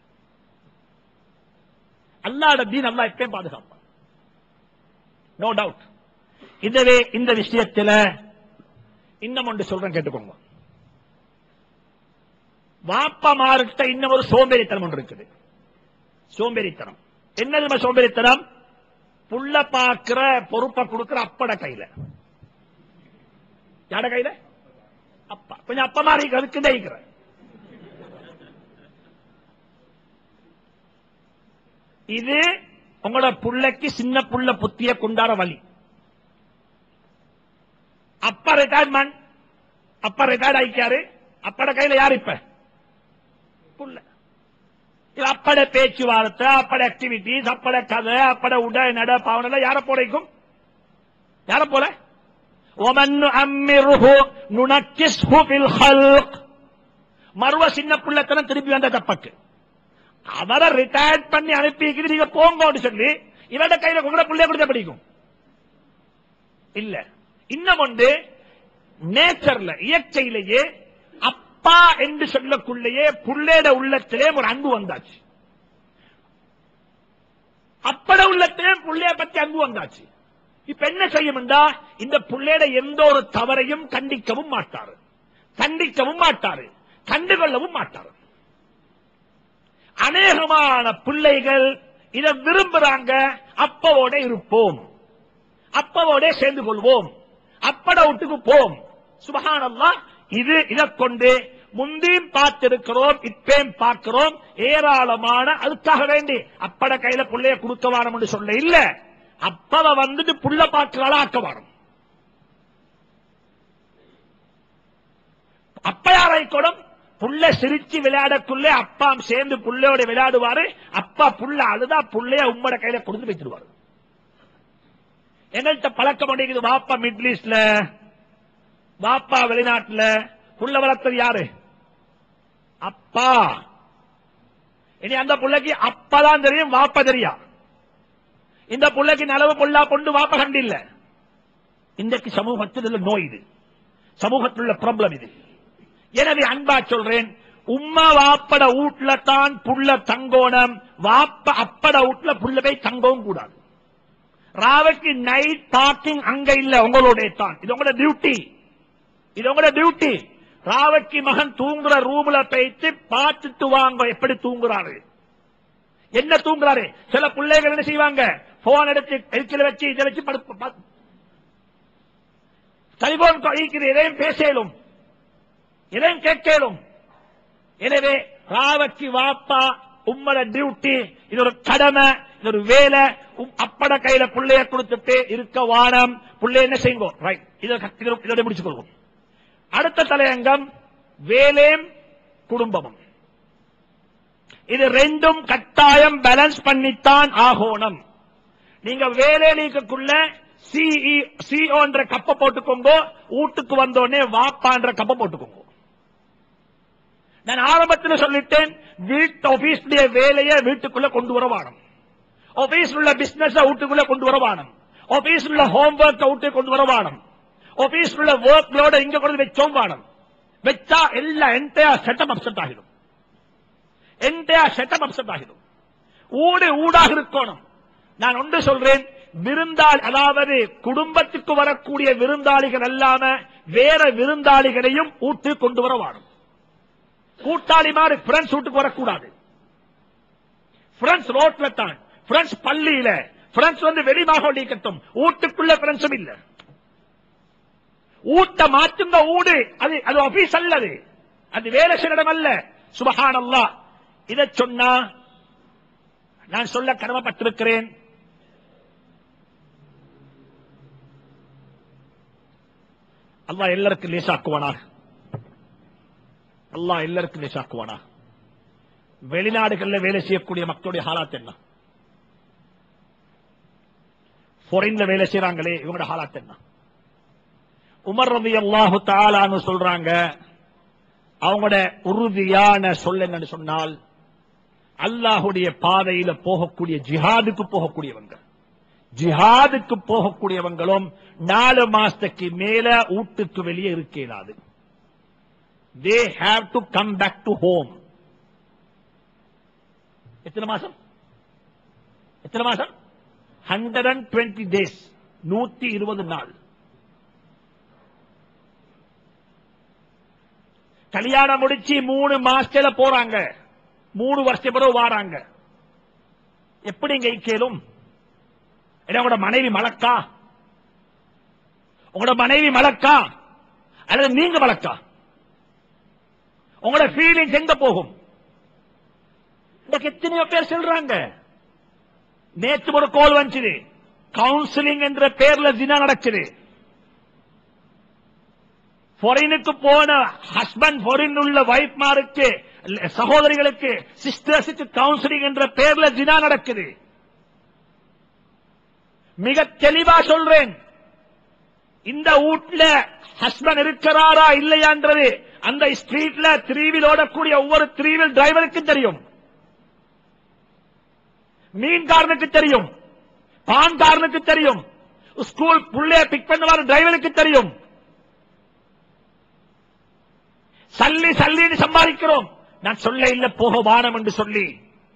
அல்லாட தீன் அல்லாஹ் எப்பயும் பாதுகாப்பான் நோ டவுட் இதுவே இந்த விஷயத்துல இன்னும் ஒன்று சொல்றேன் கேட்டுக்கோங்க வாப்பமார்கிட்ட இன்னும் ஒரு சோம்பேறித்தனம் ஒன்று இருக்குது சோம்பேறித்தனம் என்னது சோம்பேறித்தனம் புள்ள பாக்குற பொறுப்பை கொடுக்கிற அப்பட கையில யாட கையில அப்பா கொஞ்சம் அப்பா மாதிரி அதுக்கு இருக்கிற இது உங்களோட புள்ளைக்கு சின்ன புள்ள புத்திய கொண்டாட வழி அப்பா ரிட்டையர்மெண்ட் அப்பா ரிட்டையர்ட் ஆயிக்காரு அப்பட கையில யார் இப்ப புள்ள இது அப்பட பேச்சுவார்த்தை அப்பட ஆக்டிவிட்டிஸ் அப்பட கதை அப்பட உட நட பாவனை யார போடைக்கும் யார போல ومن نعمره ننكسه في الخلق மறுவ சின்ன பிள்ளைத்தனம் திருப்பி வந்த தப்பக்கு அவரை ரிட்டையர்ட் பண்ணி அனுப்பிக்கிறது நீங்க போங்கன்னு சொல்லி இவட கையில உங்களோட பிள்ளைய கொடுத்த பிடிக்கும் இல்ல இன்னும் ஒன்று நேச்சர்ல இயற்கையிலேயே அப்பா என்று சொல்லக்குள்ளேயே புள்ளேட உள்ளத்திலே ஒரு அன்பு வந்தாச்சு அப்பட உள்ளத்திலே புள்ளைய பத்தி அன்பு வந்தாச்சு இப்ப என்ன செய்யும்டா இந்த புள்ளையோட எந்த ஒரு தவறையும் கண்டிக்கவும் மாட்டாரு கண்டிக்கவும் மாட்டாரு கண்டுகொள்ளவும் மாட்டாரு அநேகமான பிள்ளைகள் இதை விரும்புறாங்க அப்பவோட இருப்போம் அப்பவோட சேர்ந்து கொள்வோம் அப்பட வீட்டுக்கு போம் சுபஹானல்லா இது இதை கொண்டு முந்தியும் பார்த்திருக்கிறோம் இப்பேம் பார்க்கிறோம் ஏராளமான அதுக்காக வேண்டி அப்பட கையில புள்ளைய கொடுக்க வேணும் சொல்ல இல்ல அப்பவ வந்துட்டு புள்ள பார்க்கிறாளா ஆக்க வரும் அப்ப யாராய்க்கூடும் புள்ள சிரிச்சு விளையாடக்குள்ளே அப்பா சேர்ந்து புள்ளையோட விளையாடுவாரு அப்பா புள்ள அழுதா புள்ளைய உம்மட கையில கொடுத்து வைத்துருவாரு எங்கள்கிட்ட பழக்கம் அடைக்குது வாப்பா மிடில் ஈஸ்ட்ல வாப்பா வெளிநாட்டுல புள்ள வளர்த்தது யாரு அப்பா இனி அந்த புள்ளைக்கு அப்பதான் தெரியும் வாப்பா தெரியா இந்த புள்ளைக்கு நலவு பொல்லா கொண்டு வாப்ப கண்டில்ல இன்றைக்கு சமூகத்தில் உள்ள நோய் இது சமூகத்தில் உள்ள ப்ராப்ளம் இது எனவே அன்பா சொல்றேன் உம்மா வாப்பட வீட்டுல தான் புள்ள தங்கோணம் வாப்ப அப்பட வீட்டுல புள்ள போய் தங்கவும் கூடாது ராவைக்கு நைட் பார்க்கிங் அங்க இல்ல உங்களுடைய தான் இது உங்களோட டியூட்டி இது உங்களோட டியூட்டி ராவைக்கு மகன் தூங்குற ரூம்ல போயிட்டு பார்த்துட்டு வாங்க எப்படி தூங்குறாரு என்ன தூங்குறாரு சில பிள்ளைகள் என்ன செய்வாங்க போன் எடுத்து எரிச்சல வச்சு இதை வச்சு படுப்பு டெலிபோன் கழிக்கிறது எதையும் பேசலும் எதையும் கேட்கலும் எனவே ராவக்கு வாப்பா உம்மட டியூட்டி இது ஒரு கடமை இது ஒரு வேலை உம் அப்பட கையில புள்ளைய கொடுத்துட்டு இருக்க வானம் புள்ளை என்ன செய்யுங்க ரைட் இதை இதை- இதோட முடிச்சுக் கொள்வோம் அடுத்த தலையங்கம் வேலேம் குடும்பமும் இது ரெண்டும் கட்டாயம் பேலன்ஸ் பண்ணித்தான் ஆகோணும் நீங்க வேலைக்குள்ள சிஇ சிஓன்ற கப்ப போட்டுக்கோங்க வீட்டுக்கு வந்தோடனே வாப்பான்ற கப்ப போட்டுக்கோங்க நான் ஆரம்பத்தில் சொல்லிட்டேன் வீட்டு ஆபீஸ்ல வேலையை வீட்டுக்குள்ள கொண்டு வர வாணும் ஆபீஸ் உள்ள பிசினஸ் வீட்டுக்குள்ள கொண்டு வர வாணும் ஆபீஸ் உள்ள ஹோம் ஒர்க் வீட்டுக்கு கொண்டு வர வாணும் ஆபீஸ் உள்ள ஒர்க் லோட இங்க கொண்டு வச்சோம் வாணும் வச்சா எல்லா என்டையர் செட்டப் அப்செட் ஆகிடும் என்டையர் செட்டப் அப்செட் ஆகிடும் ஊடு ஊடாக இருக்கணும் நான் ஒன்று சொல்றேன் விருந்தாள் அதாவது குடும்பத்துக்கு வரக்கூடிய விருந்தாளிகள் அல்லாம வேற விருந்தாளிகளையும் ஊட்டு கொண்டு வர வாணும் கூட்டாளி மாதிரி பிரெண்ட்ஸ் வீட்டுக்கு வரக்கூடாது பிரெண்ட்ஸ் ரோட்ல தான் பிரெண்ட்ஸ் பள்ளியில பிரெண்ட்ஸ் வந்து வெளிமாக நீக்கட்டும் வீட்டுக்குள்ள பிரெண்ட்ஸும் இல்ல ஊட்ட மாற்றுங்க ஊடு அது அது ஆபீஸ் அல்லது அது வேலை செய்யற இடம் அல்ல சுபஹான் அல்லா இதை சொன்னா நான் சொல்ல கடமைப்பட்டிருக்கிறேன் அல்லாஹ் எல்லாருக்கும் லேசாக்குவானாக அல்லாஹ் எல்லாருக்கும் லேசாக்குவானாக வெளிநாடுகளில் வேலை செய்யக்கூடிய மக்களுடைய ஹாலாத் என்ன ஃபாரின்ல வேலை செய்றாங்களே இவங்களோட ஹாலாத் என்ன உமர் ரவி அல்லாஹு தாலான்னு சொல்றாங்க அவங்களோட உறுதியான சொல் என்னன்னு சொன்னால் அல்லாஹுடைய பாதையில போகக்கூடிய ஜிஹாதுக்கு போகக்கூடியவங்க ஜிஹாதுக்கு போகக்கூடியவங்களும் நாலு மாசத்துக்கு மேல வீட்டுக்கு வெளியே இருக்க இயலாது they have to come back to home எத்தனை மாசம் எத்தனை மாசம் ஹண்ட்ரட் அண்ட் டுவெண்ட்டி டேஸ் நூத்தி இருபது நாள் கல்யாணம் முடிச்சு மூணு மாசத்துல போறாங்க மூணு வருஷம் பிறகு வாராங்க எப்படி இங்க கேளும் உங்களோட மனைவி மலக்கா உங்களோட மனைவி மலக்கா அல்லது நீங்க மலக்கா உங்களோட ஃபீலிங்ஸ் எங்க போகும் இன்னைக்கு எத்தனையோ பேர் சொல்றாங்க நேற்று ஒரு கோல் வந்துச்சு கவுன்சிலிங் என்ற பேர்ல தினம் நடக்குது ஃபாரினுக்கு போன ஹஸ்பண்ட் ஃபாரின் உள்ள வைஃப்மாருக்கு சகோதரிகளுக்கு சிஸ்டர்ஸுக்கு கவுன்சிலிங் என்ற பேர்ல ஜினா நடக்குது மிக தெளிவா சொல்றேன் இந்த வீட்ல ஹஸ்பண்ட் இருக்கிறாரா இல்லையான்றது அந்த ஸ்ட்ரீட்ல த்ரீவில் ஓடக்கூடிய ஒவ்வொரு த்ரீவில் டிரைவருக்கு தெரியும் மீன்காரனுக்கு தெரியும் பான்காரனுக்கு தெரியும் ஸ்கூல் புள்ளைய பிக் பண்ணுவார் டிரைவருக்கு தெரியும் சல்லி சல்லின்னு சம்பாதிக்கிறோம் நான் சொல்ல இல்ல போக வானம் என்று சொல்லி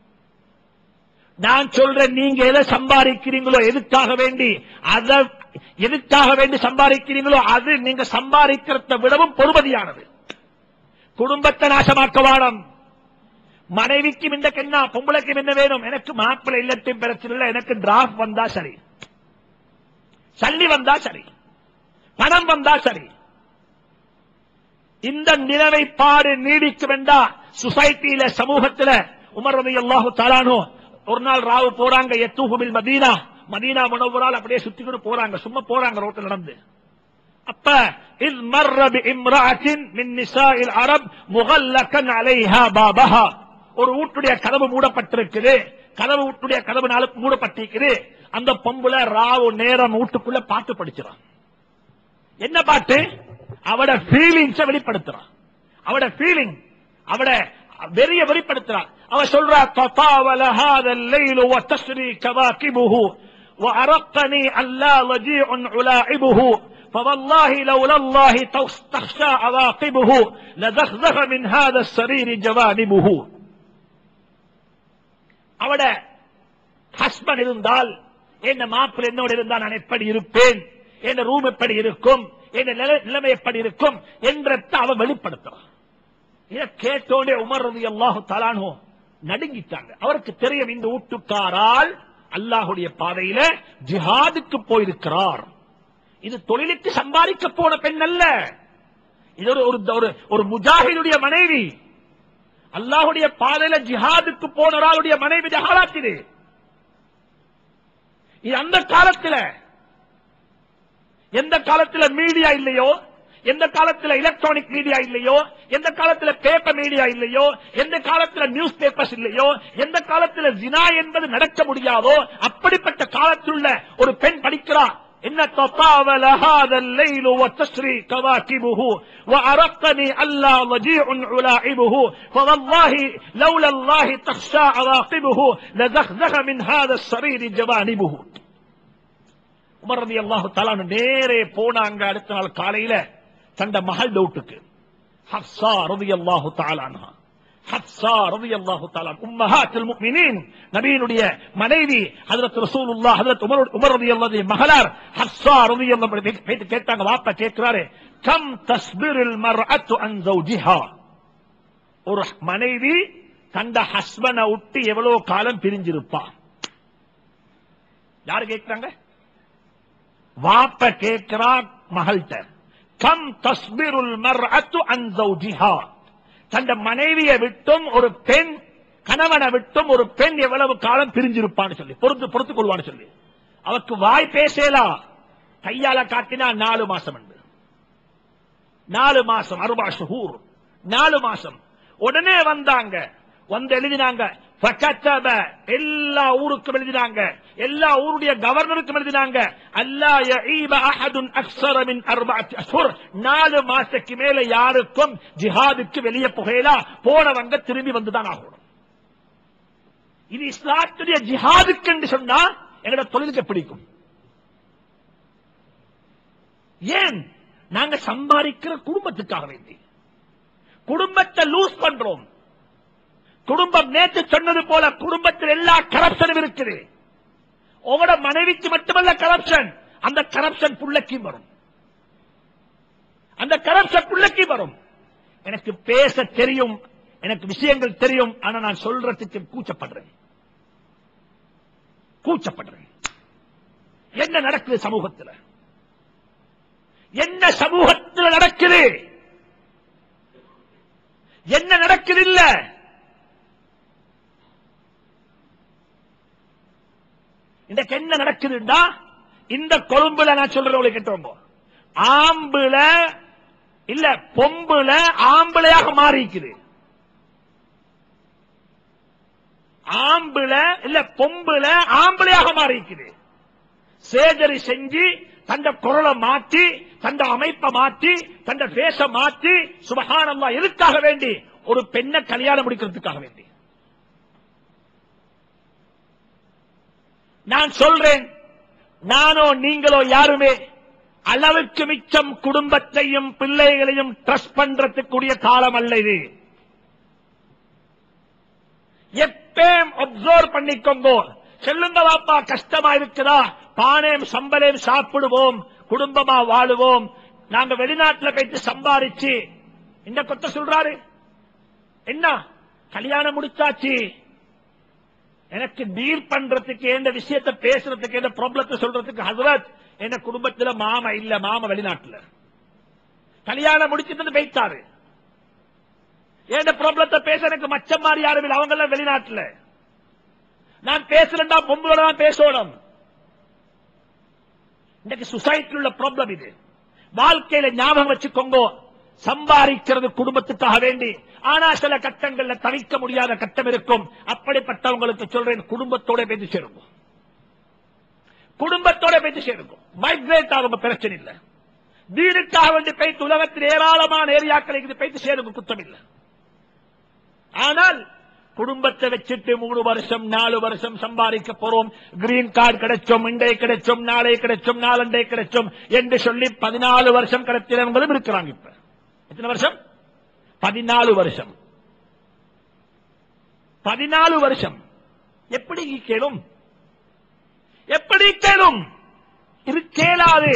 நான் சொல்றேன் நீங்க எதை சம்பாதிக்கிறீங்களோ எதுக்காக வேண்டி அதை எதுக்காக வேண்டி சம்பாதிக்கிறீங்களோ அது நீங்க சம்பாதிக்கிறத விடவும் பொறுமதியானது குடும்பத்தை நாசமாக்க வானம் மனைவிக்கும் இந்த கண்ணா பொம்பளைக்கும் என்ன வேணும் எனக்கு மாப்பிள்ளை இல்லத்தையும் பிரச்சனை இல்லை எனக்கு டிராஃப்ட் வந்தா சரி சல்லி வந்தா சரி பணம் வந்தா சரி இந்த நிலைமைப்பாடு நீடிக்க வேண்டா சொசைட்டியில சமூகத்துல உமர் ரவி அல்லாஹு தாலானோ ஒரு நாள் ராவு போறாங்க எத்தூகுமில் மதீனா மதீனா முனவரால் அப்படியே சுத்திக்கிட்டு போறாங்க சும்மா போறாங்க ரோட்டில் நடந்து அப்ப إذ مر بامرأة من نساء العرب مغلقا عليها بابها ஒரு வீட்டுடைய கதவு மூடப்பட்டிருக்குது கதவு வீட்டுடைய கதவு நாளு மூடப்பட்டிருக்குது அந்த பொம்புல ராவு நேரம் வீட்டுக்குள்ள பாட்டு படிச்சிடான் என்ன பாட்டு அவட ஃபீலிங்ஸ வெளிப்படுத்துறான் அவட ஃபீலிங் அவட வெறிய வெளிப்படுத்துறான் அவ சொல்றா தத்தாவல هذا الليل وتسري كواكبه وأرقني ألا لجيع ألاعبه فوالله لولا الله تخشى عواقبه لزخزخ من هذا السرير جوانبه அவட ஹஸ்பண்ட் இருந்தால் என்ன மாப்பிள்ளை என்னோட இருந்தால் நான் எப்படி இருப்பேன் என் ரூம் எப்படி இருக்கும் என் நிலை- நிலைமை எப்படி இருக்கும் என்றத அவ வெளிப்படுத்துறான் இதை கேட்டோடே உமர் ரதி அல்லாஹு தலானோ நடுங்கிட்டாங்க அவருக்கு தெரியும் இந்த வீட்டுக்காரால் அல்லாஹுடைய பாதையில ஜிஹாதுக்கு போயிருக்கிறார் இது தொழிலுக்கு சம்பாதிக்க போன பெண் அல்ல இது ஒரு- ஒரு ஒரு- ஒரு முஜாஹிதுடைய மனைவி அல்லாஹுடைய பாதையில ஜிஹாதுக்கு போனவராளுடைய மனைவி ஜஹாலாத்திது இது அந்த காலத்துல எந்த காலத்துல மீடியா இல்லையோ எந்த காலத்துல எலக்ட்ரானிக் மீடியா இல்லையோ எந்த காலத்துல பேப்பர் மீடியா இல்லையோ எந்த காலத்துல நியூஸ் பேப்பர்ஸ் இல்லையோ எந்த காலத்துல ஜினா என்பது நடக்க முடியாதோ அப்படிப்பட்ட காலத்தில் உள்ள ஒரு பெண் படிக்கிறார் என்ன تطاول هذا الليل وتسري كواكبه وأرقني ألا ضجيع ألاعبه فوالله لولا الله تخشى عواقبه لزخزخ من هذا السرير جوانبه உமர் ரதி அல்லாஹு தலானு நேரே போனாங்க அடுத்த நாள் காலையில தண்ட மகள் டவுட்டுக்கு ஹப்சா ரதி அல்லாஹு தாலானா ஹப்சா ரதி அல்லாஹு தாலான் உம்மஹாத்துல் முஃமினீன் நபியினுடைய மனைவி ஹஜரத் ரசூலுல்லாஹ் ஹஜரத் உமர் உமர் ரதி அல்லாஹுடைய மகளார் ஹப்சா ரதி அல்லாஹ் பேத்து கேட்டாங்க வாப்பா கேட்கிறாரு கம் தஸ்பிரில் மர்அத்து அன் ஜௌஜிஹா ஒரு மனைவி தந்த ஹஸ்பனை விட்டு எவ்வளவு காலம் பிரிஞ்சிருப்பா யாரு கேட்கிறாங்க வாப்ப கேட்கிறா மகள்கிட்ட கம் தஸ்பிருல் மர்அத்து அன் ஜௌஜிஹா தந்த மனைவியை விட்டும் ஒரு பெண் கணவனை விட்டும் ஒரு பெண் எவ்வளவு காலம் பிரிஞ்சிருப்பான்னு சொல்லி பொறுத்து பொறுத்துக் கொள்வான்னு சொல்லி அவக்கு வாய் பேசலாம் கையால காட்டினா நாலு மாசம் என்று நாலு மாசம் அருபா ஷுஹூர் நாலு மாசம் உடனே வந்தாங்க வந்து எழுதினாங்க فكتب எல்லா ஊருக்கும் எழுதினாங்க எல்லா ஊருடைய கவர்னருக்கும் எழுதினாங்க அல்லா يعيب احد اكثر من اربعه اشهر நாலு மாசத்துக்கு மேல யாருக்கும் ஜிஹாதுக்கு வெளியே புகையலா போனவங்க திரும்பி வந்துதான் ஆகணும் இது இஸ்லாத்துடைய ஜிஹாதுக்கு என்று சொன்னா எங்களோட தொழிலுக்கு பிடிக்கும் ஏன் நாங்க சம்பாதிக்கிற குடும்பத்துக்காக வேண்டி குடும்பத்தை லூஸ் பண்றோம் குடும்பம் நேற்று சொன்னது போல குடும்பத்தில் எல்லா கரப்ஷனும் இருக்குது உங்களோட மனைவிக்கு மட்டுமல்ல கரப்ஷன் அந்த கரப்ஷன் புள்ளக்கி வரும் அந்த கரப்ஷன் புள்ளக்கி வரும் எனக்கு பேச தெரியும் எனக்கு விஷயங்கள் தெரியும் ஆனா நான் சொல்றதுக்கு கூச்சப்படுறேன் கூச்சப்படுறேன் என்ன நடக்குது சமூகத்தில் என்ன சமூகத்தில் நடக்குது என்ன நடக்குது இல்ல இன்றைக்கு என்ன நடக்குதுன்னா இந்த கொழும்புல நான் சொல்றவங்களை கேட்டோம் ஆம்புல இல்ல பொம்புல ஆம்பளையாக மாறிக்குது ஆம்புல இல்ல பொம்புல ஆம்பளையாக மாறிக்குது சேஜரி செஞ்சு தந்த குரலை மாற்றி தந்த அமைப்பை மாற்றி தந்த பேச மாற்றி சுபகானல்லா எதுக்காக வேண்டி ஒரு பெண்ணை கல்யாணம் முடிக்கிறதுக்காக வேண்டி நான் சொல்றேன் நானோ நீங்களோ யாருமே அளவுக்கு மிச்சம் குடும்பத்தையும் பிள்ளைகளையும் ட்ரஸ்ட் பண்றதுக்குரிய காலம் அல்ல இது எப்பயும் அப்சர்வ் பண்ணிக்கோங்க சொல்லுங்க வாப்பா கஷ்டமா இருக்குதா பானேம் சம்பளம் சாப்பிடுவோம் குடும்பமா வாழுவோம் நாங்க வெளிநாட்டுல போயிட்டு சம்பாதிச்சு இந்த கொத்த சொல்றாரு என்ன கல்யாணம் முடிச்சாச்சு எனக்கு டீல் பண்றதுக்கு எந்த விஷயத்தை பேசுறதுக்கு எந்த ப்ராப்ளத்தை சொல்றதுக்கு ஹசரத் என்ன குடும்பத்துல மாமா இல்ல மாமா வெளிநாட்டுல கல்யாணம் முடிச்சிட்டு போயிட்டாரு எந்த ப்ராப்ளத்தை பேச எனக்கு மச்சம் மாதிரி யாரும் இல்லை அவங்க எல்லாம் வெளிநாட்டுல நான் பேசுறேன்டா பொம்பளோட தான் பேசணும் இன்னைக்கு சொசைட்டியில் உள்ள ப்ராப்ளம் இது வாழ்க்கையில ஞாபகம் வச்சுக்கோங்க சம்பாதிக்கிறது குடும்பத்துக்காக வேண்டி ஆனா சில கட்டங்கள்ல தவிக்க முடியாத கட்டம் இருக்கும் அப்படிப்பட்டவங்களுக்கு சொல்றேன் குடும்பத்தோட பேசி சேருங்க குடும்பத்தோட பேசி சேருங்க மைக்ரேட் ஆகும் பிரச்சனை இல்ல வீடுக்காக வேண்டி போயிட்டு உலகத்தில் ஏராளமான ஏரியாக்களுக்கு போயிட்டு சேருங்க குத்தம் இல்லை ஆனால் குடும்பத்தை வச்சுட்டு மூணு வருஷம் நாலு வருஷம் சம்பாதிக்க போறோம் கிரீன் கார்டு கிடைச்சோம் இண்டை கிடைச்சோம் நாளை கிடைச்சோம் நாலண்டை கிடைச்சோம் என்று சொல்லி பதினாலு வருஷம் கிடைக்கிறவங்களும் இருக்கிறாங்க இப்ப எத்தனை வருஷம் பதினாலு வருஷம் பதினாலு வருஷம் எப்படி கேளும் எப்படி கேளும் இது கேளாது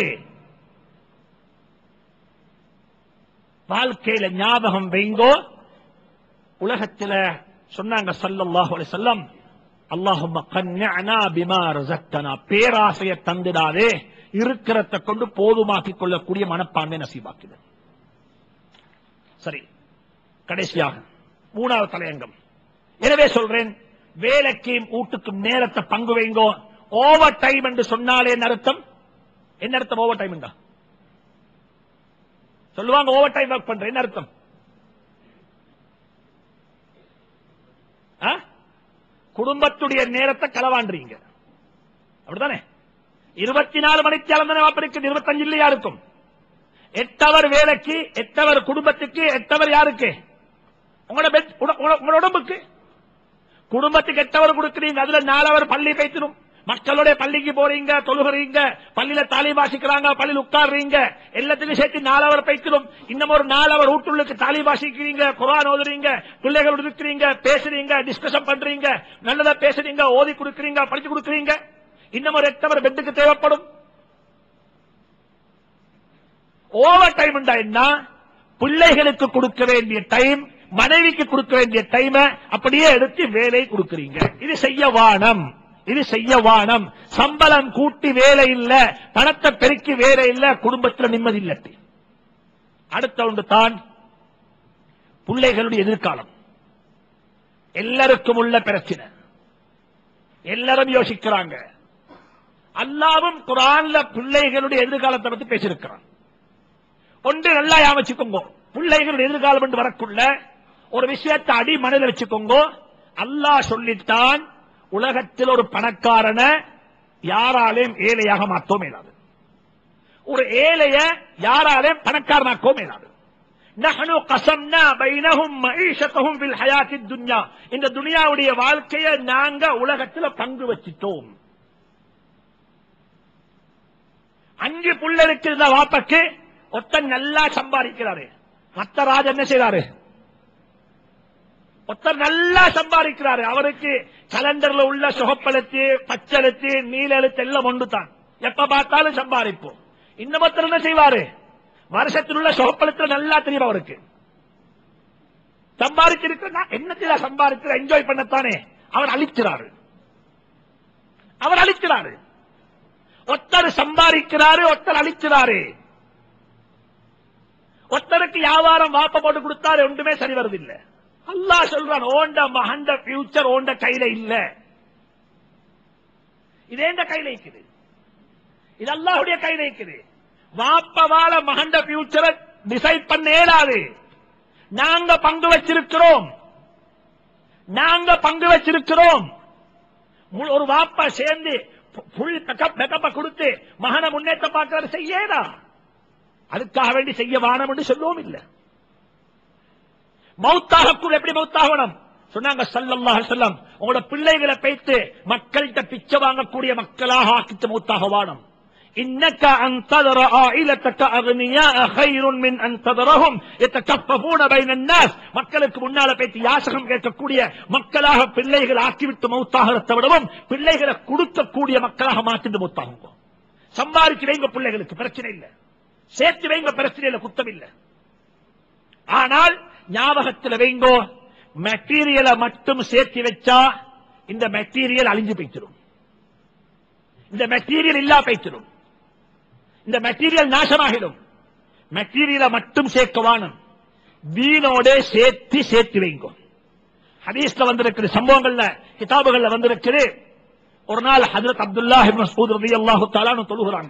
வாழ்க்கையில ஞாபகம் வைங்கோ உலகத்துல சொன்னாங்க சல்லல்லாஹு அலைஹி வஸல்லம் அல்லாஹும்ம கன்னிஅனா பிமா ரஸக்தனா பேராசைய தந்திடாதே இருக்கிறத கொண்டு போதுமாக்கிக் கொள்ளக்கூடிய மனப்பான்மை நசீபாக்குது சரி கடைசியாக மூணாவது தலையங்கம் எனவே சொல்றேன் வேலைக்கு வீட்டுக்கும் நேரத்தை பங்கு வைங்கோ ஓவர் டைம் என்று சொன்னாலே என்ன அர்த்தம் என்ன அர்த்தம் ஓவர் டைம் சொல்லுவாங்க ஓவர் டைம் ஒர்க் பண்றேன் என்ன அர்த்தம் ஆ? குடும்பத்துடைய நேரத்தை களவாண்டுறீங்க அப்படித்தானே இருபத்தி நாலு மணிக்கு தானே வாப்பருக்கு இருபத்தஞ்சு இல்லையா இருக்கும் எட்டவர் வேலைக்கு எட்டவர் குடும்பத்துக்கு எட்டவர் யாருக்கு உங்களோட பெட் உட- உட- உங்களோட உடம்புக்கு குடும்பத்துக்கு எட்டவர் கொடுக்குறீங்க அதுல நாலவர் பள்ளி பேசணும் மக்களோட பள்ளிக்கு போறீங்க தொழுகிறீங்க பள்ளியில தாலி வாசிக்கிறாங்க பள்ளியில் உட்கார்றீங்க எல்லாத்துக்கும் சேர்த்து நாலவர் பைக்கணும் இன்னும் ஒரு நாலவர் வீட்டுள்ளுக்கு தாலி வாசிக்கிறீங்க குரான் ஓதுறீங்க பிள்ளைகள் இருக்கிறீங்க பேசுறீங்க டிஸ்கஷன் பண்றீங்க நல்லதா பேசுறீங்க ஓதி கொடுக்குறீங்க படிச்சு கொடுக்குறீங்க இன்னும் ஒரு எட்டவர் பெட்டுக்கு தேவைப்படும் ஓவர் டைம் என்ன பிள்ளைகளுக்கு கொடுக்க வேண்டிய டைம் மனைவிக்கு கொடுக்க வேண்டிய டைம் அப்படியே எடுத்து வேலை கொடுக்கிறீங்க இது செய்ய வானம் இது செய்ய வானம் சம்பளம் கூட்டி வேலை இல்ல பணத்தை பெருக்கி வேலை இல்ல குடும்பத்தில் நிம்மதி இல்லட்டி அடுத்த ஒன்று தான் பிள்ளைகளுடைய எதிர்காலம் எல்லாருக்கும் உள்ள பிரச்சனை எல்லாரும் யோசிக்கிறாங்க அல்லாவும் குரான்ல பிள்ளைகளுடைய எதிர்காலத்தை பத்தி பேசியிருக்கிறான் ஒன்று நல்லா யாமச்சுக்கோங்க பிள்ளைகள் எதிர்காலம் என்று வரக்குள்ள ஒரு விஷயத்தை அடி மனதில் வச்சுக்கோங்க அல்லாஹ் சொல்லிட்டான் உலகத்தில் ஒரு பணக்காரனை யாராலையும் ஏழையாக மாற்றவும் இயலாது ஒரு ஏழைய யாராலையும் பணக்காரனாக்கவும் இயலாது நஹனு கசம்னா பைனஹும் மஈஷத்தஹும் ஃபில் ஹயாத்தித் துன்யா இந்த துனியாவுடைய வாழ்க்கையை நாங்க உலகத்துல பங்கு வச்சிட்டோம் அஞ்சு புள்ள இருக்கிற வாப்பக்கு ஒத்தன் நல்லா சம்பாதிக்கிறாரு மத்த ராஜா என்ன செய்யறாரு ஒருத்தர் நல்லா சம்பாதிக்கிறாரு அவருக்கு கலண்டர்ல உள்ள சுகப்பெழுத்து பச்செழுத்து நீல எழுத்து எல்லாம் ஒன்று தான் எப்ப பார்த்தாலும் சம்பாதிப்போம் இன்னமொருத்தர் என்ன செய்வாரு வருஷத்தில் உள்ள சுகப்பெழுத்துல நல்லா தெரியும் அவருக்கு சம்பாதிச்சிருக்கிற என்னத்தில சம்பாதிக்கிற என்ஜாய் பண்ணத்தானே அவர் அழிக்கிறாரு அவர் அழிக்கிறாரு ஒருத்தர் சம்பாதிக்கிறாரு ஒருத்தர் அழிக்கிறாரு ஒருத்தருக்கு வியாபாரம் வாப்ப போட்டு கொடுத்தாரு ஒன்றுமே சரி வருதில்லை அல்லாஹ் சொல்றான் ஓண்ட மகண்ட பியூச்சர் ஓண்ட கையில இல்ல இது எந்த கையில இருக்குது இது அல்லாஹுடைய கையில இருக்குது வாப்பவால மகண்ட பியூச்சரை டிசைட் பண்ண இயலாது நாங்க பங்கு வச்சிருக்கிறோம் நாங்க பங்கு வச்சிருக்கிறோம் மு- ஒரு வாப்பா சேர்ந்து புல் மெக்கப்ப கொடுத்து மகனை முன்னேற்ற பார்க்கிறாரு செய்யேதா அதுக்காக வேண்டி செய்ய வானம் என்று சொல்லவும் இல்லை மௌத்தாக கூட எப்படி மௌத்தாகணும் சொன்னாங்க ஸல்லல்லாஹு அலைஹி வஸல்லம் உங்களோட பிள்ளைகளை பேத்து மக்கள்கிட்ட பிச்சை வாங்கக்கூடிய மக்களாக ஆக்கிட்டு மௌத்தாக வானம் இன்னக்க அன் ததர ஆயிலத்தக்க அக்னியாஅ கைருன் மின் அன் ததரஹும் யதகஃபஃபூன பைன الناس மக்களுக்கு முன்னால பேசி யாசகம் கேட்கக்கூடிய மக்களாக பிள்ளைகள் ஆக்கிவிட்டு மௌத்தாகிறத விடவும் பிள்ளைகளை கொடுக்கக்கூடிய மக்களாக மாற்றிட்டு மௌத்தாகுங்க சம்பாதிச்சு வைங்க பிள்ளைகளுக்கு பிரச்சனை இல்லை சேர்த்து வைங்க பிரச்சனை இல்லை குத்தம் இல்லை ஆனால் ஞாபகத்தில் வைங்கோ மெட்டீரியலை மட்டும் சேர்த்து வச்சா இந்த மெட்டீரியல் அழிஞ்சு போய்த்திடும் இந்த மெட்டீரியல் இல்லா போய்த்திடும் இந்த மெட்டீரியல் நாசமாகிடும் மெட்டீரியலை மட்டும் சேர்க்க வாணும் வீணோட சேர்த்து சேர்த்து வைங்கோ ஹதீஸ்ல வந்திருக்கிற சம்பவங்கள்ல கிதாபுகள்ல வந்திருக்குது ஒரு நாள் ஹஜரத் அப்துல்லாஹ் இப்னு மஸ்ஊத் ரலியல்லாஹு தஆலா தொழுகிறாங்க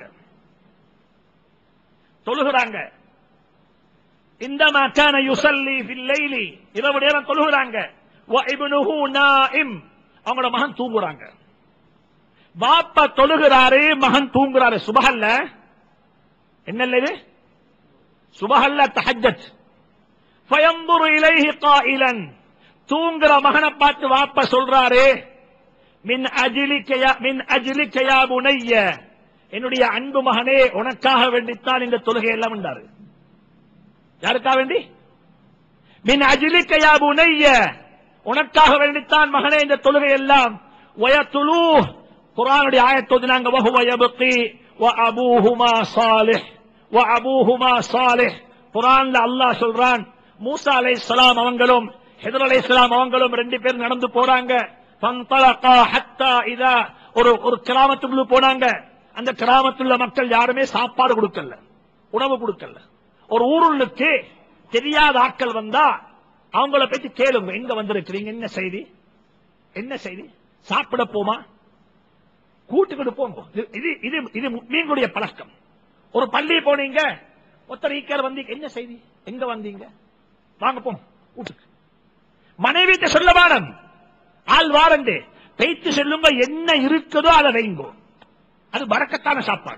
தொழுகிறாங்க இந்தமா கான யுசல்லி ஃபில் லைலி இரவு நேரம் தொழுகிறாங்க வ இப்னுஹு நாயிம் அவங்களோட மகன் தூங்குறாங்க பாப்பா தொழுகிறாரு மகன் தூங்குறாரு சுபஹல்ல என்ன இது சுபஹல்ல தஹஜ்ஜத் ஃபயன்துரு இலைஹி காயிலன் தூங்குற மகனை பார்த்து வாப்பா சொல்றாரு மின் அஜிலிக்க யா- மின் அஜிலிக்க யா புனைய என்னுடைய அன்பு மகனே உனக்காக வேண்டித்தான் இந்த தொழுகை எல்லாம் உண்டாரு யாருக்காக வேண்டி மின் அஜிலிக்க யா புனைய உனக்காக வேண்டித்தான் மகனே இந்த தொழுகை எல்லாம் வயத்துலூ குர்ஆனுடைய ஆயத்தோது நாங்க வஹுவ யப்கி வ அபூஹுமா சாலிஹ் வ அபூஹுமா சாலிஹ் குர்ஆன்ல அல்லாஹ் சொல்றான் மூசா அலைஹிஸ்ஸலாம் அவங்களும் ஹிதர் அலைஹிஸ்ஸலாம் அவங்களும் ரெண்டு பேரும் நடந்து போறாங்க ஃபன்தலகா ஹத்தா இதா ஒரு ஒரு கிராமத்துக்குள்ள போனாங்க அந்த கிராமத்துள்ள மக்கள் யாருமே சாப்பாடு கொடுக்கல உணவு கொடுக்கல ஒரு ஊருள்ளுக்கு தெரியாத ஆட்கள் வந்தா அவங்கள பத்தி கேளுங்க எங்க வந்திருக்கிறீங்க என்ன செய்தி என்ன செய்தி சாப்பிட போமா கூட்டுக்கிட்டு போங்க இது- இது இது இது மீன்களுடைய பழக்கம் ஒரு பள்ளி போனீங்க ஒருத்தர் ஈக்கர் வந்தீங்க என்ன செய்தி எங்க வந்தீங்க வாங்க போங்க வீட்டுக்கு மனைவிட்ட சொல்ல வாரம் ஆள் வாரண்டு பேச்சு சொல்லுங்க என்ன இருக்குதோ அதை வைங்கோ அது பறக்கத்தான சாப்பாடு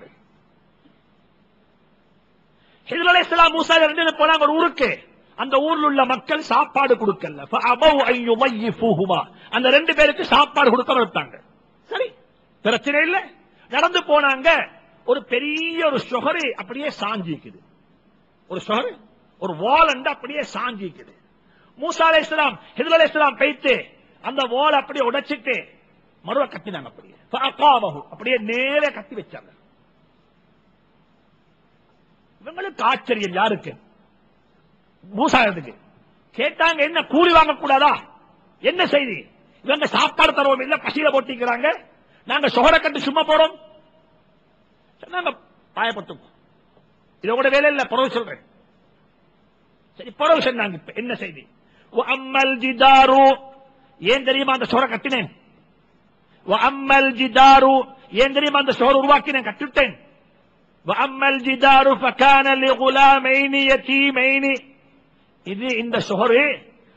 ஹிஜ்ர் அலைஹிஸ்ஸலாம் மூசா ரெண்டு பேரும் போனாங்க ஒரு ஊருக்கு அந்த ஊர்ல உள்ள மக்கள் சாப்பாடு கொடுக்கல ஃபஅபவ் அன் யுமையிஃபூஹுமா. அந்த ரெண்டு பேருக்கு சாப்பாடு கொடுக்க மறுத்தாங்க சரி பிரச்சனை இல்ல நடந்து போனாங்க ஒரு பெரிய ஒரு சுகரு அப்படியே சாஞ்சிக்குது ஒரு சுகரு ஒரு வால் அப்படியே சாஞ்சிக்குது மூசா அலைஹிஸ்ஸலாம் ஹிஜ்ர் அலைஹிஸ்ஸலாம் பேய்த்து அந்த வால் அப்படியே உடைச்சிட்டு மறுவ கட்டினாங்க அப்படியே ஃபஅகாமஹு. அப்படியே நேரே கட்டி வச்சாங்க இவங்களுக்கு ஆச்சரியம் யாருக்கு மூசாயத்துக்கு கேட்டாங்க என்ன கூலி வாங்க கூடாதா என்ன செய்தி இவங்க சாப்பாடு தருவோம் இல்ல பசியில போட்டிக்கிறாங்க நாங்க சுகர கட்டு சும்மா போறோம் சொன்னாங்க பாயப்பட்டும் இதோட வேலை இல்ல பரவ சொல்றேன் சரி பரவ சொன்னாங்க இப்ப என்ன செய்தி அம்மல் ஜிதாரு ஏன் தெரியுமா அந்த சுகர கட்டினேன் அம்மல் ஜிதாரு ஏன் தெரியுமா அந்த சுகர் உருவாக்கினேன் கட்டிவிட்டேன் وأما الجدار فكان لغلامين يتيمين இது இந்த சுகரு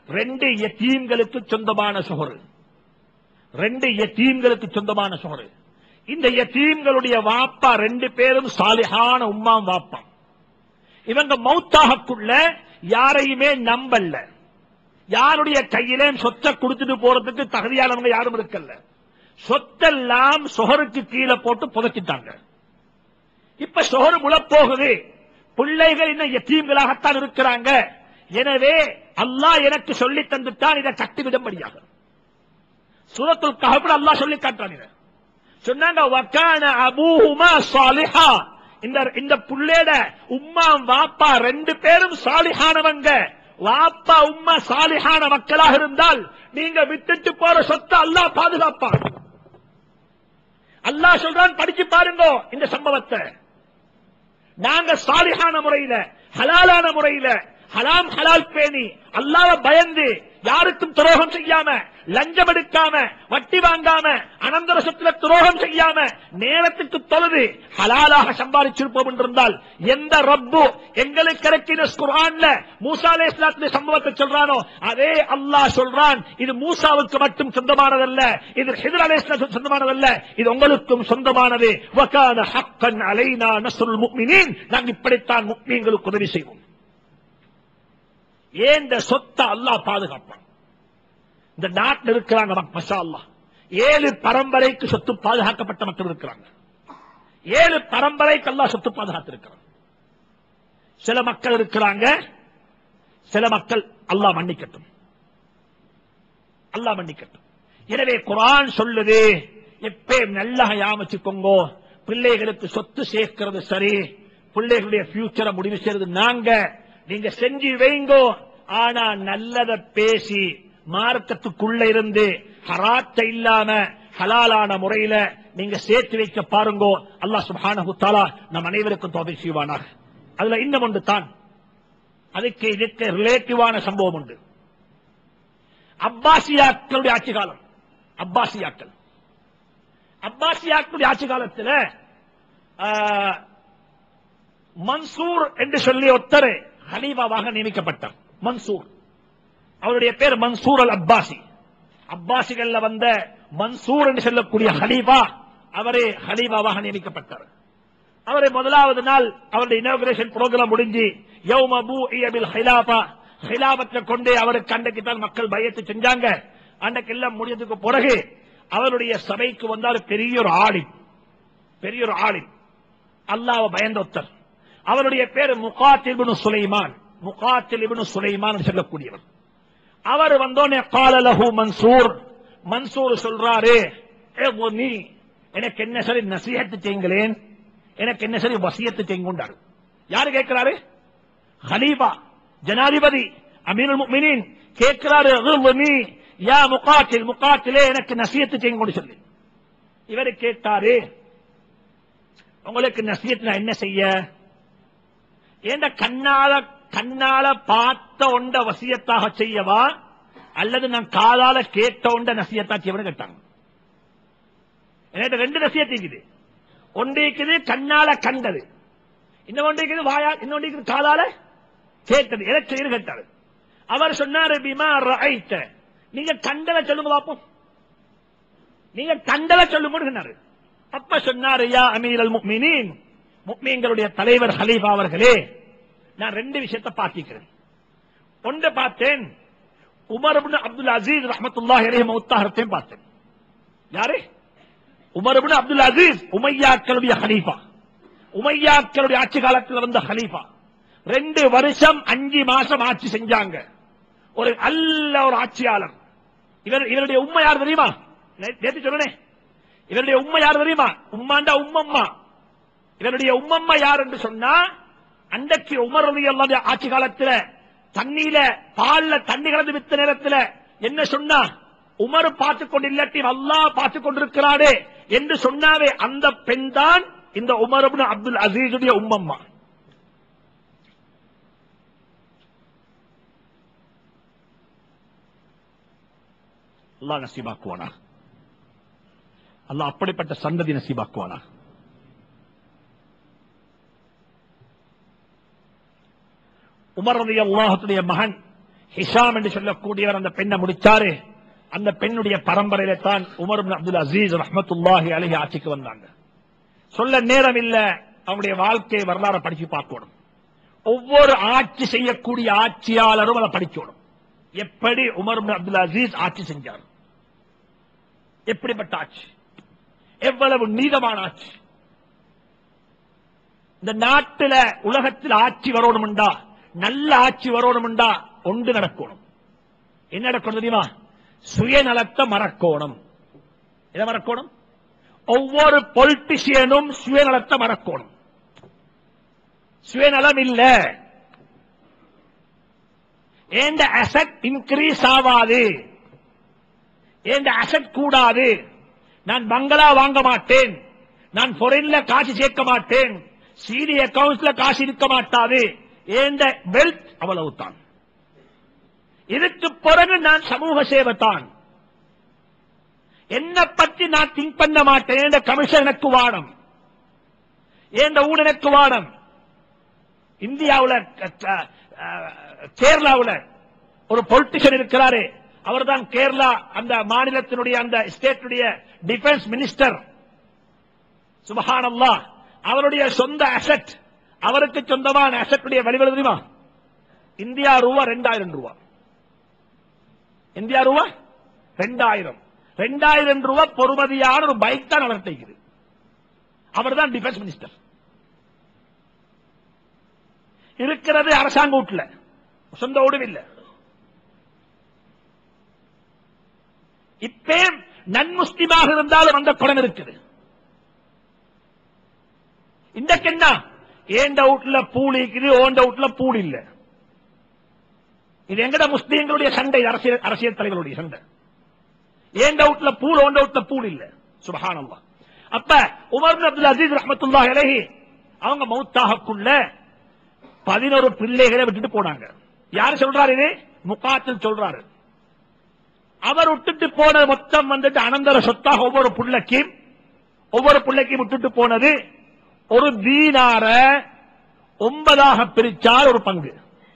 ரெண்டு யத்தீம்களுக்கு சொந்தமான சுகரு ரெண்டு யத்தீம்களுக்கு சொந்தமான சுகரு இந்த யத்தீம்களுடைய வாப்பா ரெண்டு பேரும் சாலிஹான உம்மாம் வாப்பா இவங்க மௌத்தாகக்குள்ள யாரையுமே நம்பல்ல யாருடைய கையிலே சொத்தை கொடுத்துட்டு போறதுக்கு தகுதியானவங்க யாரும் இருக்கல்ல சொத்தெல்லாம் சொகருக்கு கீழே போட்டு புதைச்சிட்டாங்க இப்ப சொகரு முழப்போகுது பிள்ளைகள் இன்னும் எத்தீம்களாகத்தான் இருக்கிறாங்க எனவே அல்லாஹ் எனக்கு சொல்லி தந்துட்டான் இதை கட்டிவிடும்படியாக சூரத்துல் கஹப்ல அல்லாஹ் சொல்லி காட்டுறான் இதை சொன்னாங்க வக்கான அபூஹுமா சாலிஹா இந்த இந்த புள்ளேட உம்மா வாப்பா ரெண்டு பேரும் சாலிஹானவங்க வாப்பா உம்மா சாலிஹான மக்களாக இருந்தால் நீங்க விட்டுட்டு போற சொத்தை அல்லாஹ் பாதுகாப்பான் அல்லாஹ் சொல்றான் படிச்சு பாருங்க இந்த சம்பவத்தை நாங்க சாலிஹான முறையில ஹலாலான முறையில ஹலாம் ஹலால் பேணி அல்லாஹ்வ பயந்து யாருக்கும் துரோகம் செய்யாம லஞ்சம் எடுக்காம வட்டி வாங்காம அனந்தர சொத்துல துரோகம் செய்யாம நேரத்துக்கு தொழுது ஹலாலாக சம்பாதிச்சிருப்போம் என்றிருந்தால் எந்த ரப்பு எங்களுக்கு இறக்கின குர்ஆன்ல மூசா அலைஹிஸ்ஸலாத்துடைய சம்பவத்தை சொல்றானோ அதே அல்லாஹ் சொல்றான் இது மூசாவுக்கு மட்டும் சொந்தமானதல்ல இது ஹிதர் அலைஹிஸ்ஸலாத்துக்கு சொந்தமானதல்ல இது உங்களுக்கும் சொந்தமானது வகான ஹக்கன் அலைனா நஸ்ருல் முஃமினீன் நாங்கள் இப்படித்தான் முக்மீன்களுக்கு உதவி செய்வோம் ஏன் இந்த சொத்தை அல்லாஹ் பாதுகாப்பான் இந்த நாட்டில் இருக்கிறாங்க மக்- மஷா அல்லாஹ் ஏழு பரம்பரைக்கு சொத்து பாதுகாக்கப்பட்ட மக்கள் இருக்கிறாங்க ஏழு பரம்பரைக்கு அல்லாஹ் சொத்து பாதுகாத்திருக்கிறான் சில மக்கள் இருக்கிறாங்க சில மக்கள் அல்லாஹ் மன்னிக்கட்டும் அல்லாஹ் மன்னிக்கட்டும் எனவே குர்ஆன் சொல்லுது எப்பயும் நல்லா யாமச்சுக்கோங்க பிள்ளைகளுக்கு சொத்து சேர்க்கிறது சரி பிள்ளைகளுடைய ஃபியூச்சரை முடிவு செய்யறது நாங்க நீங்க செஞ்சு வைங்கோ ஆனா நல்லத பேசி மார்க்கத்துக்குள்ள இருந்து ஹராத்த இல்லாம ஹலாலான முறையில நீங்க சேர்த்து வைக்க பாருங்கோ அல்லாஹ் சுப்ஹானஹு தஆலா நம் அனைவருக்கும் தோதை செய்வானாக அதுல இன்னும் ஒன்று தான் அதுக்கு இதுக்கு ரிலேட்டிவான சம்பவம் உண்டு அப்பாசியாக்களுடைய ஆட்சி காலம் அப்பாசியாக்கள் அப்பாசியாக்களுடைய ஆட்சி காலத்தில் மன்சூர் என்று சொல்லி ஒருத்தர் ஹலீஃபாவாக நியமிக்கப்பட்டார் மன்சூர் அவருடைய பேர் மன்சூர் அல் அப்பாசி அப்பாசிகள்ல வந்த மன்சூர் என்று சொல்லக்கூடிய ஹலீஃபா அவரே ஹலீஃபாவாக நியமிக்கப்பட்டார் அவரை முதலாவது நாள் அவருடைய இனாகுரேஷன் ப்ரோக்ராம் முடிஞ்சு யௌம பூஇய பில் ஹிலாஃபா ஹிலாபத்தை கொண்டு அவருக்கு அன்றைக்கு தான் மக்கள் பயத்து செஞ்சாங்க அன்றைக்கு எல்லாம் முடிஞ்சதுக்கு பிறகு அவருடைய சபைக்கு வந்தார் பெரிய ஒரு ஆளின் பெரிய ஒரு ஆளின் அல்லாஹ்வை பயந்த ஒருத்தர் அவருடைய பேர் முகாத்தில் இப்னு சுலைமான் முகாத்தில் இப்னு சுலைமான் என்று சொல்லக்கூடியவர் அவர் வந்தோனே கால லஹு மன்சூர் மன்சூர் சொல்றாரு "ஏ நீ எனக்கு என்ன சரி நசீஹத்து செய்யுங்களேன் எனக்கு என்ன சரி வசியத்து செய்யுங்கொண்டாரு யாரு கேட்கிறாரு ஹலீஃபா ஜனாதிபதி அமீருல் முஃமினீன் கேட்கிறாரு "உர்வனி, யா முகாத்தில் முகாத்திலே எனக்கு நசியத்து செய்யுங்கன்னு சொல்லி இவரு கேட்டாரு உங்களுக்கு நசியத்து நான் என்ன செய்ய ஏண்ட கண்ணால கண்ணால பார்த்த ஒண்ட வசியத்தாக செய்யவா அல்லது நான் காதால கேட்ட ஒண்ட நசியத்தா செய்வனு கேட்டாங்க என்கிட்ட ரெண்டு நசியத்து இருக்குது ஒன்று இருக்குது கண்ணால கண்டது இன்னொன்று இருக்குது வாயா இன்னொன்று இருக்குது காதால கேட்டது எதை செய்யு கேட்டாரு அவர் சொன்னாரு பிமா ரைத்த நீங்க கண்டல சொல்லுங்க பாப்போம் நீங்க கண்டல சொல்லுங்க சொன்னாரு அப்ப சொன்னாரு யா அமீர் அல் முக்மினின் முக்மீன்களுடைய தலைவர் ஹலீஃபா அவர்களே நான் ரெண்டு விஷயத்தை பார்த்திக்கிறேன் ஒன்றை பார்த்தேன் உமர் இப்னு அப்துல் அசீஸ் ரஹ்மத்துல்லாஹி அலைஹி மௌத்தாஹத்தையும் பார்த்தேன் யாரு உமர் இப்னு அப்துல் அசீஸ் உமையாக்களுடைய ஹலீஃபா உமையாக்களுடைய ஆட்சி காலத்தில் வந்த ஹலீஃபா ரெண்டு வருஷம் அஞ்சு மாசம் ஆட்சி செஞ்சாங்க ஒரு நல்ல ஒரு ஆட்சியாளர் இவர் இவருடைய உண்மை யார் தெரியுமா நே- நேத்து சொன்னேன் இவருடைய உண்மை யார் தெரியுமா உம்மாண்டா உம்மம்மா இவருடைய உம்மம்மா யார் என்று சொன்னா அன்றைக்கு உமர் ரலியல்லாஹு ஆட்சி காலத்துல தண்ணியில பால்ல தண்ணி கலந்து வித்த நேரத்துல என்ன சொன்னா உமர் பார்த்து கொண்டு இல்லாட்டி அல்லாஹ் பார்த்து கொண்டிருக்கிறாரே என்று சொன்னாவே அந்த பெண் தான் இந்த உமர் இப்னு அப்துல் அசீஸுடைய உம்மம்மா அல்லாஹ் நசீபாக்குவானா அல்லாஹ் அப்படிப்பட்ட சந்ததி நசீபாக்குவானா உமர் ரலியல்லாஹுடைய மகன் ஹிஷாம் என்று சொல்லக்கூடியவர் அந்த பெண்ணை முடிச்சாரு அந்த பெண்ணுடைய பரம்பரையில தான் உமர் இப்னு அப்துல் அசீஸ் ரஹ்மத்துல்லாஹி அலைஹி ஆட்சிக்கு வந்தாங்க சொல்ல நேரம் இல்ல அவங்களுடைய வாழ்க்கை வரலாறு படிச்சு பார்க்கணும் ஒவ்வொரு ஆட்சி செய்யக்கூடிய ஆட்சியாளரும் அதை படிக்கணும் எப்படி உமர் இப்னு அப்துல் அசீஸ் ஆட்சி செஞ்சார் எப்படிப்பட்ட ஆட்சி எவ்வளவு நீதமான ஆட்சி இந்த நாட்டில உலகத்தில் ஆட்சி வரணும்டா நல்ல ஆட்சி வரணும்டா ஒன்று நடக்கணும் என்ன நடக்கணும் தெரியுமா சுயநலத்தை மறக்கணும் எதை மறக்கணும் ஒவ்வொரு பொலிட்டிஷியனும் சுயநலத்தை மறக்கணும் சுயநலம் இல்ல ஏண்ட அசட் இன்க்ரீஸ் ஆகாது ஏண்ட அசட் கூடாது நான் பங்களா வாங்க மாட்டேன் நான் பொருள்ல காசு சேர்க்க மாட்டேன் சிடி அக்கவுண்ட்ஸ்ல காசு இருக்க மாட்டாது ஏண்ட வெல்த் அவ்வளவுதான் இதுக்கு பிறகு நான் சமூக சேவை தான் என்ன பத்தி நான் திங்க் பண்ண மாட்டேன் என்ற கமிஷன் எனக்கு வாடம் ஏண்ட ஊழல் எனக்கு வாடம் இந்தியாவுல அஹ், அஹ், கேரளாவுல ஒரு பொலிட்டிஷியன் இருக்கிறாரு அவர்தான் கேரளா அந்த மாநிலத்தினுடைய அந்த ஸ்டேட்டுடைய டிஃபென்ஸ் மினிஸ்டர் சுபஹானல்லாஹ் அவருடைய சொந்த அசெட் அவருக்கு சொந்தமான அசெட்டுடைய வெளிவெளி தெரியுமா இந்தியா ரூபா ரெண்டாயிரம் ரூபா இந்தியா ரூபா ரெண்டாயிரம் ரெண்டாயிரம் ரூபா பொறுமதியான ஒரு பைக் தான் அவர்கிட்ட அவர் தான் டிஃபென்ஸ் மினிஸ்டர் இருக்கிறது அரசாங்க வீட்டுல சொந்த வீடும் இல்ல இப்பே நன்முஸ்லிமாக இருந்தாலும் அந்த குணம் இருக்குது இன்றைக்கு என்ன ஏண்ட வீட்டுல பூல் இருக்குது ஓண்ட வீட்டுல பூல் இல்ல இது எங்கட முஸ்லீம்களுடைய சண்டை அரசியல் அரசியல் தலைவருடைய சண்டை ஏண்ட வீட்டுல பூல் ஓண்ட வீட்டுல பூல் இல்ல சுபஹானல்லா அப்ப உமர் பின் அப்துல் அசீஸ் ரஹமத்துல்லாஹி அலைஹி அவங்க மௌத்தாகக்குள்ள பதினோரு பிள்ளைகளை விட்டுட்டு போனாங்க யாரு சொல்றாரு இது முகாத்தில் சொல்றாரு அவர் விட்டுட்டு போன மொத்தம் வந்துட்டு அனந்தர சொத்தாக ஒவ்வொரு பிள்ளைக்கும் ஒவ்வொரு பிள்ளைக்கும் விட்டுட்டு போனது ஒரு தீனார ஒன்பதாக பிரிச்சால் ஒரு பங்கு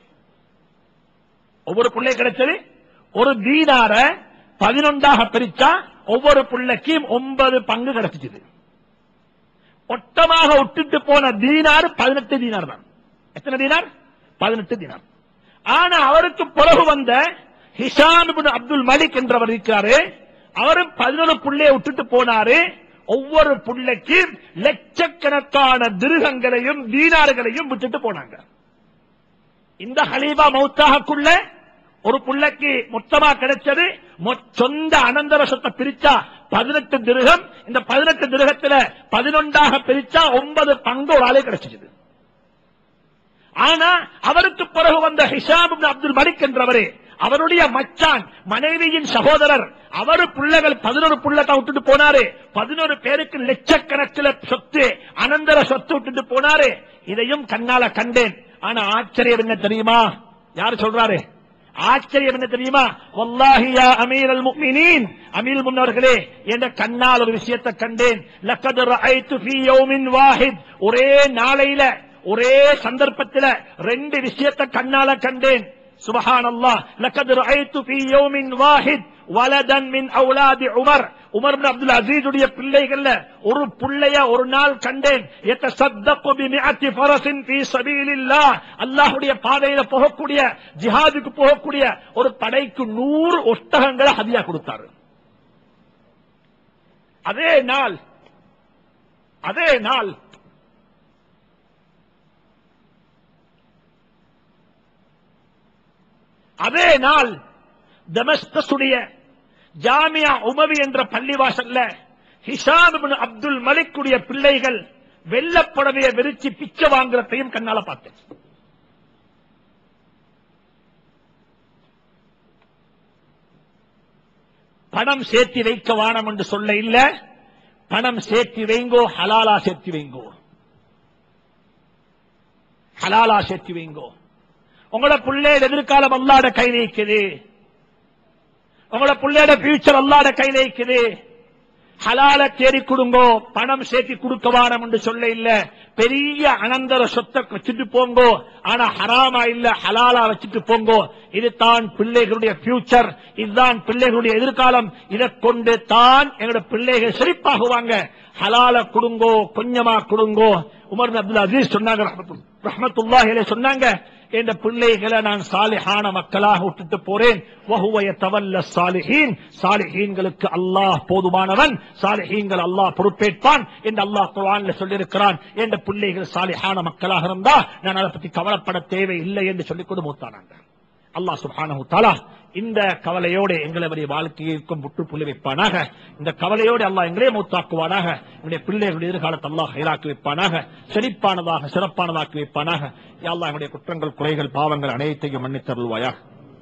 ஒவ்வொரு பிள்ளை கிடைச்சது ஒரு தீனார பதினொன்றாக பிரிச்சா ஒவ்வொரு பிள்ளைக்கும் ஒன்பது பங்கு கிடைச்சிச்சு மொத்தமாக விட்டுட்டு போன தீனார் பதினெட்டு தீனார் தான் எத்தனை தீனார் பதினெட்டு தீனார் ஆனா அவருக்கு பிறகு வந்த ஹிஷாம் இப்னு அப்துல் மலிக் என்றவர் இருக்கிறாரு அவரும் பதினொரு புள்ளைய விட்டுட்டு போனாரு ஒவ்வொரு புள்ளைக்கு லட்சக்கணக்கான திருகங்களையும் தீனார்களையும் விட்டுட்டு போனாங்க இந்த ஹலீபா மௌத்தாகக்குள்ள ஒரு புள்ளைக்கு மொத்தமா கிடைச்சது மொ- சொந்த அனந்தர சொத்தை பிரிச்சா பதினெட்டு திருகம் இந்த பதினெட்டு திருகத்துல பதினொன்றாக பிரிச்சா ஒன்பது பங்கு ஒரு ஆளே கிடைச்சிது ஆனா அவருக்கு பிறகு வந்த ஹிஷாம் இப்னு அப்துல் மலிக் என்றவரே அவருடைய மச்சான் மனைவியின் சகோதரர் அவரு பிள்ளைகள் பதினொரு புள்ளத்தை விட்டுட்டு போனாரு பதினொரு பேருக்கு லட்சக்கணக்கில் சொத்து அனந்தர சொத்து விட்டுட்டு போனாரு இதையும் கண்ணால கண்டேன் ஆனா ஆச்சரியம் என்ன தெரியுமா யாரு சொல்றாரு ஆச்சரியம் என்ன தெரியுமா வல்லாஹி யா அமீர் அல் முஃமினீன் அமீர் முன்னவர்களே என்ற கண்ணால் ஒரு விஷயத்தை கண்டேன் லக்கத் ரஅய்து ஃபீ யௌமின் வாஹித் ஒரே நாளையில ஒரே சந்தர்ப்பத்தில் ரெண்டு விஷயத்தை கண்ணால கண்டேன் சுபஹான் அல்லாஹ் லக்கத் ரஅய்து ஃபீ யௌமின் வாஹித் வலதன் மின் அவுலாதி உமர் உமர் பின் அப்துல் அசீஸ் உடைய பிள்ளைகள்ல ஒரு புள்ளைய ஒரு நாள் கண்டேன் எத்தசத்தகு பிமிஅத்தி ஃபரஸின் ஃபீ சபீலில்லாஹ் அல்லாஹ்வுடைய பாதையில போகக்கூடிய ஜிஹாதுக்கு போகக்கூடிய ஒரு படைக்கு நூறு ஒட்டகங்களை ஹதியா கொடுத்தாரு அதே நாள் அதே நாள் அதே நாள் தமஸ்கசுடைய ஜாமியா உமவி என்ற பள்ளிவாசல்ல ஹிஷாம் இப்னு அப்துல் மலிக்குடைய பிள்ளைகள் வெள்ளப்புடவையை விரிச்சு பிச்சை வாங்குறதையும் கண்ணால பார்த்தேன் பணம் சேர்த்தி வைக்க வானம் என்று சொல்ல இல்ல பணம் சேர்த்தி வைங்கோ ஹலாலா சேர்த்தி வைங்கோ ஹலாலா சேர்த்தி வைங்கோ உங்களோட பிள்ளையோட எதிர்காலம் அல்லாட கை நீக்குது உங்களோட பிள்ளையோட ஃபியூச்சர் அல்லாட கை நீக்குது ஹலால தேடி கொடுங்கோ பணம் சேர்த்தி கொடுக்க வானம் என்று சொல்ல இல்ல பெரிய அனந்தர சொத்தை வச்சுட்டு போங்கோ ஆனா ஹராமா இல்ல ஹலாலா வச்சுட்டு போங்கோ இதுதான் பிள்ளைகளுடைய ஃபியூச்சர் இதுதான் பிள்ளைகளுடைய எதிர்காலம் இதை கொண்டு தான் எங்களுடைய பிள்ளைகள் செழிப்பாகுவாங்க ஹலால கொடுங்கோ கொஞ்சமா கொடுங்கோ உமர் அப்துல் அசீஸ் சொன்னாங்க ரஹ்மத்து- ரஹ்மத்துல்லாஹி அலைஹி சொன்னாங்க இந்த பிள்ளைகளை நான் சாலிஹான மக்களாக விட்டுட்டு போறேன் வஹுவ தவல்ல சாலிஹீன் சாலிஹீன்களுக்கு அல்லாஹ் போதுமானவன் சாலிஹீன்கள் அல்லாஹ் பொறுப்பேற்பான் என்று அல்லாஹ் குர்ஆன்ல சொல்லியிருக்கிறான் என்ற பிள்ளைகள் சாலிஹான மக்களாக இருந்தா நான் அதை பத்தி கவலைப்பட தேவை இல்லை என்று சொல்லிக் கொண்டு மூத்தானாங்க அல்லாஹ் சுப்ஹானஹு தஆலா இந்த கவலையோடு எங்களுடைய வாழ்க்கைக்கும் முற்றுப்புள்ளி வைப்பானாக இந்த கவலையோடு அல்லாஹ் எங்களே மூத்தாக்குவானாக என்னுடைய பிள்ளைகளுடைய எதிர்காலத்தை அல்லாஹ் ஹைராக்கி வைப்பானாக செழிப்பானதாக சிறப்பானதாக்கி வைப்பானாக யா அல்லாஹ் எங்களுடைய குற்றங்கள் குறைகள் பாவங்கள் அனைத்தையும் மன்னித்தருள்வாயாக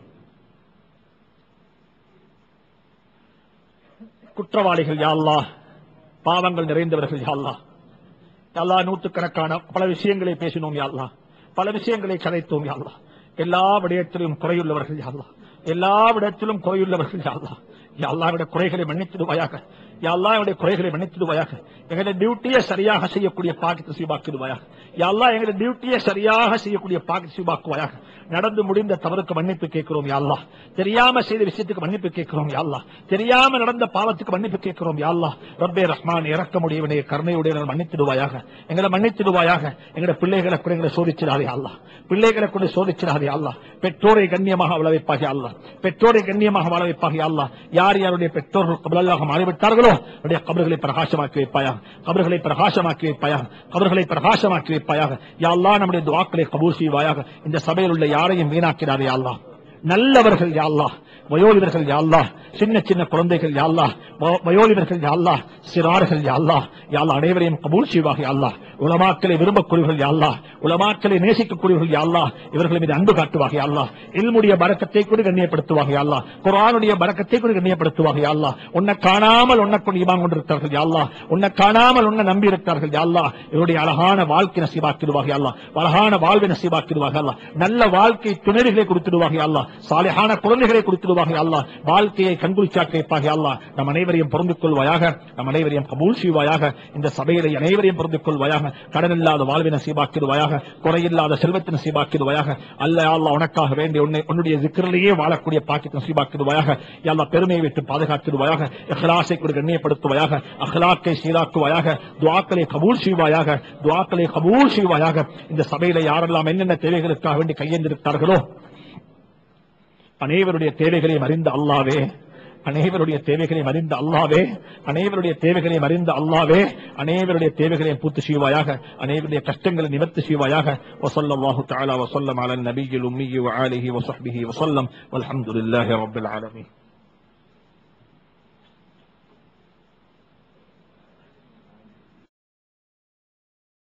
குற்றவாளிகள் யா அல்லாஹ் பாவங்கள் நிறைந்தவர்கள் யா அல்லாஹ் யா அல்லாஹ் நூற்றுக்கணக்கான பல விஷயங்களை பேசினோம் யா அல்லாஹ் பல விஷயங்களை கதைத்தோம் யா அல்லாஹ் எல்லா விடயத்திலும் குறையுள்ளவர்கள் யா அல்லாஹ் எல்லா விடத்திலும் குறையுள்ளவர்கள் யா அல்லாஹ் யா அல்லாஹ்வுடைய குறைகளை மன்னித்திடுவாயாக யா அல்லாஹ்வுடைய குறைகளை மன்னித்திடுவாயாக எங்களுடைய டியூட்டியை சரியாக செய்யக்கூடிய பாக்கியத்தை சீபாக்கிடுவாயாக யா அல்லாஹ் எங்களுடைய டியூட்டியை சரியாக செய்யக்கூடிய பாக்கியத்தை சீபாக்குவாயாக நடந்து முடிந்த தவறுக்கு மன்னிப்பு கேட்கிறோம் யா அல்லாஹ் தெரியாம செய்த விஷயத்துக்கு மன்னிப்பு கேட்கிறோம் யா அல்லாஹ் தெரியாம நடந்த பாவத்துக்கு மன்னிப்பு கேட்கிறோம் யா அல்லாஹ் ரப்பே ரஹ்மான் இறக்க முடியவனே கருணையுடைய மன்னித்திடுவாயாக எங்களை மன்னித்திடுவாயாக எங்களுடைய பிள்ளைகளை கூட எங்களை சோதிச்சிடாதே அல்லாஹ் பிள்ளைகளை கூட சோதிச்சிடாதே அல்லாஹ் பெற்றோரை கண்ணியமாக வாழ வைப்பாக அல்லாஹ் பெற்றோரை கண்ணியமாக வாழ வைப்பாக அல்லாஹ் யார் யாருடைய பெற்றோர்கள் கபலாக மாறிவிட்டார்களோ அவருடைய கபர்களை பிரகாசமாக்கி வைப்பாயாக கபர்களை பிரகாசமாக்கி வைப்பாயாக கபர்களை பிரகாசமாக்கி வைப்பாயாக யா அல்லாஹ் நம்முடைய துவாக்களை கபூல் செய்வாயாக இந்த சபையில் உள்ள யாரையும் வீணாக்கிறாரே யா அல்லாஹ் நல்லவர்கள் யா அல்லாஹ் வயோதிபர்கள் யா அல்லாஹ் சின்ன சின்ன குழந்தைகள் யா அல்லாஹ் வ- வயோதிபர்கள் யா அல்லாஹ் சிறார்கள் யா அல்லாஹ் யா அல்லாஹ் அனைவரையும் கபூல் செய்வாக யா அல்லாஹ் உலமாக்களை விரும்பக்கூடியவர்கள் யா அல்லாஹ் உலமாக்களை நேசிக்கக்கூடியவர்கள் யா அல்லாஹ் இவர்கள் மீது அன்பு காட்டுவாக யா அல்லாஹ் இல்முடைய பரக்கத்தை கூட கண்ணியப்படுத்துவாக யா அல்லாஹ் குர்ஆனுடைய பரக்கத்தை கூட கண்ணியப்படுத்துவாக யா அல்லாஹ் உன்னை காணாமல் உன்னை கொண்டு ஈமான் கொண்டிருக்கிறார்கள் யா அல்லாஹ் உன்னை காணாமல் உன்னை நம்பி இருக்கிறார்கள் யா அல்லாஹ் இவருடைய அழகான வாழ்க்கை நசீபாக்கிடுவாக யா அல்லாஹ் அழகான வாழ்வை நசீபாக்கிடுவாக யா அல்லாஹ் நல்ல வாழ்க்கை துணைகளை கொடுத்துடுவாக யா அல்லாஹ் சாலிஹான குழந்தைகளை கொடுத்துடுவாக யா அல்லாஹ் வாழ்க்கையை கண்குளிச்சாக்க வைப்பாக யா அல்லாஹ் நம் அனைவரையும் பொருந்து கொள்வாயாக நம் அனைவரையும் கபூல் செய்வாயாக இந்த சபையில அனைவரையும் பொருந்து கொள்வாயாக கடன் இல்லாத வாழ்வை நசீபாக்கிடுவாயாக குறையில்லாத செல்வத்தை நசீபாக்கிடுவாயாக அல்ல யா அல்லாஹ் உனக்காக வேண்டிய உன்னை உன்னுடைய சிக்கரிலேயே வாழக்கூடிய பாக்கியத்தை நசீபாக்கிடுவாயாக யா அல்லாஹ் பெருமையை விட்டு பாதுகாத்திடுவாயாக இஹ்லாஸை கூட கண்ணியப்படுத்துவாயாக அஹ்லாக்கை சீராக்குவாயாக துவாக்களை கபூல் செய்வாயாக துவாக்களை கபூல் செய்வாயாக இந்த சபையில யாரெல்லாம் என்னென்ன தேவைகளுக்காக வேண்டி கையெழுந்திருக்கிறார்களோ அனைவருடைய தேவைகளையும் அறிந்த அல்லாவே அனைவருடைய தேவைகளையும் அறிந்த அல்லாவே அனைவருடைய தேவைகளையும் அறிந்த அல்லாவே அனைவருடைய தேவைகளையும் பூர்த்தி செய்வாயாக அனைவருடைய கஷ்டங்களை நிவர்த்தி செய்வாயாக வசல்லல்லாஹு தஆலா வசல்லம் அலன் நபியில் உம்மி வஆலிஹி வஸஹ்பிஹி வஸல்லம் வல்ஹம்துலில்லாஹி ரப்பில் ஆலமீன்